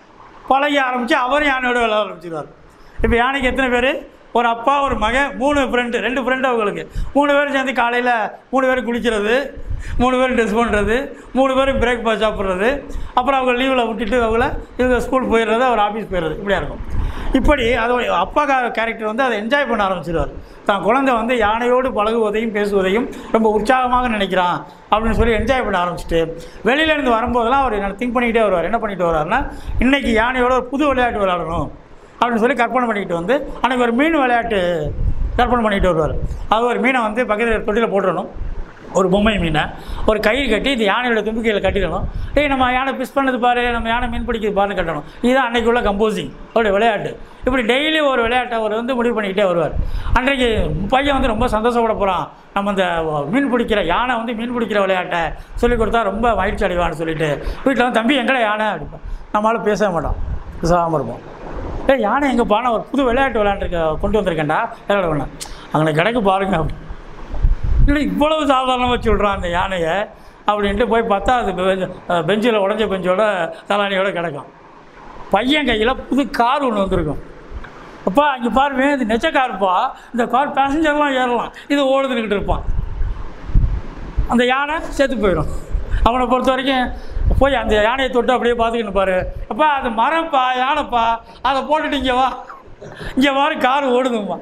A: பழகி ஆரம்பித்து அவரும் யானையோட விளையாட ஆரம்பிச்சிடுவார் இப்போ யானைக்கு எத்தனை பேர் ஒரு அப்பா ஒரு மகன் மூணு ஃப்ரெண்டு ரெண்டு ஃப்ரெண்டு அவங்களுக்கு மூணு பேரும் சேர்ந்து காலையில் மூணு பேர் குளிக்கிறது மூணு பேரும் ட்ரெஸ் பண்ணுறது மூணு பேரும் பிரேக்ஃபாஸ்ட் சாப்பிட்றது அப்புறம் அவங்க லீவில் விட்டுட்டு அவங்கள இவங்க ஸ்கூல் போயிடுறது அவர் ஆஃபீஸ் போயிடுறது இப்படியா இருக்கும் இப்படி அதோட அப்பா கேரக்டர் வந்து அதை என்ஜாய் பண்ண ஆரம்பிச்சிடுவார் தான் குழந்தை வந்து யானையோடு பழகுவதையும் பேசுவதையும் ரொம்ப உற்சாகமாக நினைக்கிறான் அப்படின்னு சொல்லி என்ஜாய் பண்ண ஆரம்பிச்சிட்டு வெளியிலேருந்து வரும்போதெல்லாம் அவர் திங்க் பண்ணிக்கிட்டே வருவார் என்ன பண்ணிட்டு வர்றாருன்னா இன்றைக்கி யானையோட ஒரு புது விளையாட்டு விளையாடணும் அப்படின்னு சொல்லி கற்பனை பண்ணிக்கிட்டு வந்து அன்றைக்கி ஒரு மீன் விளையாட்டு கற்பனை பண்ணிட்டு வருவார் அது ஒரு மீனை வந்து பக்கத்தில் தொட்டியில் போட்டுடணும் ஒரு பொம்மை மீனை ஒரு கயிறு கட்டி இந்த யானையோட தும்பிக்கையில் கட்டிடணும் ஏய் நம்ம யானை பிஸ் பண்ணது பாரு நம்ம யானை மீன் பிடிக்கிறது பாருன்னு கட்டணும் இதுதான் அன்னைக்கு உள்ள கம்போசிங் அவருடைய விளையாட்டு இப்படி டெய்லி ஒரு விளையாட்டை அவர் வந்து முடிவு பண்ணிக்கிட்டே வருவார் அன்றைக்கு பையன் வந்து ரொம்ப சந்தோஷப்பட போகிறான் நம்ம இந்த மீன் பிடிக்கிற யானை வந்து மீன் பிடிக்கிற விளையாட்டை சொல்லிக் கொடுத்தா ரொம்ப மகிழ்ச்சி அடைவான்னு சொல்லிட்டு வீட்டில் வந்து தம்பி எங்கடா யானை அப்படிப்பா நம்மளால பேச மாட்டோம் பேசாமல் இருப்போம் ஏய் யானை எங்கப்பா நான் ஒரு புது விளையாட்டு விளையாண்டுருக்க கொண்டு வந்திருக்கேன்டா விளையாட வேணாம் அங்கே கிடக்கு பாருங்க அப்படி இல்லை இவ்வளவு சாதாரணமாக சொல்கிறான் அந்த யானையை அப்படின்ட்டு போய் பார்த்தா அது பெஞ்சில் உடஞ்ச பெஞ்சோட தலானியோட கிடக்கும் பையன் கையில் புது கார் ஒன்று வந்திருக்கும் அப்பா இங்கே பாருமே இது நெச்ச காருப்பா இந்த கார் பேசஞ்சர்லாம் ஏறலாம் இது ஓடுதுன்னுக்கிட்டு இருப்பான் அந்த யானை செத்து போயிடும் அவனை பொறுத்த வரைக்கும் போய் அந்த யானையை தொட்டு அப்படியே பார்த்துக்கிட்டு பாரு அப்பா அது மரம்ப்பா யானைப்பா அதை போட்டுட்டு இங்கே வா இங்கே வாரு கார் ஓடுதும்மா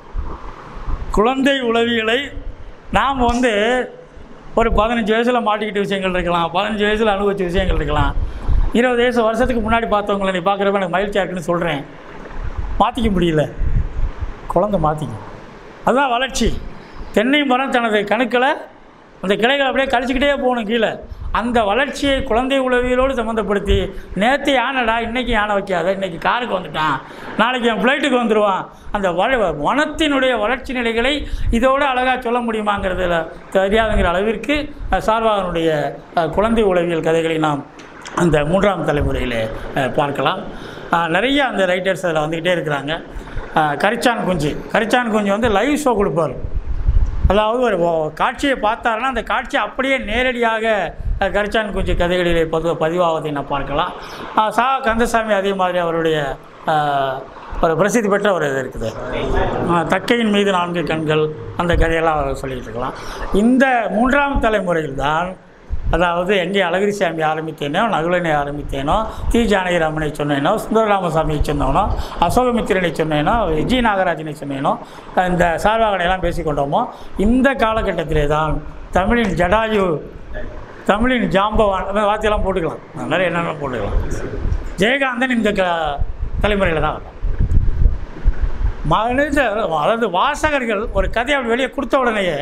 A: குழந்தை உளவியலை நாம் வந்து ஒரு பதினஞ்சு வயசில் மாட்டிக்கிட்ட விஷயங்கள் இருக்கலாம் பதினஞ்சு வயசில் அனுபவிச்ச விஷயங்கள் இருக்கலாம் இருபது வயசு வருஷத்துக்கு முன்னாடி பார்த்தவங்களை நீ பார்க்குறப்ப எனக்கு மகிழ்ச்சியாக இருக்குன்னு சொல்கிறேன் மாற்றிக்க முடியல குழந்தை மாற்றிக்கும் அதுதான் வளர்ச்சி தென்னை மரம் தனது கணுக்களை அந்த கிளைகளை அப்படியே கழிச்சிக்கிட்டே போகணும் கீழே அந்த வளர்ச்சியை குழந்தை உளவியலோடு சம்மந்தப்படுத்தி நேற்று யானைடா இன்றைக்கி யானை வைக்காத இன்றைக்கி காருக்கு வந்துட்டான் நாளைக்கு என் ஃப்ளைட்டுக்கு வந்துடுவான் அந்த வள வனத்தினுடைய வளர்ச்சி நிலைகளை இதோடு அழகாக சொல்ல முடியுமாங்கிறதுல தெரியாதுங்கிற அளவிற்கு அஹ், சார்வாகனுடைய அஹ், குழந்தை உளவியல் கதைகளை நாம் அந்த மூன்றாம் தலைமுறையில் அஹ், பார்க்கலாம் அஹ், நிறைய அந்த ரைட்டர்ஸ் அதில் வந்துக்கிட்டே இருக்கிறாங்க அஹ், கரிச்சான் குஞ்சு கரிச்சான் குஞ்சு வந்து லைவ் ஷோ கொடுப்பார் அதாவது ஒரு ஒ- காட்சியை பார்த்தாருன்னா அந்த காட்சி அப்படியே நேரடியாக அஹ், கரிச்சான் குஞ்சு கதைகளிலே பொது பதிவாவதை நான் பார்க்கலாம் அஹ், சா கந்தசாமி அதே மாதிரி அவருடைய அஹ், ஒரு பிரசித்தி பெற்ற ஒரு இது இருக்குது அஹ், தக்கையின் மீது நான்கு கண்கள் அந்த கதையெல்லாம் அவர் சொல்லிகிட்டு இருக்கலாம் இந்த மூன்றாம் தலைமுறையில் தான் அதாவது எங்கே அழகிரிசாமி ஆரம்பித்தேனோ நகுலனை ஆரம்பித்தேனோ தி ஜானகிராமனை சொன்னேனோ சுந்தரராமசாமியை சொன்னேனோ அசோகமித்திரனை சொன்னேனோ விஜய் நாகராஜனை சொன்னேனோ இந்த சார்வாகனை எல்லாம் பேசிக்கொண்டோமோ இந்த காலகட்டத்திலே தான் தமிழின் ஜடாயு தமிழின் ஜாம்பவான் அந்த வார்த்தையெல்லாம் போட்டுக்கலாம் நிறைய என்னென்ன போட்டுக்கலாம் ஜெயகாந்தன் இந்த க தலைமுறையில் தான் வந்தான். மனித அதாவது வாசகர்கள் ஒரு கதையை அப்படி வெளியே கொடுத்த உடனேயே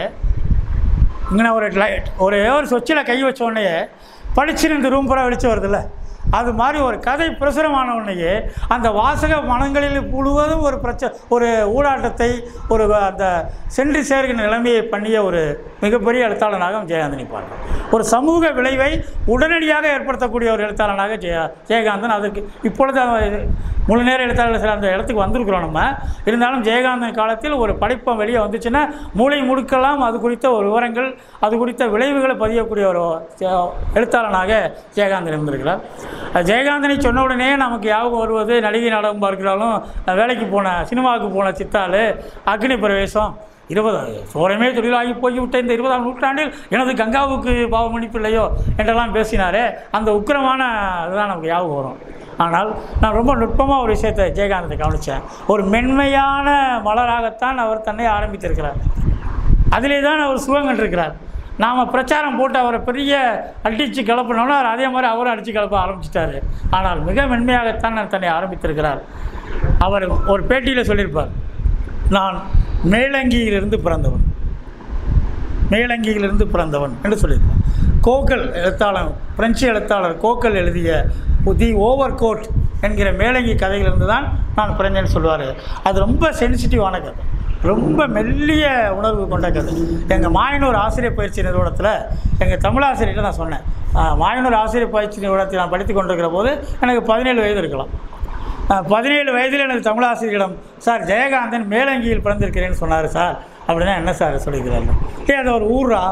A: இங்கே ஒரு லைட் ஒரு ஒரு சொச்சில் கை வச்ச உடனே படிச்சுன்னு இந்த ரூம் பூரா வெளிச்சம் வருதுல்ல அது மாதிரி ஒரு கதை பிரசுரமான உடனேயே அந்த வாசக மனங்களில் முழுவதும் ஒரு பிரச்ச ஒரு ஊடாட்டத்தை ஒரு அந்த சென்று சேர்கிற நிலைமையை பண்ணிய ஒரு மிகப்பெரிய எழுத்தாளனாக ஜெயகாந்தனை பார்க்கலாம் ஒரு சமூக விளைவை உடனடியாக ஏற்படுத்தக்கூடிய ஒரு எழுத்தாளனாக ஜெய ஜெயகாந்தன் அதுக்கு இப்பொழுது அவன் முழு நேர எழுத்தாளர் சில அந்த இடத்துக்கு வந்திருக்கிறோம் நம்ம இருந்தாலும் ஜெயகாந்தன் காலத்தில் ஒரு படைப்பம் வெளியே வந்துச்சுன்னா மூளை முடுக்கலாம் அது குறித்த ஒரு விவரங்கள் அது குறித்த விளைவுகளை பதியக்கூடிய ஒரு ஜெ- எழுத்தாளனாக ஜெயகாந்தன் இருந்திருக்கிறார் அஹ் ஜெயகாந்தனை சொன்ன உடனே நமக்கு ஞாபகம் வருவது நடிகை நாடகம் பார்க்கிறாலும் அஹ் வேலைக்கு போன சினிமாவுக்கு போன சித்தாள் அக்னி பிரவேசம் இருபது சோரமே தொழிலாகி போய்விட்ட இந்த இருபதாம் நூற்றாண்டில் எனது கங்காவுக்கு பாவ மன்னிப்பு இல்லையோ என்றெல்லாம் பேசினாரே அந்த உக்கிரமான இதுதான் நமக்கு ஞாபகம் வரும் ஆனால் நான் ரொம்ப நுட்பமாக ஒரு விஷயத்தை ஜெயகாந்தத்தை கவனித்தேன் ஒரு மென்மையான மலராகத்தான் அவர் தன்னை ஆரம்பித்திருக்கிறார் அதிலே தான் அவர் சுகம் கண்டிருக்கிறார் நாம் பிரச்சாரம் போட்டு அவரை பெரிய அடித்து கிளப்பினோன்னா அவர் அதே மாதிரி அவரும் அடித்து கிளப்ப ஆரம்பிச்சிட்டாரு ஆனால் மிக மென்மையாகத்தான் நான் தன்னை ஆரம்பித்திருக்கிறார் அவர் ஒரு பேட்டியில் சொல்லியிருப்பார் நான் மேலங்கியிலிருந்து பிறந்தவன் மேலங்கியிலிருந்து பிறந்தவன் என்று சொல்லியிருப்பான் கோக்கல் எழுத்தாளர் பிரெஞ்சு எழுத்தாளர் கோக்கல் எழுதிய தி ஓவர் கோட் என்கிற மேலங்கி கதையிலிருந்து தான் நான் பிறந்தேன்னு சொல்லுவார் அது ரொம்ப சென்சிட்டிவான கதை ரொம்ப மெல்லிய உணர்வு கொண்ட கதை எங்கள் மாயனூர் ஆசிரியர் பயிற்சி நிறுவனத்தில் எங்கள் தமிழாசிரியர்கிட்ட நான் சொன்னேன் ஆஹ், மாயனூர் ஆசிரியர் பயிற்சி நிறுவனத்தில் நான் படித்து கொண்டிருக்கிற போது எனக்கு பதினேழு வயது இருக்கலாம் ஆஹ், பதினேழு வயதில் எனது தமிழாசிரியரிடம் சார் ஜெயகாந்தன் மேலங்கியில் பிறந்திருக்கிறேன்னு சொன்னார் சார் அப்படின்னா என்ன சார் சொல்லிக்கிறாரு ஏ அது ஒரு ஊரா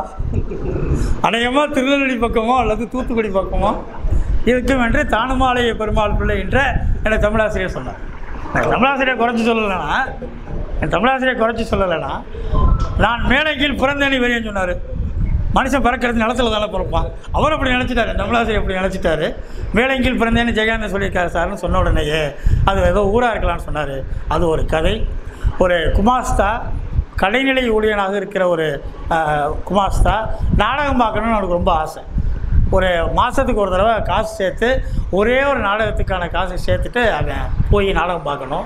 A: அநேகமாக திருநெல்வேலி பக்கமோ அல்லது தூத்துக்குடி பக்கமோ இருக்கும் என்று தானுமாலய பெருமாள் பிள்ளை என்ற எனக்கு தமிழாசிரியர் சொன்னார் நான் தமிழாசிரியர் குறைச்சி சொல்லலைன்னா என் தமிழாசிரியர் குறைச்சி சொல்லலைன்னா நான் மேலங்கியில் பிறந்தேன்னு வெளியே சொன்னார் மனுஷன் பிறக்கிறது நிலத்துல தானே பிறப்பான் அவர் அப்படி நினச்சிட்டாரு தமிழாசிரியர் அப்படி நினச்சிட்டாரு மேலங்கில் பிறந்தேன்னு ஜெயகாந்தன் சொல்லியிருக்காரு சார்னு சொன்ன உடனேயே அது ஏதோ ஊராக இருக்கலாம்னு சொன்னார் அது ஒரு கதை ஒரு குமாஸ்தா கடைநிலை ஊழியனாக இருக்கிற ஒரு ஆஹ், குமாஸ்தா நாடகம் பார்க்கணும்னு அவனுக்கு ரொம்ப ஆசை ஒரு மாதத்துக்கு ஒரு தடவை காசு சேர்த்து ஒரே ஒரு நாடகத்துக்கான காசை சேர்த்துட்டு அவன் போய் நாடகம் பார்க்கணும்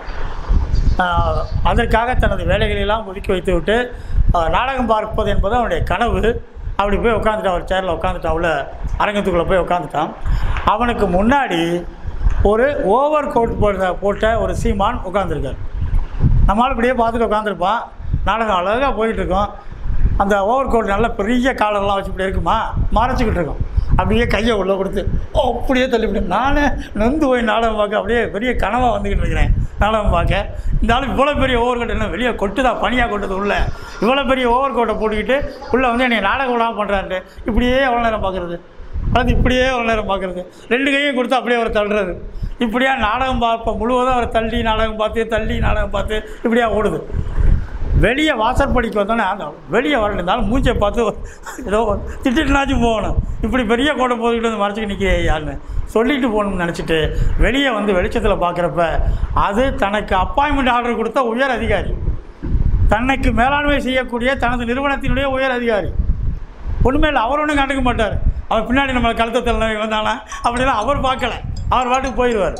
A: ஆஹ், அதற்காக தனது வேலைகளெல்லாம் ஒதுக்கி வைத்து விட்டு ஆஹ், நாடகம் பார்ப்பது என்பது அவனுடைய கனவு அப்படி போய் உட்காந்துட்டான் ஒரு சேரில் உட்காந்துட்டான் உள்ள அரங்கத்துக்குள்ளே போய் உட்காந்துட்டான் அவனுக்கு முன்னாடி ஒரு ஓவர் கோட் போட்ட போட்ட ஒரு சீமான் உட்காந்துருக்கார் நம்மளால் இப்படியே பார்த்துட்டு உட்காந்துருப்பான் நாடகம் அழகாக போயிட்டுருக்கோம் அந்த ஓவர் கோட் நல்ல பெரிய காலர்லாம் வச்சு இப்படி இருக்குமா மறைச்சிக்கிட்டு இருக்கோம் அப்படியே கையை உள்ளே கொடுத்து ஓ அப்படியே தள்ளிவிட்டு நானே நொந்து போய் நாடகம் பார்க்க அப்படியே பெரிய கனவாக வந்துக்கிட்டு இருக்கிறேன் நாடகம் பார்க்க இந்த ஆளு இவ்வளோ பெரிய ஓவர் கோட் என்ன வெளியே கொட்டுதா பனியாக கொட்டுது உள்ள இவ்வளோ பெரிய ஓவர் கோட்டை போட்டுக்கிட்டு உள்ளே வந்து என்னை நாடகம் விடாமல் பண்ணுறாரு இப்படியே எவ்வளோ நேரம் பார்க்குறது அது இப்படியே ஒரு நேரம் பார்க்குறது ரெண்டு கையும் கொடுத்து அப்படியே அவர் தள்ளுறது இப்படியா நாடகம் பார்ப்ப முழுவதும் அவர் தள்ளி நாடகம் பார்த்து தள்ளி நாடகம் பார்த்து இப்படியா ஓடுது வெளியே வாசற்படிக்கு வந்தோன்னே அந்த வெளியே வரல இருந்தாலும் மூஞ்சை பார்த்து ஏதோ திட்டிட்டுனாச்சும் போகணும் இப்படி பெரிய கோட்டை போட்டுக்கிட்டு வந்து மறைச்சிக்கு நிற்கிறே யாருன்னு சொல்லிட்டு போகணும்னு நினச்சிட்டு வெளியே வந்து வெளிச்சத்தில் பார்க்குறப்ப அது தனக்கு அப்பாயின்மெண்ட் ஆர்டர் கொடுத்த உயர் அதிகாரி தன்னைக்கு மேலாண்மை செய்யக்கூடிய தனது நிறுவனத்தினுடைய உயர் அதிகாரி ஒன்றுமே இல்லை அவர் ஒன்றும் கண்டுக்க மாட்டார் அவர் பின்னாடி நம்மளை கழுத்தை தள்ளி வந்தானா அப்படிலாம் அவர் பார்க்கல அவர் பாட்டுக்கு போயிடுவார்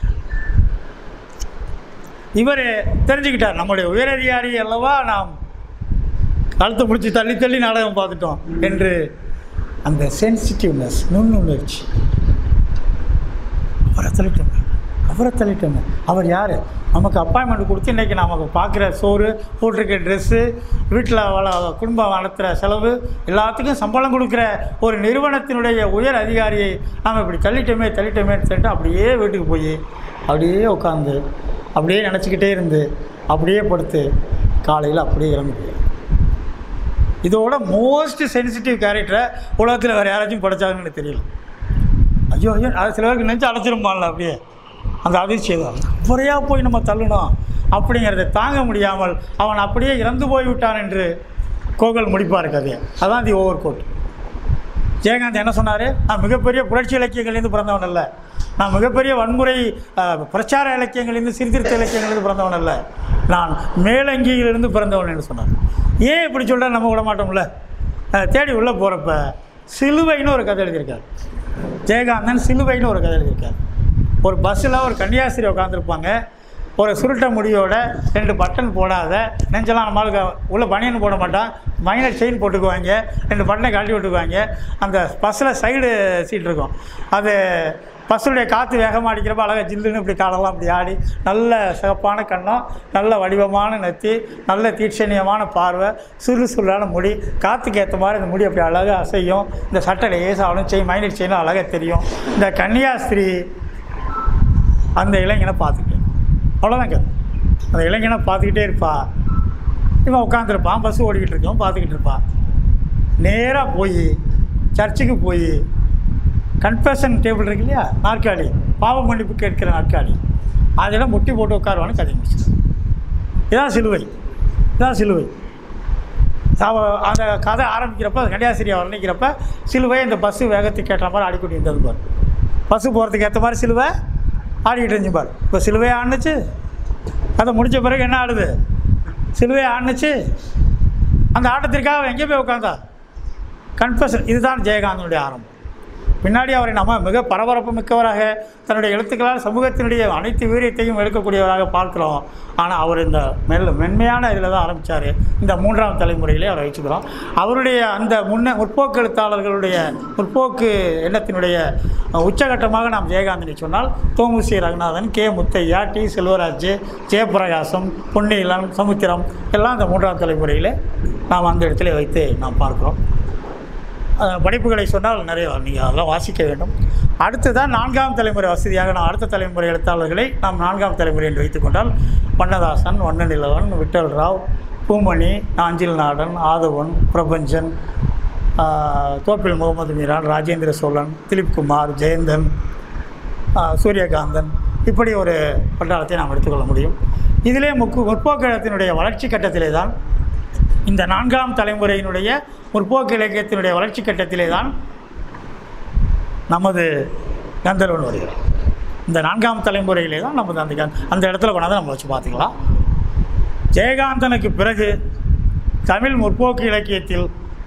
A: இவர் தெரிஞ்சுக்கிட்டார் நம்முடைய உயரதிகாரி அல்லவா நாம் கழுத்தை பிடிச்சி தள்ளி தள்ளி நாடகம் பார்த்துட்டோம் என்று அந்த சென்சிட்டிவ்னஸ் நுண்ணுணர்ச்சி அவரை தள்ளிட்டோங்க அவரை தள்ளிட்டோங்க அவர் யார் நமக்கு அப்பாயின்மெண்ட் கொடுத்து இன்றைக்கி நமக்கு பார்க்குற சோறு போட்டிருக்க ட்ரெஸ்ஸு வீட்டில் வள குடும்பம் நடத்துகிற செலவு எல்லாத்துக்கும் சம்பளம் கொடுக்குற ஒரு நிறுவனத்தினுடைய உயர் அதிகாரியை நாம் இப்படி தள்ளிட்டோமே தள்ளிட்டோமேன்னு சொல்லிட்டு அப்படியே வீட்டுக்கு போய் அப்படியே உட்காந்து அப்படியே நினச்சிக்கிட்டே இருந்து அப்படியே படுத்து காலையில் அப்படியே இறந்து போய் இதோட மோஸ்ட் சென்சிட்டிவ் கேரக்டரை உலகத்தில் வேறு யாராச்சும் படித்தாங்கன்னு தெரியல ஐயோ ஐயோ அது சில பேருக்கு நெஞ்சு அடைச்சிருப்பான்ல அப்படியே அந்த அதிர்ச்சி தான் அவரையா போய் நம்ம தள்ளணும் அப்படிங்கிறத தாங்க முடியாமல் அவன் அப்படியே இறந்து போய்விட்டான் என்று கோகல் முடிப்பார் கதையை அதான் தி ஓவர் கோட் ஜெயகாந்த் என்ன சொன்னார் நான் மிகப்பெரிய புரட்சி இலக்கியங்கள்லேருந்து பிறந்தவன் அல்ல நான் மிகப்பெரிய வன்முறை அஹ், பிரச்சார இலக்கியங்கள்லேருந்து சீர்திருத்த இலக்கியங்கள்லேருந்து பிறந்தவன் அல்ல நான் மேலங்கியிலிருந்து பிறந்தவன் என்று சொன்னார் ஏன் இப்படி சொல்கிறேன் நம்ம விட மாட்டோம்ல அஹ், தேடி உள்ளே போகிறப்ப சிலுவைன்னு ஒரு கதை எழுதியிருக்கார் ஜெயகாந்தன் சிலுவைன்னு ஒரு கதை எழுதியிருக்கார் ஒரு பஸ்ஸில் ஒரு கன்னியாஸ்திரி உட்காந்துருப்பாங்க ஒரு சுருட்ட முடியோட ரெண்டு பட்டன் போடாத நெஞ்செல்லாம் நம்மளுக்கு உள்ள பனியன் போட மாட்டான் மைனர் செயின் போட்டுக்குவாங்க ரெண்டு பட்டனை கழட்டி விட்டுக்குவாங்க அந்த பஸ்ஸில் சைடு சீட் இருக்கும் அது பஸ்ஸுடைய காற்று வேகமாக அடிக்கிறப்ப அழகாக ஜில்லுன்னு இப்படி காலெல்லாம் இப்படி ஆடி நல்ல சிகப்பான கண்ணம் நல்ல வடிவமான நெத்தி நல்ல தீட்சணியமான பார்வை சுறுசுறான முடி காற்றுக்கு ஏற்ற மாதிரி இந்த முடி அப்படி அழகாக அசையும் இந்த சட்டை லேசாகணும் செயின் மைனர் செயினும் அழகாக தெரியும் இந்த கன்னியாஸ்திரி அந்த இளைஞனை பார்த்துக்கிட்டேன் அவ்வளோதாங்க அந்த இளைஞனை பார்த்துக்கிட்டே இருப்பா இவன் உட்காந்துருப்பான் பஸ் ஓடிக்கிட்டு இருக்கவன் பார்த்துக்கிட்டு இருப்பான் நேராக போய் சர்ச்சுக்கு போய் கன்ஃபெஷன் டேபிள் இருக்கு இல்லையா நாற்காலி பாவ மன்னிப்பு கேட்கிற நாற்காலி அதில் முட்டி போட்டு உட்காருவான்னு கதை முடிச்சு இதான் சிலுவை இதான் சிலுவை அவ அந்த கதை ஆரம்பிக்கிறப்ப கன்னியாசிரியை வர்ணிக்கிறப்ப சிலுவை இந்த பஸ்ஸு வேகத்துக்கு ஏற்ற மாதிரி ஆடிக்கிட்டு இருந்தது பாரு பஸ்ஸு போகிறதுக்கு ஏற்ற மாதிரி சிலுவை ஆடிக்கிட்டு இருந்துச்சு பாரு இப்போ சிலுவை ஆணுச்சு அதை முடிஞ்ச பிறகு என்ன ஆடுது சிலுவை ஆணுச்சு அந்த ஆட்டத்திற்காக அவன் எங்கே போய் உட்காந்தா கன்ஃபெஷன் இதுதான் ஜெயகாந்தனுடைய ஆரம்பம் பின்னாடி அவரை நம்ம மிக பரபரப்பு மிக்கவராக தன்னுடைய எழுத்துக்களால் சமூகத்தினுடைய அனைத்து வீரியத்தையும் எடுக்கக்கூடியவராக பார்க்கிறோம் ஆனால் அவர் இந்த மெல் மென்மையான இதில் தான் ஆரம்பித்தார் இந்த மூன்றாம் தலைமுறையிலே அவரை வச்சுக்கிறோம் அவருடைய அந்த முன்ன முற்போக்கு எழுத்தாளர்களுடைய முற்போக்கு எண்ணத்தினுடைய அஹ், உச்சகட்டமாக நாம் ஜெயகாந்தனை சொன்னால் தோமுசி ரகுநாதன் கே முத்தையா டி செல்வராஜ் ஜெயபிரகாசம் பொன்னியிலன் சமுத்திரம் எல்லாம் இந்த மூன்றாம் தலைமுறையிலே நாம் அந்த இடத்துல வைத்து நாம் பார்க்கிறோம் அஹ், படைப்புகளை சொன்னால் நிறைய நீங்கள் அதெல்லாம் வாசிக்க வேண்டும் அடுத்ததான் நான்காம் தலைமுறை வசதியாக நான் அடுத்த தலைமுறை எழுத்தாளர்களை நாம் நான்காம் தலைமுறை என்று வைத்துக்கொண்டால் வண்ணதாசன் வண்ணநிலவன் விட்டல் ராவ் பூமணி நாஞ்சில் நாடன் ஆதவன் பிரபஞ்சன் ஆஹ், தோப்பில் முகமது மீரான் ராஜேந்திர சோழன் திலீப் குமார் ஜெயந்தன் ஆஹ், சூரியகாந்தன் இப்படி ஒரு பட்டாளத்தை நாம் எடுத்துக்கொள்ள முடியும் இதிலே முக்கு முற்போக்கத்தினுடைய வளர்ச்சி கட்டத்திலே தான் இந்த நான்காம் தலைமுறையினுடைய முற்போக்கு இலக்கியத்தினுடைய வளர்ச்சி கட்டத்திலே தான் நமது கந்தர்வன் வருகிறார் இந்த நான்காம் தலைமுறையிலே தான் நமது அந்த கந்த- அந்த இடத்துல கொண்டாந்து நம்ம வச்சு பார்த்துக்கலாம் ஜெயகாந்தனுக்கு பிறகு தமிழ் முற்போக்கு இலக்கியத்தில்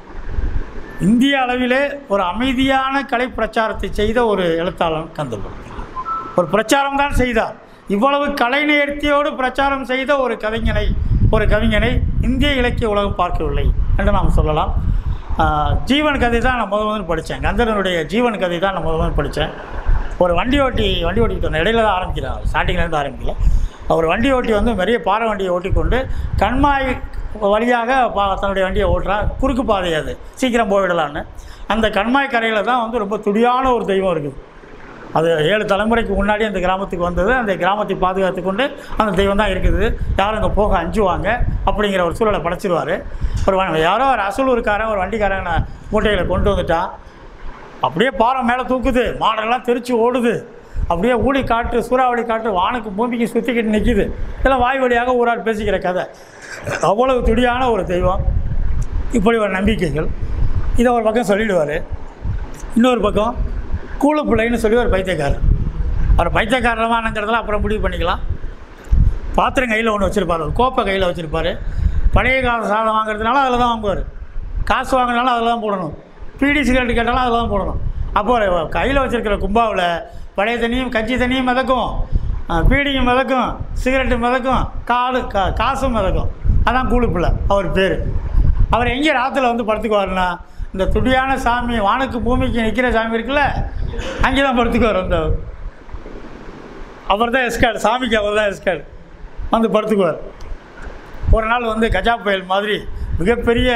A: இந்திய அளவிலே ஒரு அமைதியான கலை பிரச்சாரத்தை செய்த ஒரு எழுத்தாளன் கந்தர்வன் ஒரு பிரச்சாரம் தான் செய்தார் இவ்வளவு கலை நேர்த்தியோடு பிரச்சாரம் செய்த ஒரு கவிஞனை ஒரு கவிஞனை இந்திய இலக்கிய உலகம் பார்க்கவில்லை என்று நாம் சொல்லலாம் ஆஹ், ஜீவன் கதை தான் நான் முதல் முதல் படித்தேன் கந்தரனுடைய ஜீவன் கதை தான் நான் முதல் முதல் படித்தேன் ஒரு வண்டி ஓட்டி வண்டி ஓட்டிக்கிட்டு வந்தேன் இடையில தான் ஆரம்பிக்கிறார் ஸ்டார்டிங்லேருந்து ஆரம்பிக்கல அவர் வண்டி ஓட்டி வந்து பெரிய பாறை வண்டியை ஓட்டிக்கொண்டு கண்மாய் வழியாக பா தன்னுடைய வண்டியை ஓட்டுறான் குறுக்கு பாதை அது சீக்கிரம் போய்விடலான்னு அந்த கண்மாய் கரையில் தான் வந்து ரொம்ப துடியான ஒரு தெய்வம் இருக்குது அது ஏழு தலைமுறைக்கு முன்னாடி அந்த கிராமத்துக்கு வந்தது அந்த கிராமத்தை பாதுகாத்து கொண்டு அந்த தெய்வம் தான் இருக்குது யாரும் அங்கே போக அஞ்சுவாங்க அப்படிங்கிற ஒரு சூழலை படைச்சிருவார் ஒரு வ- யாரோ ஒரு அசலூருக்காரன் ஒரு வண்டிக்காரன் மூட்டைகளை கொண்டு வந்துட்டான் அப்படியே பாறை மேலே தூக்குது மாடெல்லாம் தெரிச்சு ஓடுது அப்படியே ஊழி காற்று சூறாவளி காற்று வானுக்கு பூமிக்கு சுற்றிக்கிட்டு நிற்கிது இதெல்லாம் வாய் வழியாக ஊரார் பேசிக்கிற கதை அவ்வளவு துடியான ஒரு தெய்வம் இப்படி ஒரு நம்பிக்கைகள் இதை ஒரு பக்கம் சொல்லிடுவார் இன்னொரு பக்கம் கூழு பிள்ளைன்னு சொல்லி ஒரு பைத்தியக்காரர் அவர் பைத்தியக்காரமானங்கிறதுல அப்புறம் முடிவு பண்ணிக்கலாம் பாத்திரம் கையில் ஒன்று வச்சுருப்பார் ஒரு கோப்பை கையில் வச்சுருப்பார் பழைய கால சாதம் வாங்குறதுனால அதில் தான் வாங்குவார் காசு வாங்கினாலும் அதில் தான் போடணும் பீடி சிகரெட் கேட்டாலும் அதில் தான் போடணும் அப்போ கையில் வச்சுருக்கிற கும்பாவில் பழைய தண்ணியும் கஞ்சி தண்ணியும் மிதக்கும் அஹ், பீடியும் மிதக்கும் சிகரெட்டு மிதக்கும் காலு கா காசும் மிதக்கும் அதான் கூழு பிள்ளை அவர் பேர் அவர் எங்கே ராத்தில் வந்து படுத்துக்குவாருன்னா இந்த துடியான சாமி வானுக்கு பூமிக்கு நிற்கிற சாமி இருக்குல்ல அங்கே தான் படுத்துக்குவார் அந்த அவர் தான் எஸ்கார்டு சாமிக்கு அவர் தான் எஸ்கார்டு வந்து படுத்துக்குவார் ஒரு நாள் வந்து கஜா புயல் மாதிரி மிகப்பெரிய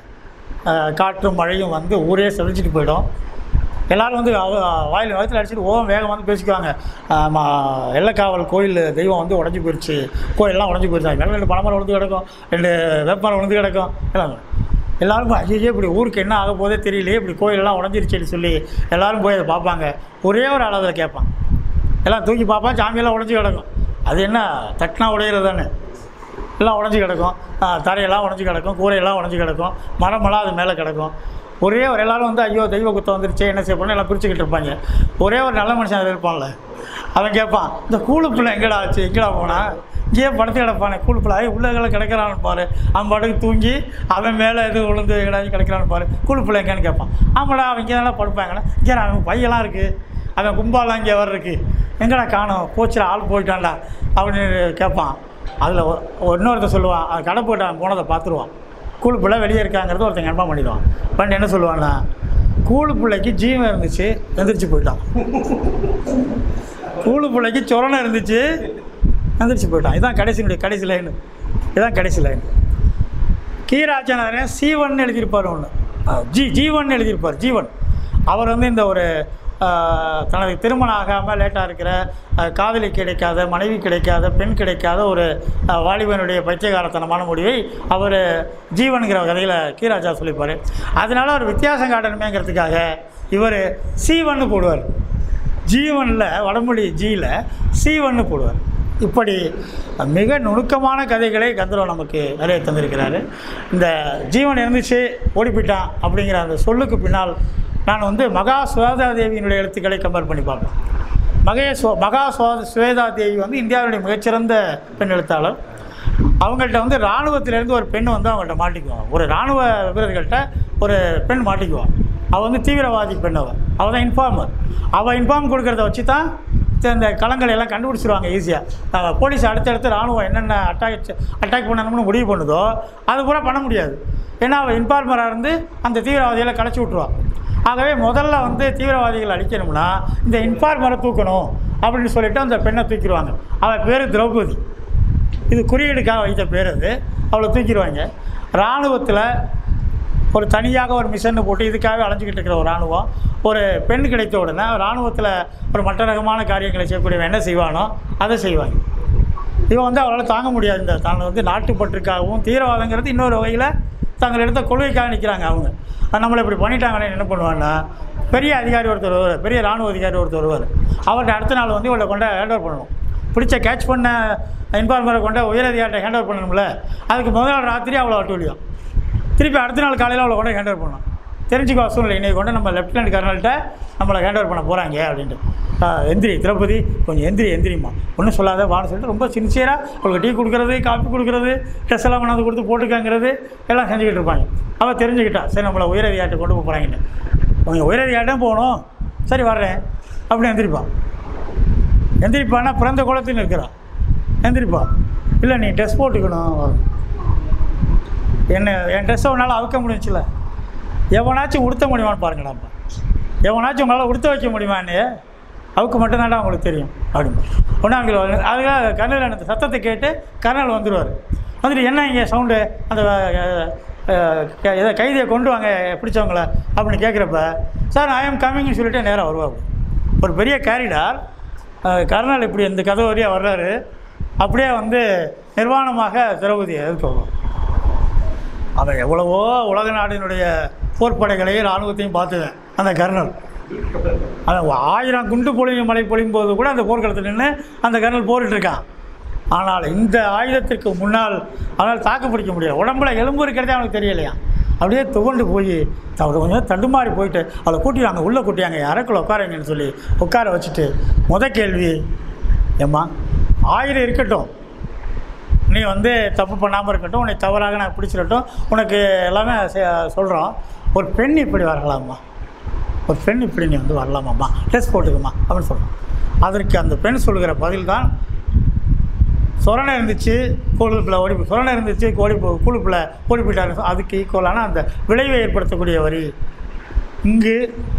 A: அஹ், காற்றும் மழையும் வந்து ஊரே செழிச்சிட்டு போயிடும் எல்லாரும் வந்து அவ வாயில் வயத்தில் அடிச்சுட்டு ஓம் வேகம் வந்து பேசிக்குவாங்க ஆமா, எல்லக்காவல் கோயில் தெய்வம் வந்து உடஞ்சி போயிடுச்சு கோயிலெல்லாம் உடஞ்சி போயிடுச்சு மேலே ரெண்டு பழமரம் விழுந்து கிடக்கும் ரெண்டு வேப்பமரம் விழுந்து கிடக்கும் எல்லாம் எல்லாரும் ஐயோ இப்படி ஊருக்கு என்ன ஆக போதே தெரியலையே இப்படி கோயிலெல்லாம் உடஞ்சிருச்சுன்னு சொல்லி எல்லாரும் போய் அதை பார்ப்பாங்க ஒரே ஒரு ஆள் அதில் கேட்பான் எல்லாம் தூக்கி பார்ப்பான் சாமியெல்லாம் உடஞ்சி கிடக்கும் அது என்ன தட்டினா உடையிறது தானே எல்லாம் உடஞ்சி கிடக்கும் ஆ, தரையெல்லாம் உடஞ்சி கிடக்கும் கூரையெல்லாம் உடஞ்சி கிடக்கும் மரமெல்லாம் அது மேலே கிடக்கும் ஒரே ஒரு எல்லாரும் வந்து ஐயோ தெய்வ குத்தம் வந்துருச்சு என்ன செய்ய போனால் எல்லாம் பிரிச்சுக்கிட்டு இருப்பாங்க ஒரே ஒரு நல்ல மனுஷன் அதில் இருப்பான்ல அவன் கேட்பான் இந்த கூழு பிள்ளை எங்கடா ஆச்சு எங்கடா போனா இங்கேயே படுத்து கிடப்பானே கூழு பிள்ளை ஐயோ, உள்ளகளை கிடக்கிறான்னு பாரு அவன் பாட்டுக்கு தூங்கி அவன் மேலே எது விழுந்து எங்கடாச்சும் கிடக்கிறான்னு பாரு கூழு பிள்ளை எங்கன்னு கேட்பான் ஆமாடா அவங்க இங்கே தானே படுப்பாங்கண்ணா இங்கே அவன் பையெல்லாம் இருக்குது அவன் கும்பாலாம் இங்கே வர இருக்கு எங்கடா காணோம் போச்சுடா ஆள் போயிட்டான்டா அப்படின்னு கேட்பான் அதில் இன்னொருத்தன் சொல்லுவான் "அது கடை போயிட்டான் போனதை பார்த்துருவான் கூலு பிள்ளை வெளியே இருக்காங்கிறது ஒருத்தன் கன்ஃபார்ம் பண்ணிடுவான் பண்ணி என்ன சொல்லுவான்னா கூலு பிள்ளைக்கு ஜீவன் இருந்துச்சு எந்திரிச்சு போயிட்டான் கூலு பிள்ளைக்கு சொரணை இருந்துச்சு எந்திரிச்சு போயிட்டான் இதான் கடைசியினுடைய கடைசி லைன் இதான் கடைசி லைன் கீராச்சனாரன் சீவன் எழுதியிருப்பார் ஒன்று ஜி ஜீவன் எழுதியிருப்பார் ஜீவன் அவர் வந்து இந்த ஒரு ஆஹ், தனது திருமணம் ஆகாமல் லேட்டாக இருக்கிற ஆஹ், காதலி கிடைக்காத மனைவி கிடைக்காத பெண் கிடைக்காத ஒரு ஆஹ், வாலிபனுடைய பைத்தியகாரத்தனமான முடிவை அவர் ஜீவனுங்கிற கதையில் கீராஜா சொல்லியிருப்பார் அதனால ஒரு வித்தியாசம் காட்டணுமேங்கிறதுக்காக இவர் சீவன்னு போடுவார் ஜீவனில் வடமொழி ஜீயில் சீவன்னு போடுவார் இப்படி மிக நுணுக்கமான கதைகளை கந்தர்வன் நமக்கு நிறைய தந்திருக்கிறாரு இந்த ஜீவன் இருந்துச்சு ஓடி போயிட்டான் அப்படிங்கிற அந்த சொல்லுக்கு பின்னால் நான் வந்து மகா சுவேதா தேவியினுடைய எழுத்துக்களை கம்பேர் பண்ணி பார்ப்பேன் மகே சுவ மகா சுவா சுவேதா தேவி வந்து இந்தியாவுடைய மிகச்சிறந்த பெண் எழுத்தாளர் அவங்கள்ட்ட வந்து இராணுவத்திலேருந்து ஒரு பெண் வந்து அவங்கள்ட்ட மாட்டிக்குவான் ஒரு இராணுவ வீரர்கள்ட்ட ஒரு பெண் மாட்டிக்குவான் அவள் வந்து தீவிரவாதி பெண் அவள் அவள் தான் இன்ஃபார்மர் அவள் இன்ஃபார்ம் கொடுக்கறத வச்சு தான் இந்த களங்களை எல்லாம் கண்டுபிடிச்சிருவாங்க ஈஸியாக போலீஸ் அடுத்தடுத்து ராணுவம் என்னென்ன அட்டாக் அட்டாக் பண்ணணும்னு முடிவு பண்ணுதோ அது பூரா பண்ண முடியாது ஏன்னா அவள் இன்ஃபார்மராக இருந்து அந்த தீவிரவாதிகளை கலைச்சி விட்ருவான் ஆகவே முதல்ல வந்து தீவிரவாதிகள் அடிக்கணும்னா இந்த இன்ஃபார்மரை தூக்கணும் அப்படின்னு சொல்லிட்டு அந்த பெண்ணை தூக்கிடுவாங்க அவள் பேர் திரௌபதி இது குறியீடுக்காக வைத்த பேர் அது அவளை தூக்கிடுவாங்க இராணுவத்தில் ஒரு தனியாக ஒரு மிஷன் போட்டு இதுக்காகவே அலைஞ்சிக்கிட்டு இருக்கிற ஒரு இராணுவம் ஒரு பெண் கிடைத்த உடனே இராணுவத்தில் ஒரு மற்ற ரகமான காரியங்களை செய்யக்கூடியவன் என்ன செய்வானோ அதை செய்வாங்க இவன் வந்து அவளால் தாங்க முடியாது இந்த தான் வந்து நாட்டுப்பற்றுக்காகவும் தீவிரவாதங்கிறது இன்னொரு வகையில் தாங்கள் எடுத்த கொள்கைக்காக நிற்கிறாங்க அவங்க அது நம்மளை இப்படி பண்ணிட்டாங்களே என்ன பண்ணுவான்னா பெரிய அதிகாரி ஒருத்தர் வருவார் பெரிய இராணுவ அதிகாரி ஒருத்தர் வருவார் அவர்கிட்ட அடுத்த நாள் வந்து இவளை கொண்டு ஹேண்ட் ஓவர் பண்ணணும் பிடிச்ச கேட்ச் பண்ண இன்ஃபார்மரை கொண்டு உயரதிகாரிட்ட ஹேண்ட் ஓவர் பண்ணணும்ல அதுக்கு முதல் நாள் ராத்திரி அவளை வட்டுவலியும் திருப்பி அடுத்த நாள் காலையில் அவளை கொண்டு ஹேண்ட் ஓவர் பண்ணணும் தெரிஞ்சுக்கோ சூழ்நிலை இன்னைக்கு கொண்டு நம்ம லெஃப்டினன்ட் கர்னல்கிட்ட நம்மளை ஹேண்ட் ஓவர் பண்ண போகிறாங்க அப்படின்ட்டு ஆ, எந்திரி திரௌபதி கொஞ்சம் எந்திரி எந்திரிம்மா ஒன்றும் சொல்லாத வான்னு சொல்லிட்டு ரொம்ப சின்சியராக அவளுக்கு டீ கொடுக்குறது காஃபி கொடுக்குறது ட்ரெஸ் எல்லாம் கொண்டாந்து கொடுத்து போட்டுக்காங்கிறது எல்லாம் செஞ்சுக்கிட்டு இருப்பாங்க அவள் தெரிஞ்சுக்கிட்டா சரி நம்மளை உயரதிகாரிட்ட கொண்டு போக போகிறாங்கன்னு உங்கள் உயரதிகாரிட்டம் போகணும் சரி வர்றேன் அப்படி எந்திரிப்பான் எந்திரிப்பான்னா பிறந்த குளத்தில் இருக்கிறான் எந்திரிப்பா இல்லை நீ ட்ரெஸ் போட்டுக்கணும் என்ன என் ட்ரெஸ்ஸை உன்னால் அவுக்க முடிஞ்சுல எவனாச்சும் உடுத்த முடியுமான்னு பாருங்கடாப்பா எவனாச்சும் உங்களால் உடுத்த வைக்க முடியுமான்னு அவுக்கு மட்டும்தான்டா உங்களுக்கு தெரியும் அப்படின்னு ஒன்றாங்கில் அதுக்காக கர்னல் அந்த சத்தத்தை கேட்டு கர்னல் வந்துடுவார் வந்துட்டு என்ன இங்கே சவுண்டு அந்த அஹ், அஹ், க- இதை கைதியை கொண்டு வாங்க பிடிச்சவங்கள அப்படின்னு கேட்குறப்ப சார் ஐ எம் கம்மிங்னு சொல்லிட்டு நேராக வருவார் ஒரு பெரிய கேரிடார் கர்னல் இப்படி இந்த கதை வழியாக வர்றாரு அப்படியே வந்து நிர்வாணமாக திரௌபதியை எதிர்க்க வருவார் அவன் எவ்வளவோ உலக நாடினுடைய போர்ப்படைகளையும் இராணுவத்தையும் பார்த்துவேன் அந்த கர்னல் அவன் ஆயிரம் குண்டு பொழியும் மழை பொழியும் போது கூட அந்த போர்க்களத்தில் நின்று அந்த கர்னல் போரிட்டு இருக்கான் ஆனால் இந்த ஆயுதத்திற்கு முன்னால் அவனால் தாக்கு பிடிக்க முடியல உடம்புல எலும்பு இருக்கிறதே அவனுக்கு தெரியலையா அப்படியே துவண்டு போய் அவர் கொஞ்சம் தடுமாறி போயிட்டு அவளை கூட்டிவாங்க உள்ளே கூட்டியாங்க அறைக்குள்ள உட்காருங்கன்னு சொல்லி உட்கார வச்சுட்டு முத கேள்வி ஏம்மா ஆயிரம் இருக்கட்டும் நீ வந்து தப்பு பண்ணாமல் இருக்கட்டும் உன்னை தவறாக நான் பிடிச்சிடட்டும் உனக்கு எல்லாமே சொல்கிறோம் ஒரு பெண் இப்படி வரலாமா ஒரு பெண் இப்படி நீ வந்து வரலாமாம்மா ட்ரெஸ் போட்டுக்கம்மா அப்படின்னு சொல்கிறோம் அதற்கு அந்த பெண் சொல்லுகிற பதில் தான் சொரணை இருந்துச்சு கூழுப்பில் ஓடி போய் சொரணை இருந்துச்சு கோடி கூழுப்பில் ஓடி போயிட்டாரு அதுக்கு ஈக்குவலான அந்த விளைவை ஏற்படுத்தக்கூடிய வரி இங்கு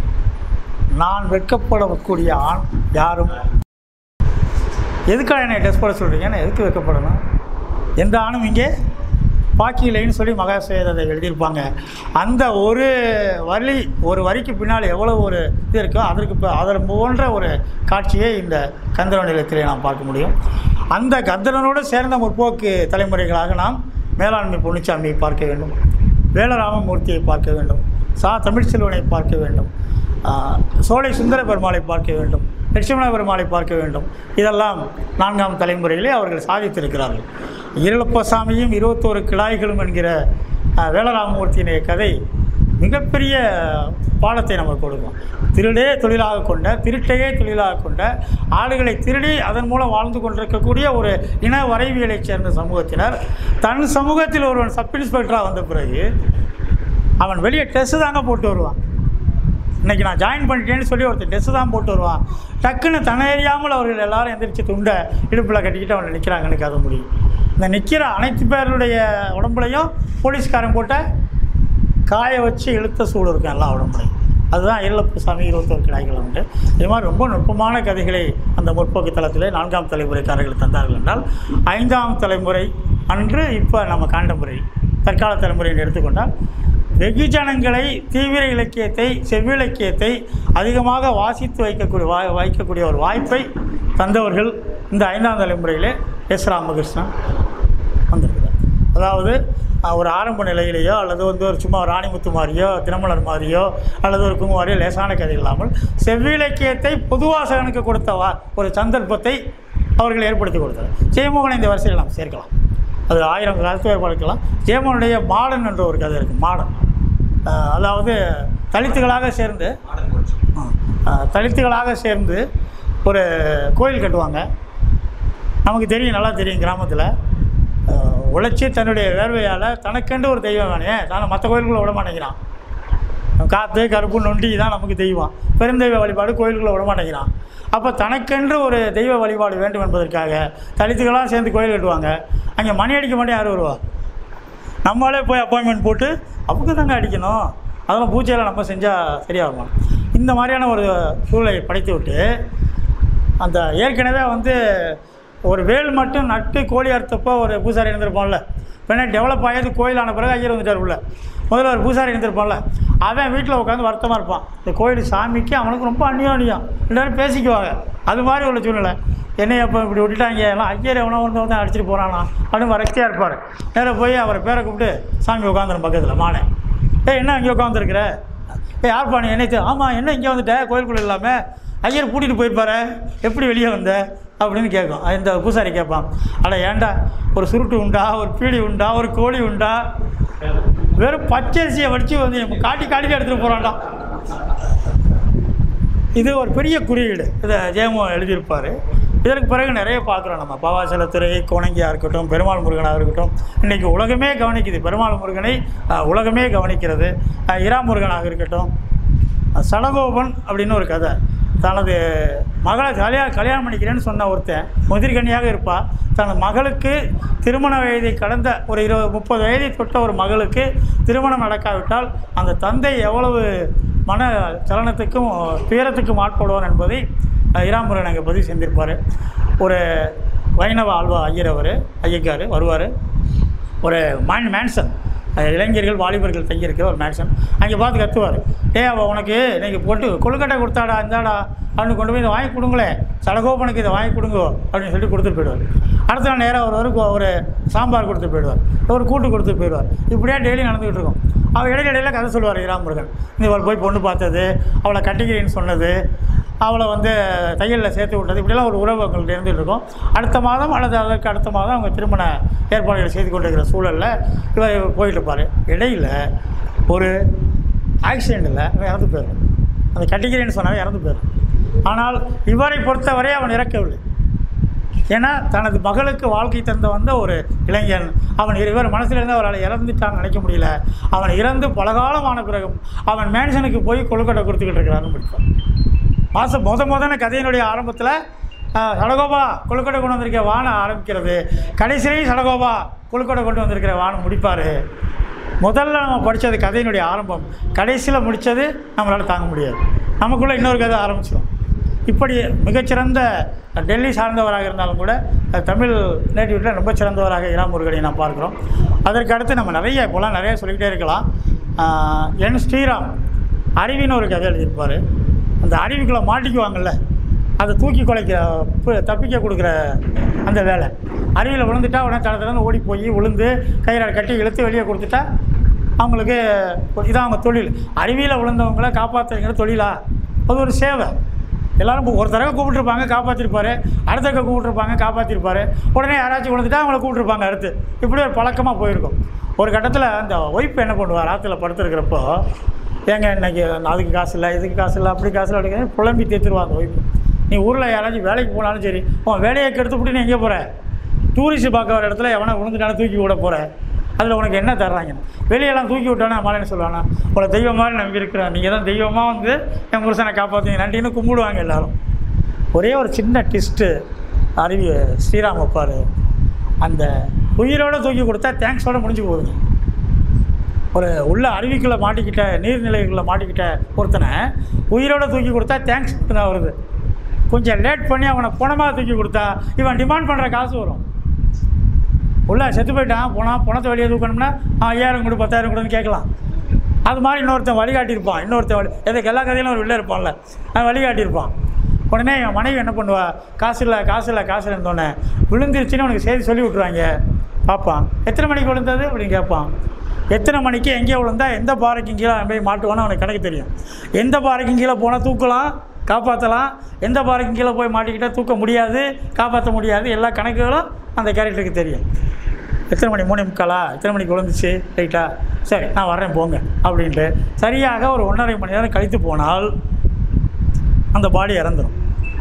A: நான் வெட்கப்படக்கூடிய ஆண் யாரும் எதுக்காக என்னை டெஸ்ட் போட சொல்கிறீங்க நான் எதுக்கு வைக்கப்படணும் எந்த ஆணும் இங்கே பாக்கி இல்லைன்னு சொல்லி மகாசுவேதத்தை எழுதியிருப்பாங்க அந்த ஒரு வரி ஒரு வரிக்கு பின்னால் எவ்வளோ ஒரு இது இருக்கோ அதற்கு இப்போ அதில் போன்ற ஒரு காட்சியை இந்த கந்தர நிலையத்திலே நாம் பார்க்க முடியும் அந்த கந்தரனோடு சேர்ந்த முற்போக்கு தலைமுறைகளாக நாம் மேலாண்மை பொன்னிச்சாமியை பார்க்க வேண்டும் வேலராமமூர்த்தியை பார்க்க வேண்டும் சா தமிழ்ச்செல்வனை பார்க்க வேண்டும் ஆஹ், சோலை சுந்தர பெருமாளை பார்க்க வேண்டும் லட்சுமண பெருமாளை பார்க்க வேண்டும் இதெல்லாம் நான்காம் தலைமுறையிலே அவர்கள் சாதித்திருக்கிறார்கள் இருளப்பசாமியும் இருபத்தோரு கிடாய்களும் என்கிற ஆஹ், வேலராமமூர்த்தியினுடைய கதை மிகப்பெரிய பாடத்தை நமக்கு கொடுக்கும் திருடே தொழிலாக கொண்ட திருட்டையே தொழிலாக கொண்ட ஆடுகளை திருடி அதன் மூலம் வாழ்ந்து கொண்டிருக்கக்கூடிய ஒரு இன வரைவியலைச் சேர்ந்த சமூகத்தினர் தன் சமூகத்தில் ஒருவன் சப் இன்ஸ்பெக்டராக வந்த பிறகு அவன் வெளியே டெஸ்ட் தாங்க போட்டு வருவான் இன்றைக்கி நான் ஜாயின் பண்ணிட்டேன்னு சொல்லி ஒருத்தர் ட்ரெஸ்ஸு தான் போட்டு வருவான் டக்குன்னு தனறியாமல் அவர்கள் எல்லாரும் எந்திரிச்சு துண்டை இடுப்பில் கட்டிக்கிட்டு அவனை நிற்கிறாங்கன்னு கதை முடியும் இந்த நிற்கிற அனைத்து பேருடைய உடம்புலையும் போலீஸ்காரன் போட்ட காய வச்சு இழுத்த சூடு இருக்கும் எல்லா உடம்புலையும் அதுதான் ஐயலப்பு சாமி இருபத்தோரு கிடாய்கள் உண்டு இது மாதிரி ரொம்ப நுட்பமான கதைகளை அந்த முற்போக்கு தளத்திலே நான்காம் தலைமுறைக்காரர்கள் தந்தார்கள் என்றால் ஐந்தாம் தலைமுறை அன்று இப்போ நம்ம காண்டமுறை தற்கால தலைமுறையை எடுத்துக்கொண்டால் வெகுஜனங்களை தீவிர இலக்கியத்தை செவ்விலக்கியத்தை அதிகமாக வாசித்து வைக்கக்கூடிய வா வைக்கக்கூடிய ஒரு வாய்ப்பை தந்தவர்கள் இந்த ஐந்தாம் தலைமுறையிலே எஸ் ராமகிருஷ்ணன் வந்திருக்கிறார் அதாவது அஹ், ஒரு ஆரம்ப நிலையிலேயோ அல்லது வந்து ஒரு சும்மா ஒரு ராணிமுத்து மாதிரியோ தினமலர் மாதிரியோ அல்லது ஒரு குங்குமாரியோ லேசான கதை இல்லாமல் செவ்விலக்கியத்தை பொதுவாசகனுக்கு கொடுத்த வா ஒரு சந்தர்ப்பத்தை அவர்கள் ஏற்படுத்தி கொடுத்தார் ஜெயமோகனை இந்த வரிசையில் நாம் சேர்க்கலாம் அது ஆயிரம் கருத்து வேறுபாடுக்கலாம் ஜெயமோகனுடைய மாடன் என்ற ஒரு கதை இருக்குது மாடன் அஹ், அதாவது தலித்துகளாக சேர்ந்து அஹ், தலித்துகளாக சேர்ந்து ஒரு கோயில் கட்டுவாங்க நமக்கு தெரியும் நல்லா தெரியும் கிராமத்தில் உழைச்சி தன்னுடைய வேர்வையால் தனக்கென்று ஒரு தெய்வம் வேணே தானே மற்ற கோயிலுக்குள்ளே விட மாட்டேங்கிறான் காற்று கருப்பு நொண்டி தான் நமக்கு தெய்வம் பெருந்தெய்வ வழிபாடு கோயிலுக்குள்ளே விட மாட்டேங்கிறான் அப்போ தனக்கென்று ஒரு தெய்வ வழிபாடு வேண்டும் என்பதற்காக தலித்துகளாக சேர்ந்து கோயில் கட்டுவாங்க அங்கே மணி அடிக்க மாட்டே யார் வருவா நம்மளே போய் அப்பாயின்மெண்ட் போட்டு அவங்க தாங்க அடிக்கணும் அதெல்லாம் பூஜையில் நம்ம செஞ்சால் சரியாகும் இந்த மாதிரியான ஒரு சூழலை படைத்து விட்டு அந்த ஏற்கனவே வந்து ஒரு வேல் மட்டும் நட்டு கோழி அறுத்தப்போ ஒரு பூசாரி இருந்திருப்பான்ல பின்ன டெவலப் ஆகியது கோயிலான பிறகு ஐயர் வந்துட்டார் உள்ள முதல்ல ஒரு பூசாரி இருந்திருப்பான்ல அவன் வீட்டில் உட்காந்து வருத்தமாக இருப்பான் இந்த கோயில் சாமிக்கு அவனுக்கு ரொம்ப அந்நியோன்யம் எல்லாரும் பேசிக்குவாங்க அது மாதிரி உள்ள சூழ்நிலை என்னைய அப்போ இப்படி விட்டுட்டாங்க எல்லாம் ஐயர் எவனோ வந்து வந்து அடிச்சிட்டு போகிறானா அப்படின்னு வரக்தியாக இருப்பார் நேராக போய் அவரை பேரை கூப்பிட்டு சாமி உட்காந்துரும் பக்கத்தில் மானே ஏய் என்ன இங்கே உட்காந்துருக்குற ஏ யார் பாணி என்ன இது? ஆமாம் என்ன இங்கே வந்துட்ட கோயிலுக்குள்ளே இல்லாமல் ஐயர் கூட்டிகிட்டு போயிருப்பாரு எப்படி வெளியே வந்த அப்படின்னு கேட்கும் இந்த பூசாரி கேட்பான் அட ஏன்டா ஒரு சுருட்டு உண்டா ஒரு பீடி உண்டா ஒரு கோழி உண்டா வெறும் பச்சரிசியை வடித்து வந்து காட்டி காட்டி எடுத்துகிட்டு போகிறான்டா இது ஒரு பெரிய குறியீடு இதை ஜெயமோகன் எழுதியிருப்பார் இதற்கு பிறகு நிறைய பார்க்குறோம் நம்ம பவாசலத்துறை கோணங்கியாக இருக்கட்டும் பெருமாள் முருகனாக இருக்கட்டும் இன்றைக்கி உலகமே கவனிக்குது பெருமாள் முருகனை அஹ், உலகமே கவனிக்கிறது அஹ், இரா முருகனாக இருக்கட்டும் அஹ், சடகோபன் அப்படின்னு ஒரு கதை தனது மகளை கல்யாணம் கல்யாணம் பண்ணிக்கிறேன்னு சொன்ன ஒருத்தன் முதிர்கனியாக இருப்பாள் தனது மகளுக்கு திருமண வயதை கடந்த ஒரு இருபது முப்பது வயதை தொட்ட ஒரு மகளுக்கு திருமணம் நடக்காவிட்டால் அந்த தந்தை எவ்வளவு மன சலனத்துக்கும் துயரத்துக்கும் ஆட்படுவான் என்பதை அஹ், இராமுருகன் அங்கே பதிவு செஞ்சிருப்பார் ஒரு வைணவ ஆழ்வா ஐயர் அவர் ஐயக்கார் வருவார் ஒரு மேன் மேன்சன் அஹ் இளைஞர்கள் வாலிபர்கள் தங்கியிருக்கிற ஒரு மேன்சன் அங்கே பார்த்து கத்துவார் ஏ அவள் உனக்கு நீங்கள் போட்டு கொழுக்கட்டை கொடுத்தாடா இந்தாடா அப்படின்னு கொண்டு போய் இதை வாங்கி கொடுங்களேன் சடகோப்பனுக்கு இதை வாங்கி கொடுங்கோ அப்படின்னு சொல்லி கொடுத்துட்டு போயிடுவார் அடுத்த நாள் நேராக ஒரு வரைக்கும் ஒரு சாம்பார் கொடுத்து போயிடுவார் ஒரு கூட்டு கொடுத்து போயிடுவார் இப்படியே டெய்லி நடந்துக்கிட்டு இருக்கும் அவள் இடையில இடையில கதை சொல்லுவார் இராமுருகன் இந்த இவள் போய் பொண்ணு பார்த்தது அவளை கட்டிக்கிறேன்னு சொன்னது அவளை வந்து தையலில் சேர்த்து விட்டது இப்படிலாம் ஒரு உறவு அவங்கள்ட்ட இருந்துகிட்டு இருக்கும் அடுத்த மாதம் அல்லது அதற்கு அடுத்த மாதம் அவங்க திருமண ஏற்பாடுகளை செய்து கொண்டிருக்கிற சூழலில் இவர் போயிட்டு இருப்பார் இடையில் ஒரு ஆக்சிடெண்ட்டில் அவன் இறந்து போயிடும் அந்த கட்டிக்கிறேன்னு சொன்னவன் இறந்து போயிடும் ஆனால் இவரை பொறுத்தவரை அவன் இறக்கவில்லை ஏன்னா தனது மகளுக்கு வாழ்க்கை தந்த வந்த ஒரு இளைஞன் அவன் இவர் மனசில் இருந்து அவரால் இறந்துட்டான்னு நினைக்க முடியல அவன் இறந்து பலகாலமான பிறகும் அவன் மேன்சனுக்கு போய் கொழுக்கட்டை கொடுத்துக்கிட்டு இருக்கிறான்னு படிப்பான் மாதம் முத முதன கதையினுடைய ஆரம்பத்தில் சடகோபா கொழுக்கட்டை கொண்டு வந்திருக்க வானம் ஆரம்பிக்கிறது கடைசியிலையும் சடகோபா கொழுக்கட்டை கொண்டு வந்திருக்கிற வானம் முடிப்பார் முதல்ல நம்ம படித்தது கதையினுடைய ஆரம்பம் கடைசியில் முடித்தது நம்மளால் தாங்க முடியாது நமக்குள்ளே இன்னொரு கதை ஆரம்பிச்சிடும் இப்படி மிகச்சிறந்த டெல்லி சார்ந்தவராக இருந்தாலும் கூட அஹ், தமிழ் நேட்டிவிட்டில் ரொம்ப சிறந்தவராக இராம் முருகனை நாம் பார்க்குறோம் அதற்கு அடுத்து நம்ம நிறைய இப்போலாம் நிறைய சொல்லிக்கிட்டே இருக்கலாம் ஆஹ், என் ஸ்ரீராம் அறிவின்னு ஒரு கதை எழுதியிருப்பார் அந்த அறிவுக்குள்ளே மாட்டிக்குவாங்கல்ல அதை தூக்கி குலைக்கிற பு- தப்பிக்க கொடுக்குற அந்த வேலை அருவியில் விழுந்துட்டா உடனே தட தடன்னு ஓடி போய் விழுந்து கயிறால் கட்டி இழுத்து வெளியே கொடுத்துட்டா அவங்களுக்கு இதான் அவங்க தொழில் அருவியில் விழுந்தவங்கள காப்பாற்றுங்கிற தொழிலா அது ஒரு சேவை எல்லாரும் இப்போ ஒரு தடவை கூப்பிட்டுருப்பாங்க காப்பாற்றிருப்பாரு அடுத்த தடவை கூப்பிட்டுருப்பாங்க காப்பாற்றிருப்பாரு உடனே யாராச்சும் விழுந்துட்டா அவங்கள கூப்பிட்டுருப்பாங்க அடுத்து இப்படி ஒரு பழக்கமாக போயிருக்கும் ஒரு கட்டத்தில் அந்த ஒய்ஃப் என்ன பண்ணுவார் ஆற்றுல படுத்துருக்கிறப்போ ஏங்க இன்னைக்கு அதுக்கு காசு இல்லை இதுக்கு காசு இல்லை அப்படி காசு இல்லை அப்படிங்கிற புலம்பி தேத்துருவா அந்த ஒய்ஃப் நீ ஊரில் யாராச்சும் வேலைக்கு போனாலும் சரி உன் வேலையை கெடுத்துவிட்டு நீ எங்கே போகிற டூரிஸ்ட் பார்க்க வர இடத்துல எவனை விழுந்துட்டாலும் தூக்கி விட போகிற அதில் உனக்கு என்ன தர்றாங்க வெளியெல்லாம் தூக்கி விட்டானே அம்மா என்ன சொல்லுவானா உங்களை தெய்வம் மாதிரி நம்பி இருக்கிறேன் நீங்கள் தான் தெய்வமாக வந்து என் புருஷனை காப்பாற்றுங்க நன்றின்னு கும்பிடுவாங்க எல்லாரும் ஒரே ஒரு சின்ன டிஸ்ட்டு அருவி ஸ்ரீராம் வைப்பார் அந்த உயிரோட தூக்கி கொடுத்தா தேங்க்ஸோட முடிஞ்சு போகுதுங்க ஒரு உள்ள அருவிக்குள்ளே மாட்டிக்கிட்ட நீர்நிலைகளில் மாட்டிக்கிட்ட ஒருத்தனை உயிரோட தூக்கி கொடுத்தா தேங்க்ஸ் தான் வருது கொஞ்சம் லேட் பண்ணி அவனை பணமாக தூக்கி கொடுத்தா இவன் டிமாண்ட் பண்ணுற காசு வரும் உள்ள செத்து போயிட்டான் போனால் பணத்தை வெளியே தூக்கணும்னா ஆ, ஐயாயிரம் கொடு பத்தாயிரம் கொடுன்னு கேட்கலாம் அது மாதிரி இன்னொருத்தன் வழிகாட்டியிருப்பான் இன்னொருத்தன் வழி எதுக்கு எல்லா கதையிலும் ஒரு வெளில இருப்பான்ல அவன் வழிகாட்டியிருப்பான் உடனே என் மனைவி என்ன பண்ணுவா காசு இல்லை காசு இல்லை காசு இருந்தோடனே விழுந்துருச்சுன்னு உனக்கு செய்தி சொல்லி விட்ருவாங்க பார்ப்பான் எத்தனை மணிக்கு விழுந்தது அப்படின்னு கேட்பான் எத்தனை மணிக்கு எங்கே விழுந்தா எந்த பாறைக்கு கீழே அவன் போய் மாட்டுவானோ அவனுக்கு கணக்கு தெரியும் எந்த பாறைக்கு கீழே போனால் தூக்கலாம் காப்பாற்றலாம் எந்த பாறைக்கு கீழே போய் மாட்டிக்கிட்டால் தூக்க முடியாது காப்பாற்ற முடியாது எல்லா கணக்குகளும் அந்த கேரக்டருக்கு தெரியும் எத்தனை மணி மூணு முக்காலா எத்தனை மணிக்கு விழுந்துச்சு ரைட்டா சரி நான் வர்றேன் போங்க அப்படின்ட்டு சரியாக ஒரு ஒன்றரை மணி நேரம் கழித்து போனால் அந்த பாடி இறந்துடும்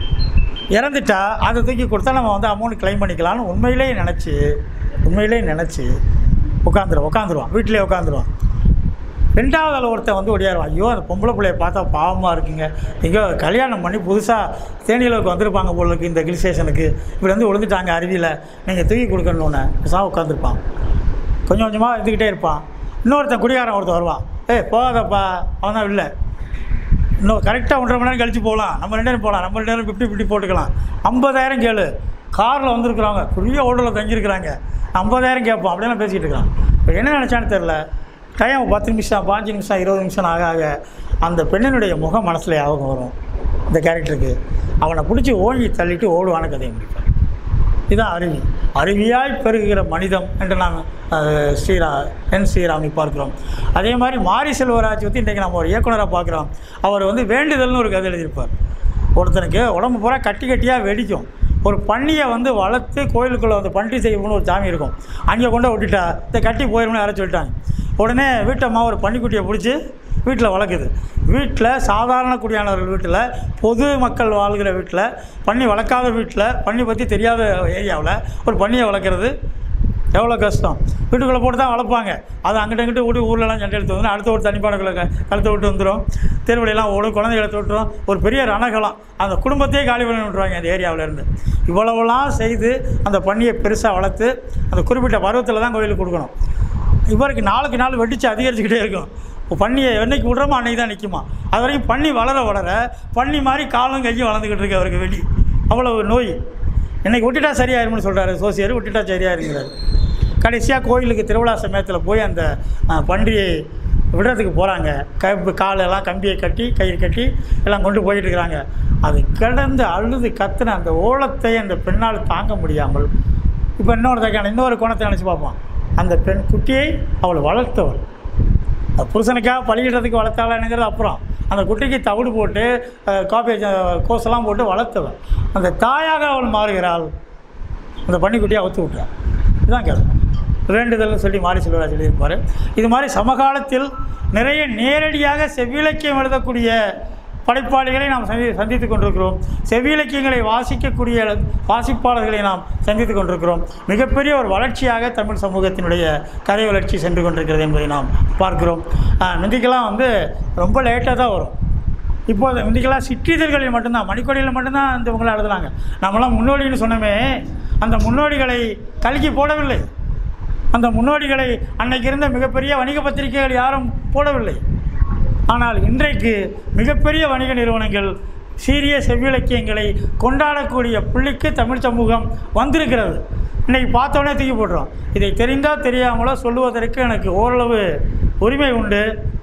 A: இறந்துட்டா அதை தூக்கி கொடுத்தா நம்ம வந்து அமௌண்ட் க்ளைம் பண்ணிக்கலாம்னு உண்மையிலேயே நினச்சி உண்மையிலேயே நினச்சி உட்காந்துரும் உட்காந்துருவான் வீட்டிலே உட்காந்துருவான் ரெண்டாவது ஆள் ஒருத்தன் வந்து ஒடியாருவான் ஐயோ அந்த பொம்பளை பிள்ளைய பார்த்தா பாவமாக இருக்குங்க எங்கேயோ கல்யாணம் பண்ணி புதுசாக தேனியிலுக்கு வந்திருப்பாங்க போல இருக்கு இந்த ஹில் ஸ்டேஷனுக்கு இப்படி வந்து விழுந்துட்டாங்க அருவியில் நீங்கள் தூக்கி கொடுக்கணுன்னு சா உட்காந்துருப்பான் கொஞ்சம் கொஞ்சமாக இருந்துக்கிட்டே இருப்பான் இன்னொருத்தன் குடிகாரன் ஒருத்தன் வருவான் ஏய் போகாதப்பா அவன் தான் இல்லை இன்னும் கரெக்டாக ஒன்றரை மணி நேரம் கழிச்சு போகலாம் நம்ம ரெண்டு நேரம் போகலாம் நம்ம ரெண்டு நேரம் ஃபிஃப்டி ஃபிஃப்டி போட்டுக்கலாம் ஐம்பதாயிரம் கேளு காரில் வந்திருக்கிறாங்க பெரிய ஓட்டலில் தங்கியிருக்கிறாங்க ஐம்பதாயிரம் கேட்போம் அப்படியெல்லாம் பேசிக்கிட்டு இருக்கான் இப்போ என்ன நினச்சான்னு தெரில டைம் பத்து நிமிஷம் பாஞ்சு நிமிஷம் இருபது நிமிஷம் ஆக ஆக அந்த பெண்ணினுடைய முகம் மனசில் ஞாபகம் வரும் இந்த கேரக்டருக்கு அவனை பிடிச்சி ஓங்கி தள்ளிட்டு ஓடுவான கதையை முடிப்பான் இதுதான் அருவி அருவியாய் பெருகுகிற மனிதம் என்று நாம் அஹ், ஸ்ரீரா என் ஸ்ரீராமை பார்க்கிறோம் அதே மாதிரி மாரி செல்வராஜ் பற்றி இன்றைக்கி நம்ம ஒரு இயக்குனராக பார்க்குறோம் அவர் வந்து வேண்டுதல்னு ஒரு கதை எழுதியிருப்பார் ஒருத்தனுக்கு உடம்பு பூரா கட்டி கட்டியாக வெடிக்கும் ஒரு பன்னியை வந்து வளர்த்து கோயிலுக்குள்ளே வந்து பன்றி செய்யணும்னு ஒரு சாமி இருக்கும் அங்கே கொண்டு விட்டுட்டா இதை கட்டி போயிடும்னு யாரும் சொல்லிட்டாங்க உடனே வீட்டம்மா ஒரு பன்னிக்குட்டியை பிடிச்சி வீட்டில் வளர்க்குது வீட்டில் சாதாரண குடியானவர்கள் வீட்டில் பொது மக்கள் வாழ்கிற வீட்டில் பன்னி வளர்க்காத வீட்டில் பன்னி பற்றி தெரியாத ஏரியாவில் ஒரு பன்னியை வளர்க்குறது எவ்வளோ கஷ்டம் வீட்டுக்குள்ளே போட்டு தான் வளர்ப்பாங்க அது அங்கிட்ட இங்கிட்ட ஓடி ஊர்லலாம் சண்டை எடுத்து வந்து அடுத்த ஒரு தனிப்பானக்குள்ள க கழுத்தை விட்டு வந்துடும் தெருவழியெல்லாம் ஓடும் குழந்தைகளை தொட்டுரும் ஒரு பெரிய ரணகலம் அந்த குடும்பத்தையே காலி பண்ணி விட்ருவாங்க அந்த ஏரியாவுல இருந்து இவ்வளவுலாம் செய்து அந்த பன்னியை பெருசாக வளர்த்து அந்த குறிப்பிட்ட பருவத்தில் தான் கோயிலுக்கு கொடுக்கணும் இவருக்கு நாளுக்கு நாள் வெடிச்சு அதிகரிச்சுக்கிட்டே இருக்கும் இப்போ பன்னியை என்னைக்கு விடுறோமோ அன்னைக்கு தான் நிற்குமா அது வரைக்கும் பன்னி வளர வளர பன்னி மாதிரி காலும் கையும் வளர்ந்துக்கிட்டு இருக்கு அவருக்கு வெடி அவ்வளவு நோய் இன்னைக்கு விட்டுட்டா சரியாயிரும்னு சொல்கிறாரு சோசியர் விட்டுட்டா சரியாயிருங்கிறாரு கடைசியாக கோயிலுக்கு திருவிழா சமயத்தில் போய் அந்த அஹ், பன்றியை விடுறதுக்கு போகிறாங்க க காலெல்லாம் கம்பியை கட்டி கயிறு கட்டி எல்லாம் கொண்டு போயிட்டு இருக்கிறாங்க அது கிடந்து அழுது கத்துன அந்த ஓலத்தை அந்த பெண்ணால் தாங்க முடியாமல் இப்போ இன்னொரு தக்கான இன்னொரு கோணத்தை நினச்சி பார்ப்போம் அந்த பெண் குட்டியை அவள் வளர்த்தவள் அது புருஷனுக்காக பழியிடுறதுக்கு வளர்த்தாளனுங்கிறது அப்புறம் அந்த குட்டிக்கு தவிடு போட்டு அஹ், காப்பி அஹ், கோஸெல்லாம் போட்டு வளர்த்தவள் அந்த தாயாக அவள் மாறுகிறாள் அந்த பன்னிக்குட்டியை அவுத்து விட்டார் இதுதான் கதை வேண்டுதல்னு சொல்லி மாரி செல்வராஜ் எழுதியிருப்பார் இது மாதிரி சமகாலத்தில் நிறைய நேரடியாக செவ்விலக்கியம் எழுதக்கூடிய படைப்பாளிகளை நாம் சந்தி சந்தித்து கொண்டிருக்கிறோம் செவ்விலக்கியங்களை வாசிக்கக்கூடிய வாசிப்பாளர்களை நாம் சந்தித்து கொண்டிருக்கிறோம் மிகப்பெரிய ஒரு வளர்ச்சியாக தமிழ் சமூகத்தினுடைய கதை வளர்ச்சி சென்று கொண்டிருக்கிறது என்பதை நாம் பார்க்கிறோம் ஆஹ், முந்திக்கெல்லாம் வந்து ரொம்ப லேட்டாக தான் வரும் இப்போது முந்திக்கெல்லாம் சிற்றிதழ்களில் மட்டும்தான் மணிக்கொடியில் மட்டும்தான் இந்த இவங்களாம் எழுதுனாங்க நம்மளாம் முன்னோடின்னு சொன்னோமே அந்த முன்னோடிகளை கல்கி போடவில்லை அந்த முன்னோடிகளை அன்னைக்கு இருந்த மிகப்பெரிய வணிக பத்திரிகைகள் யாரும் போடவில்லை ஆனால் இன்றைக்கு மிகப்பெரிய வணிக நிறுவனங்கள் சீரிய செவ்விலக்கியங்களை கொண்டாடக்கூடிய புள்ளிக்கு தமிழ் சமூகம் வந்திருக்கிறது இன்னைக்கு பார்த்தோன்னே தூக்கி போடுறோம் இதை தெரிந்தோ தெரியாமலோ சொல்லுவதற்கு எனக்கு ஓரளவு உரிமை உண்டு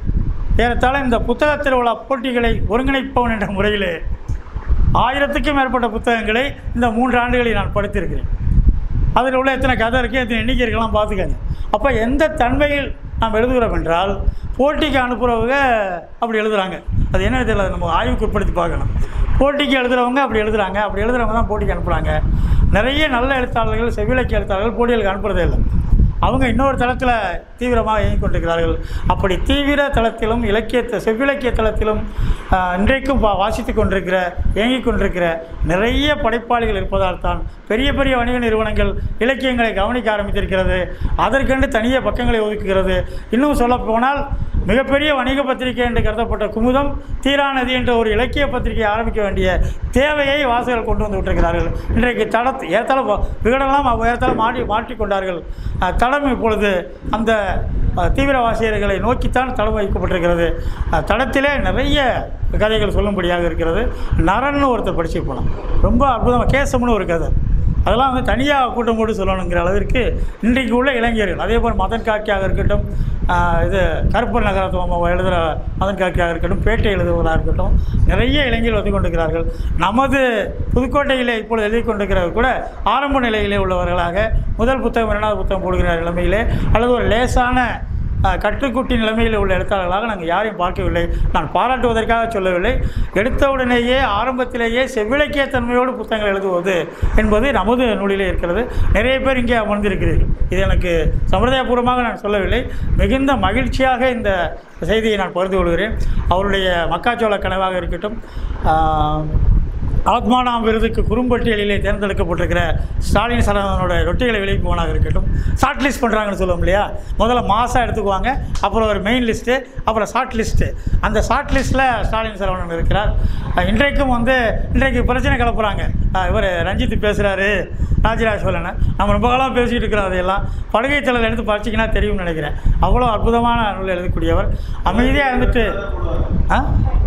A: ஏறத்தாழ இந்த புத்தக திருவிழா போட்டிகளை ஒருங்கிணைப்பவன் என்ற முறையில் ஆயிரத்துக்கும் மேற்பட்ட புத்தகங்களை இந்த மூன்று ஆண்டுகளில் நான் படித்திருக்கிறேன் அதில் உள்ள எத்தனை கதை இருக்குது எத்தனை எண்ணிக்கை இருக்கலாம் பார்த்துக்கங்க அப்போ எந்த தன்மையில் நாம் எழுதுகிறோம் என்றால் போட்டிக்கு அனுப்புகிறவங்க அப்படி எழுதுகிறாங்க அது என்ன தெரியல அது நம்ம ஆய்வுக்கு உட்படுத்தி பார்க்கணும் போட்டிக்கு எழுதுகிறவங்க அப்படி எழுதுகிறாங்க அப்படி எழுதுகிறவங்க தான் போட்டிக்கு அனுப்புகிறாங்க நிறைய நல்ல எழுத்தாளர்கள் செவிலக்கிய எழுத்தாளர்கள் போட்டிகளுக்கு அனுப்புறதே இல்லை அவங்க இன்னொரு தளத்தில் தீவிரமாக இயங்கிக் கொண்டிருக்கிறார்கள் அப்படி தீவிர தளத்திலும் இலக்கிய செவ்விலக்கிய தளத்திலும் ஆஹ், இன்றைக்கும் வா வாசித்து கொண்டிருக்கிற இயங்கிக் கொண்டிருக்கிற நிறைய படைப்பாளிகள் இருப்பதால் தான் பெரிய பெரிய வணிக நிறுவனங்கள் இலக்கியங்களை கவனிக்க ஆரம்பித்திருக்கிறது அதற்கென்று தனியே பக்கங்களை ஒதுக்குகிறது இன்னும் சொல்ல போனால் மிகப்பெரிய வணிக பத்திரிகை என்று கருதப்பட்ட குமுதம் தீராநதி என்ற ஒரு இலக்கிய பத்திரிகை ஆரம்பிக்க வேண்டிய தேவையை வாசகர்கள் கொண்டு வந்து விட்டிருக்கிறார்கள் இன்றைக்கு தடத் ஏறத்தாழ வ- விகடனெல்லாம் அவ் ஏறத்தாழ மாற்றி மாற்றிக்கொண்டார்கள் அஹ், தடம் இப்பொழுது அந்த அஹ், தீவிரவாசியர்களை நோக்கித்தான் தடம் வைக்கப்பட்டிருக்கிறது அஹ், தடத்திலே நிறைய கதைகள் சொல்லும்படியாக இருக்கிறது நரன்னு ஒருத்தர் படிச்சு போனான் ரொம்ப அற்புதமாக கேசம்னு ஒரு கதை அதெல்லாம் வந்து தனியாக கூட்டம் போட்டு சொல்லணுங்கிற அளவிற்கு இன்றைக்கு உள்ள இளைஞர்கள் அதே போல் மதன் காக்கியாக இருக்கட்டும் ஆஹ் இது கருப்பர் நகரத்துவம் எழுதுகிற மதன் காக்கியாக இருக்கட்டும் பேட்டை எழுதுவதாக இருக்கட்டும் நிறைய இளைஞர்கள் வந்து கொண்டிருக்கிறார்கள் நமது புதுக்கோட்டையிலே இப்பொழுது எழுதி கொண்டிருக்கிறவர் கூட ஆரம்ப நிலையிலே உள்ளவர்களாக முதல் புத்தகம் இரண்டாவது புத்தகம் போடுகிற நிலைமையிலே அல்லது ஒரு லேசான அஹ், கட்டுக்குட்டி நிலைமையில் உள்ள எழுத்தாளர்களாக நாங்கள் யாரையும் பார்க்கவில்லை நான் பாராட்டுவதற்காக சொல்லவில்லை எடுத்தவுடனேயே ஆரம்பத்திலேயே செவ்விலக்கிய தன்மையோடு புத்தகங்கள் எழுதுவது என்பது நமது நூலிலே இருக்கிறது நிறைய பேர் இங்கே அமர்ந்திருக்கிறீர்கள் இது எனக்கு சம்பிரதாயபூர்வமாக நான் சொல்லவில்லை மிகுந்த மகிழ்ச்சியாக இந்த செய்தியை நான் பகிர்ந்து கொள்கிறேன் அவருடைய மக்காச்சோள கனவாக இருக்கட்டும் ஆஹ், ஆத்மானாம் விருதுக்கு குறும்பட்டியலிலே தேர்ந்தெடுக்கப்பட்டிருக்கிற ஸ்டாலின் சரவணனோட ரொட்டிகளை வெளியிடுவோனாக இருக்கட்டும் ஷார்ட் லிஸ்ட் பண்ணுறாங்கன்னு சொல்லுவோம் இல்லையா முதல்ல மாதம் எடுத்துக்குவாங்க அப்புறம் ஒரு மெயின் லிஸ்ட்டு அப்புறம் ஷார்ட் லிஸ்ட்டு அந்த ஷார்ட் லிஸ்ட்டில் ஸ்டாலின் சரவணன் இருக்கிறார் அஹ் இன்றைக்கும் வந்து இன்றைக்கு பிரச்சனை கிளப்புறாங்க இவர் ரஞ்சித் பேசுகிறாரு ராஜராஜ சோழன் நம்ம ரொம்ப காலம் பேசிகிட்டு இருக்கிறோம் அதையெல்லாம் படுகை தலைவர் எடுத்து படிச்சிங்கன்னா தெரியும்னு நினைக்கிறேன் அவ்வளோ அற்புதமான நூல் எழுதக்கூடியவர் அமைதியாக இருந்துட்டு ஆ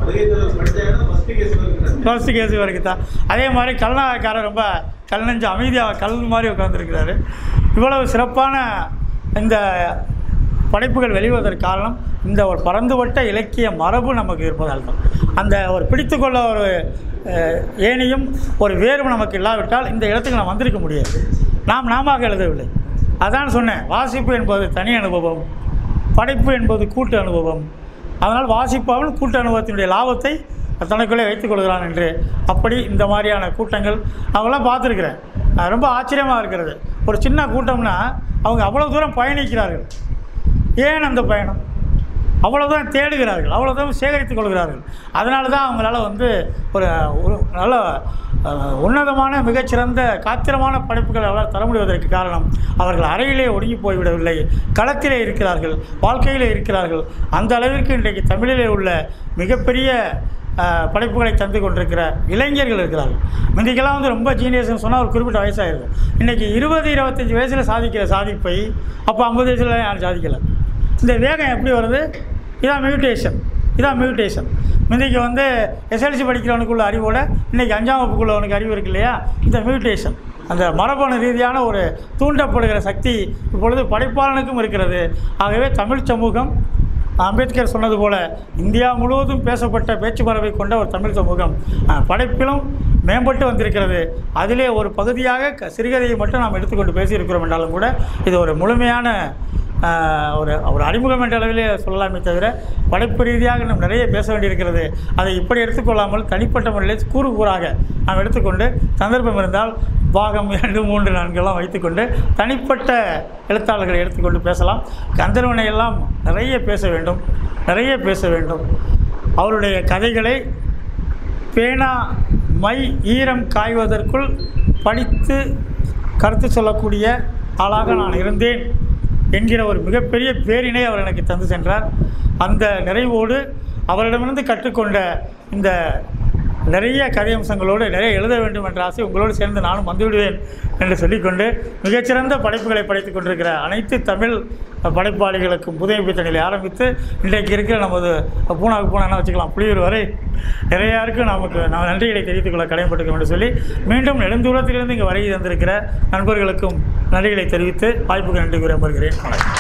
A: ஃபர்ஸ்ட் கேஸ் வரைக்கும் தான் அதே மாதிரி கல்நாயக்காரர் ரொம்ப கல் நெஞ்சு அமைதியாக கல் மாதிரி உட்காந்துருக்கிறாரு இவ்வளவு சிறப்பான இந்த படைப்புகள் வெளிவதற்கு காரணம் இந்த ஒரு பறந்துபட்ட இலக்கிய மரபு நமக்கு இருப்பதால் தான் அந்த ஒரு பிடித்துக்கொள்ள ஒரு அஹ், ஏணியும் ஒரு வேரும் நமக்கு இல்லாவிட்டால் இந்த இடத்துக்கு நாம் வந்திருக்க முடியாது நாம் நாம எழுதவில்லை அதான் சொன்னேன் வாசிப்பு என்பது தனி அனுபவம் படைப்பு என்பது கூட்டு அனுபவம் அதனால் வாசிப்பாமல் கூட்டு அனுபவத்தினுடைய லாபத்தை தனக்குள்ளே வைத்துக் கொள்கிறான் என்று அப்படி இந்த மாதிரியான கூட்டங்கள் அவங்களாம் பார்த்துருக்குறேன் அஹ் ரொம்ப ஆச்சரியமாக இருக்கிறது ஒரு சின்ன கூட்டம்னா அவங்க அவ்வளோ தூரம் பயணிக்கிறார்கள் ஏன் அந்த பயணம் அவ்வளோதான் தேடுகிறார்கள் அவ்வளோதான் சேகரித்துக் கொள்கிறார்கள் அதனால தான் அவங்களால வந்து ஒரு ஒரு நல்ல அஹ், உன்னதமான மிகச்சிறந்த காத்திரமான படைப்புகள் அவரால் தர முடிவதற்கு காரணம் அவர்கள் அறையிலே ஒடுங்கி போய்விடவில்லை களத்திலே இருக்கிறார்கள் வாழ்க்கையிலே இருக்கிறார்கள் அந்த அளவிற்கு இன்றைக்கு தமிழிலே உள்ள மிகப்பெரிய அஹ், படைப்புகளை தந்து கொண்டிருக்கிற இளைஞர்கள் இருக்கிறார்கள் முந்திக்கெல்லாம் வந்து ரொம்ப ஜீனியஸ்னு சொன்னால் ஒரு குறிப்பிட்ட வயசாகிருக்கும் இன்றைக்கி இருபது இருபத்தஞ்சி வயசில் சாதிக்கிற சாதிப்பை அப்போ ஐம்பது வயசில் யாரும் சாதிக்கலை இந்த வேகம் எப்படி வருது இதான் மியூட்டேஷன் இதான் மியூட்டேஷன் முந்தைக்கு வந்து எஸ்எல்சி படிக்கிறவனுக்குள்ள அறிவோட இன்றைக்கி அஞ்சாம் வகுப்புக்குள்ளவனுக்கு அறிவு இருக்கு இல்லையா இந்த மியூட்டேஷன் அந்த மரபணு ரீதியான ஒரு தூண்டப்படுகிற சக்தி இப்பொழுது படைப்பாளனுக்கும் இருக்கிறது ஆகவே தமிழ் சமூகம் அம்பேத்கர் சொன்னது போல இந்தியா முழுவதும் பேசப்பட்ட பேச்சு மரபை கொண்ட ஒரு தமிழ் சமூகம் அஹ், படைப்பிலும் மேம்பட்டு வந்திருக்கிறது அதிலே ஒரு பகுதியாக க- சிறுகதையை மட்டும் நாம் எடுத்துக்கொண்டு பேசியிருக்கிறோம் என்றாலும் கூட இது ஒரு முழுமையான ஆஹ், ஒரு ஒரு அறிமுகம் என்ற அளவிலே சொல்லலாமே தவிர படைப்பு ரீதியாக இன்னும் நிறைய பேச வேண்டியிருக்கிறது அதை இப்படி எடுத்துக்கொள்ளாமல் தனிப்பட்ட முறையில் கூறு கூறாக நாம் எடுத்துக்கொண்டு சந்தர்ப்பம் இருந்தால் பாகம் இரண்டு மூன்று நான்கெல்லாம் வைத்துக்கொண்டு தனிப்பட்ட எழுத்தாளர்களை எடுத்துக்கொண்டு பேசலாம் கந்தர்வனை எல்லாம் நிறைய பேச வேண்டும் நிறைய பேச வேண்டும் அவருடைய கதைகளை பேனா மை ஈரம் காய்வதற்குள் படித்து கருத்து சொல்லக்கூடிய ஆளாக நான் இருந்தேன் என்கிற ஒரு மிகப்பெரிய பேரினை அவர் எனக்கு தந்து சென்றார் அந்த நிறைவோடு அவரிடமிருந்து கற்றுக்கொண்ட இந்த நிறைய கதையம்சங்களோடு நிறைய எழுத வேண்டும் என்ற ஆசை உங்களோடு சேர்ந்து நானும் வந்துவிடுவேன் என்று சொல்லிக்கொண்டு மிகச்சிறந்த படைப்புகளை படைத்துக் கொண்டிருக்கிற அனைத்து தமிழ் படைப்பாளிகளுக்கும் புதிய பித்தனில் ஆரம்பித்து இன்றைக்கு இருக்கிற நமது பூனாவுக்கு பூனா வச்சுக்கலாம் புளியூர் வரை நிறையாருக்கும் நமக்கு நான் நன்றிகளை தெரிவித்துக் கொள்ள கடமைப்பட்டிருக்கோம் என்று சொல்லி மீண்டும் நெடுந்தூரத்திலிருந்து இங்கே வருகை தந்திருக்கிற நண்பர்களுக்கும் நன்றிகளை தெரிவித்து வாய்ப்புக்கு நன்றி கூற அமர்கிறேன் வணக்கம்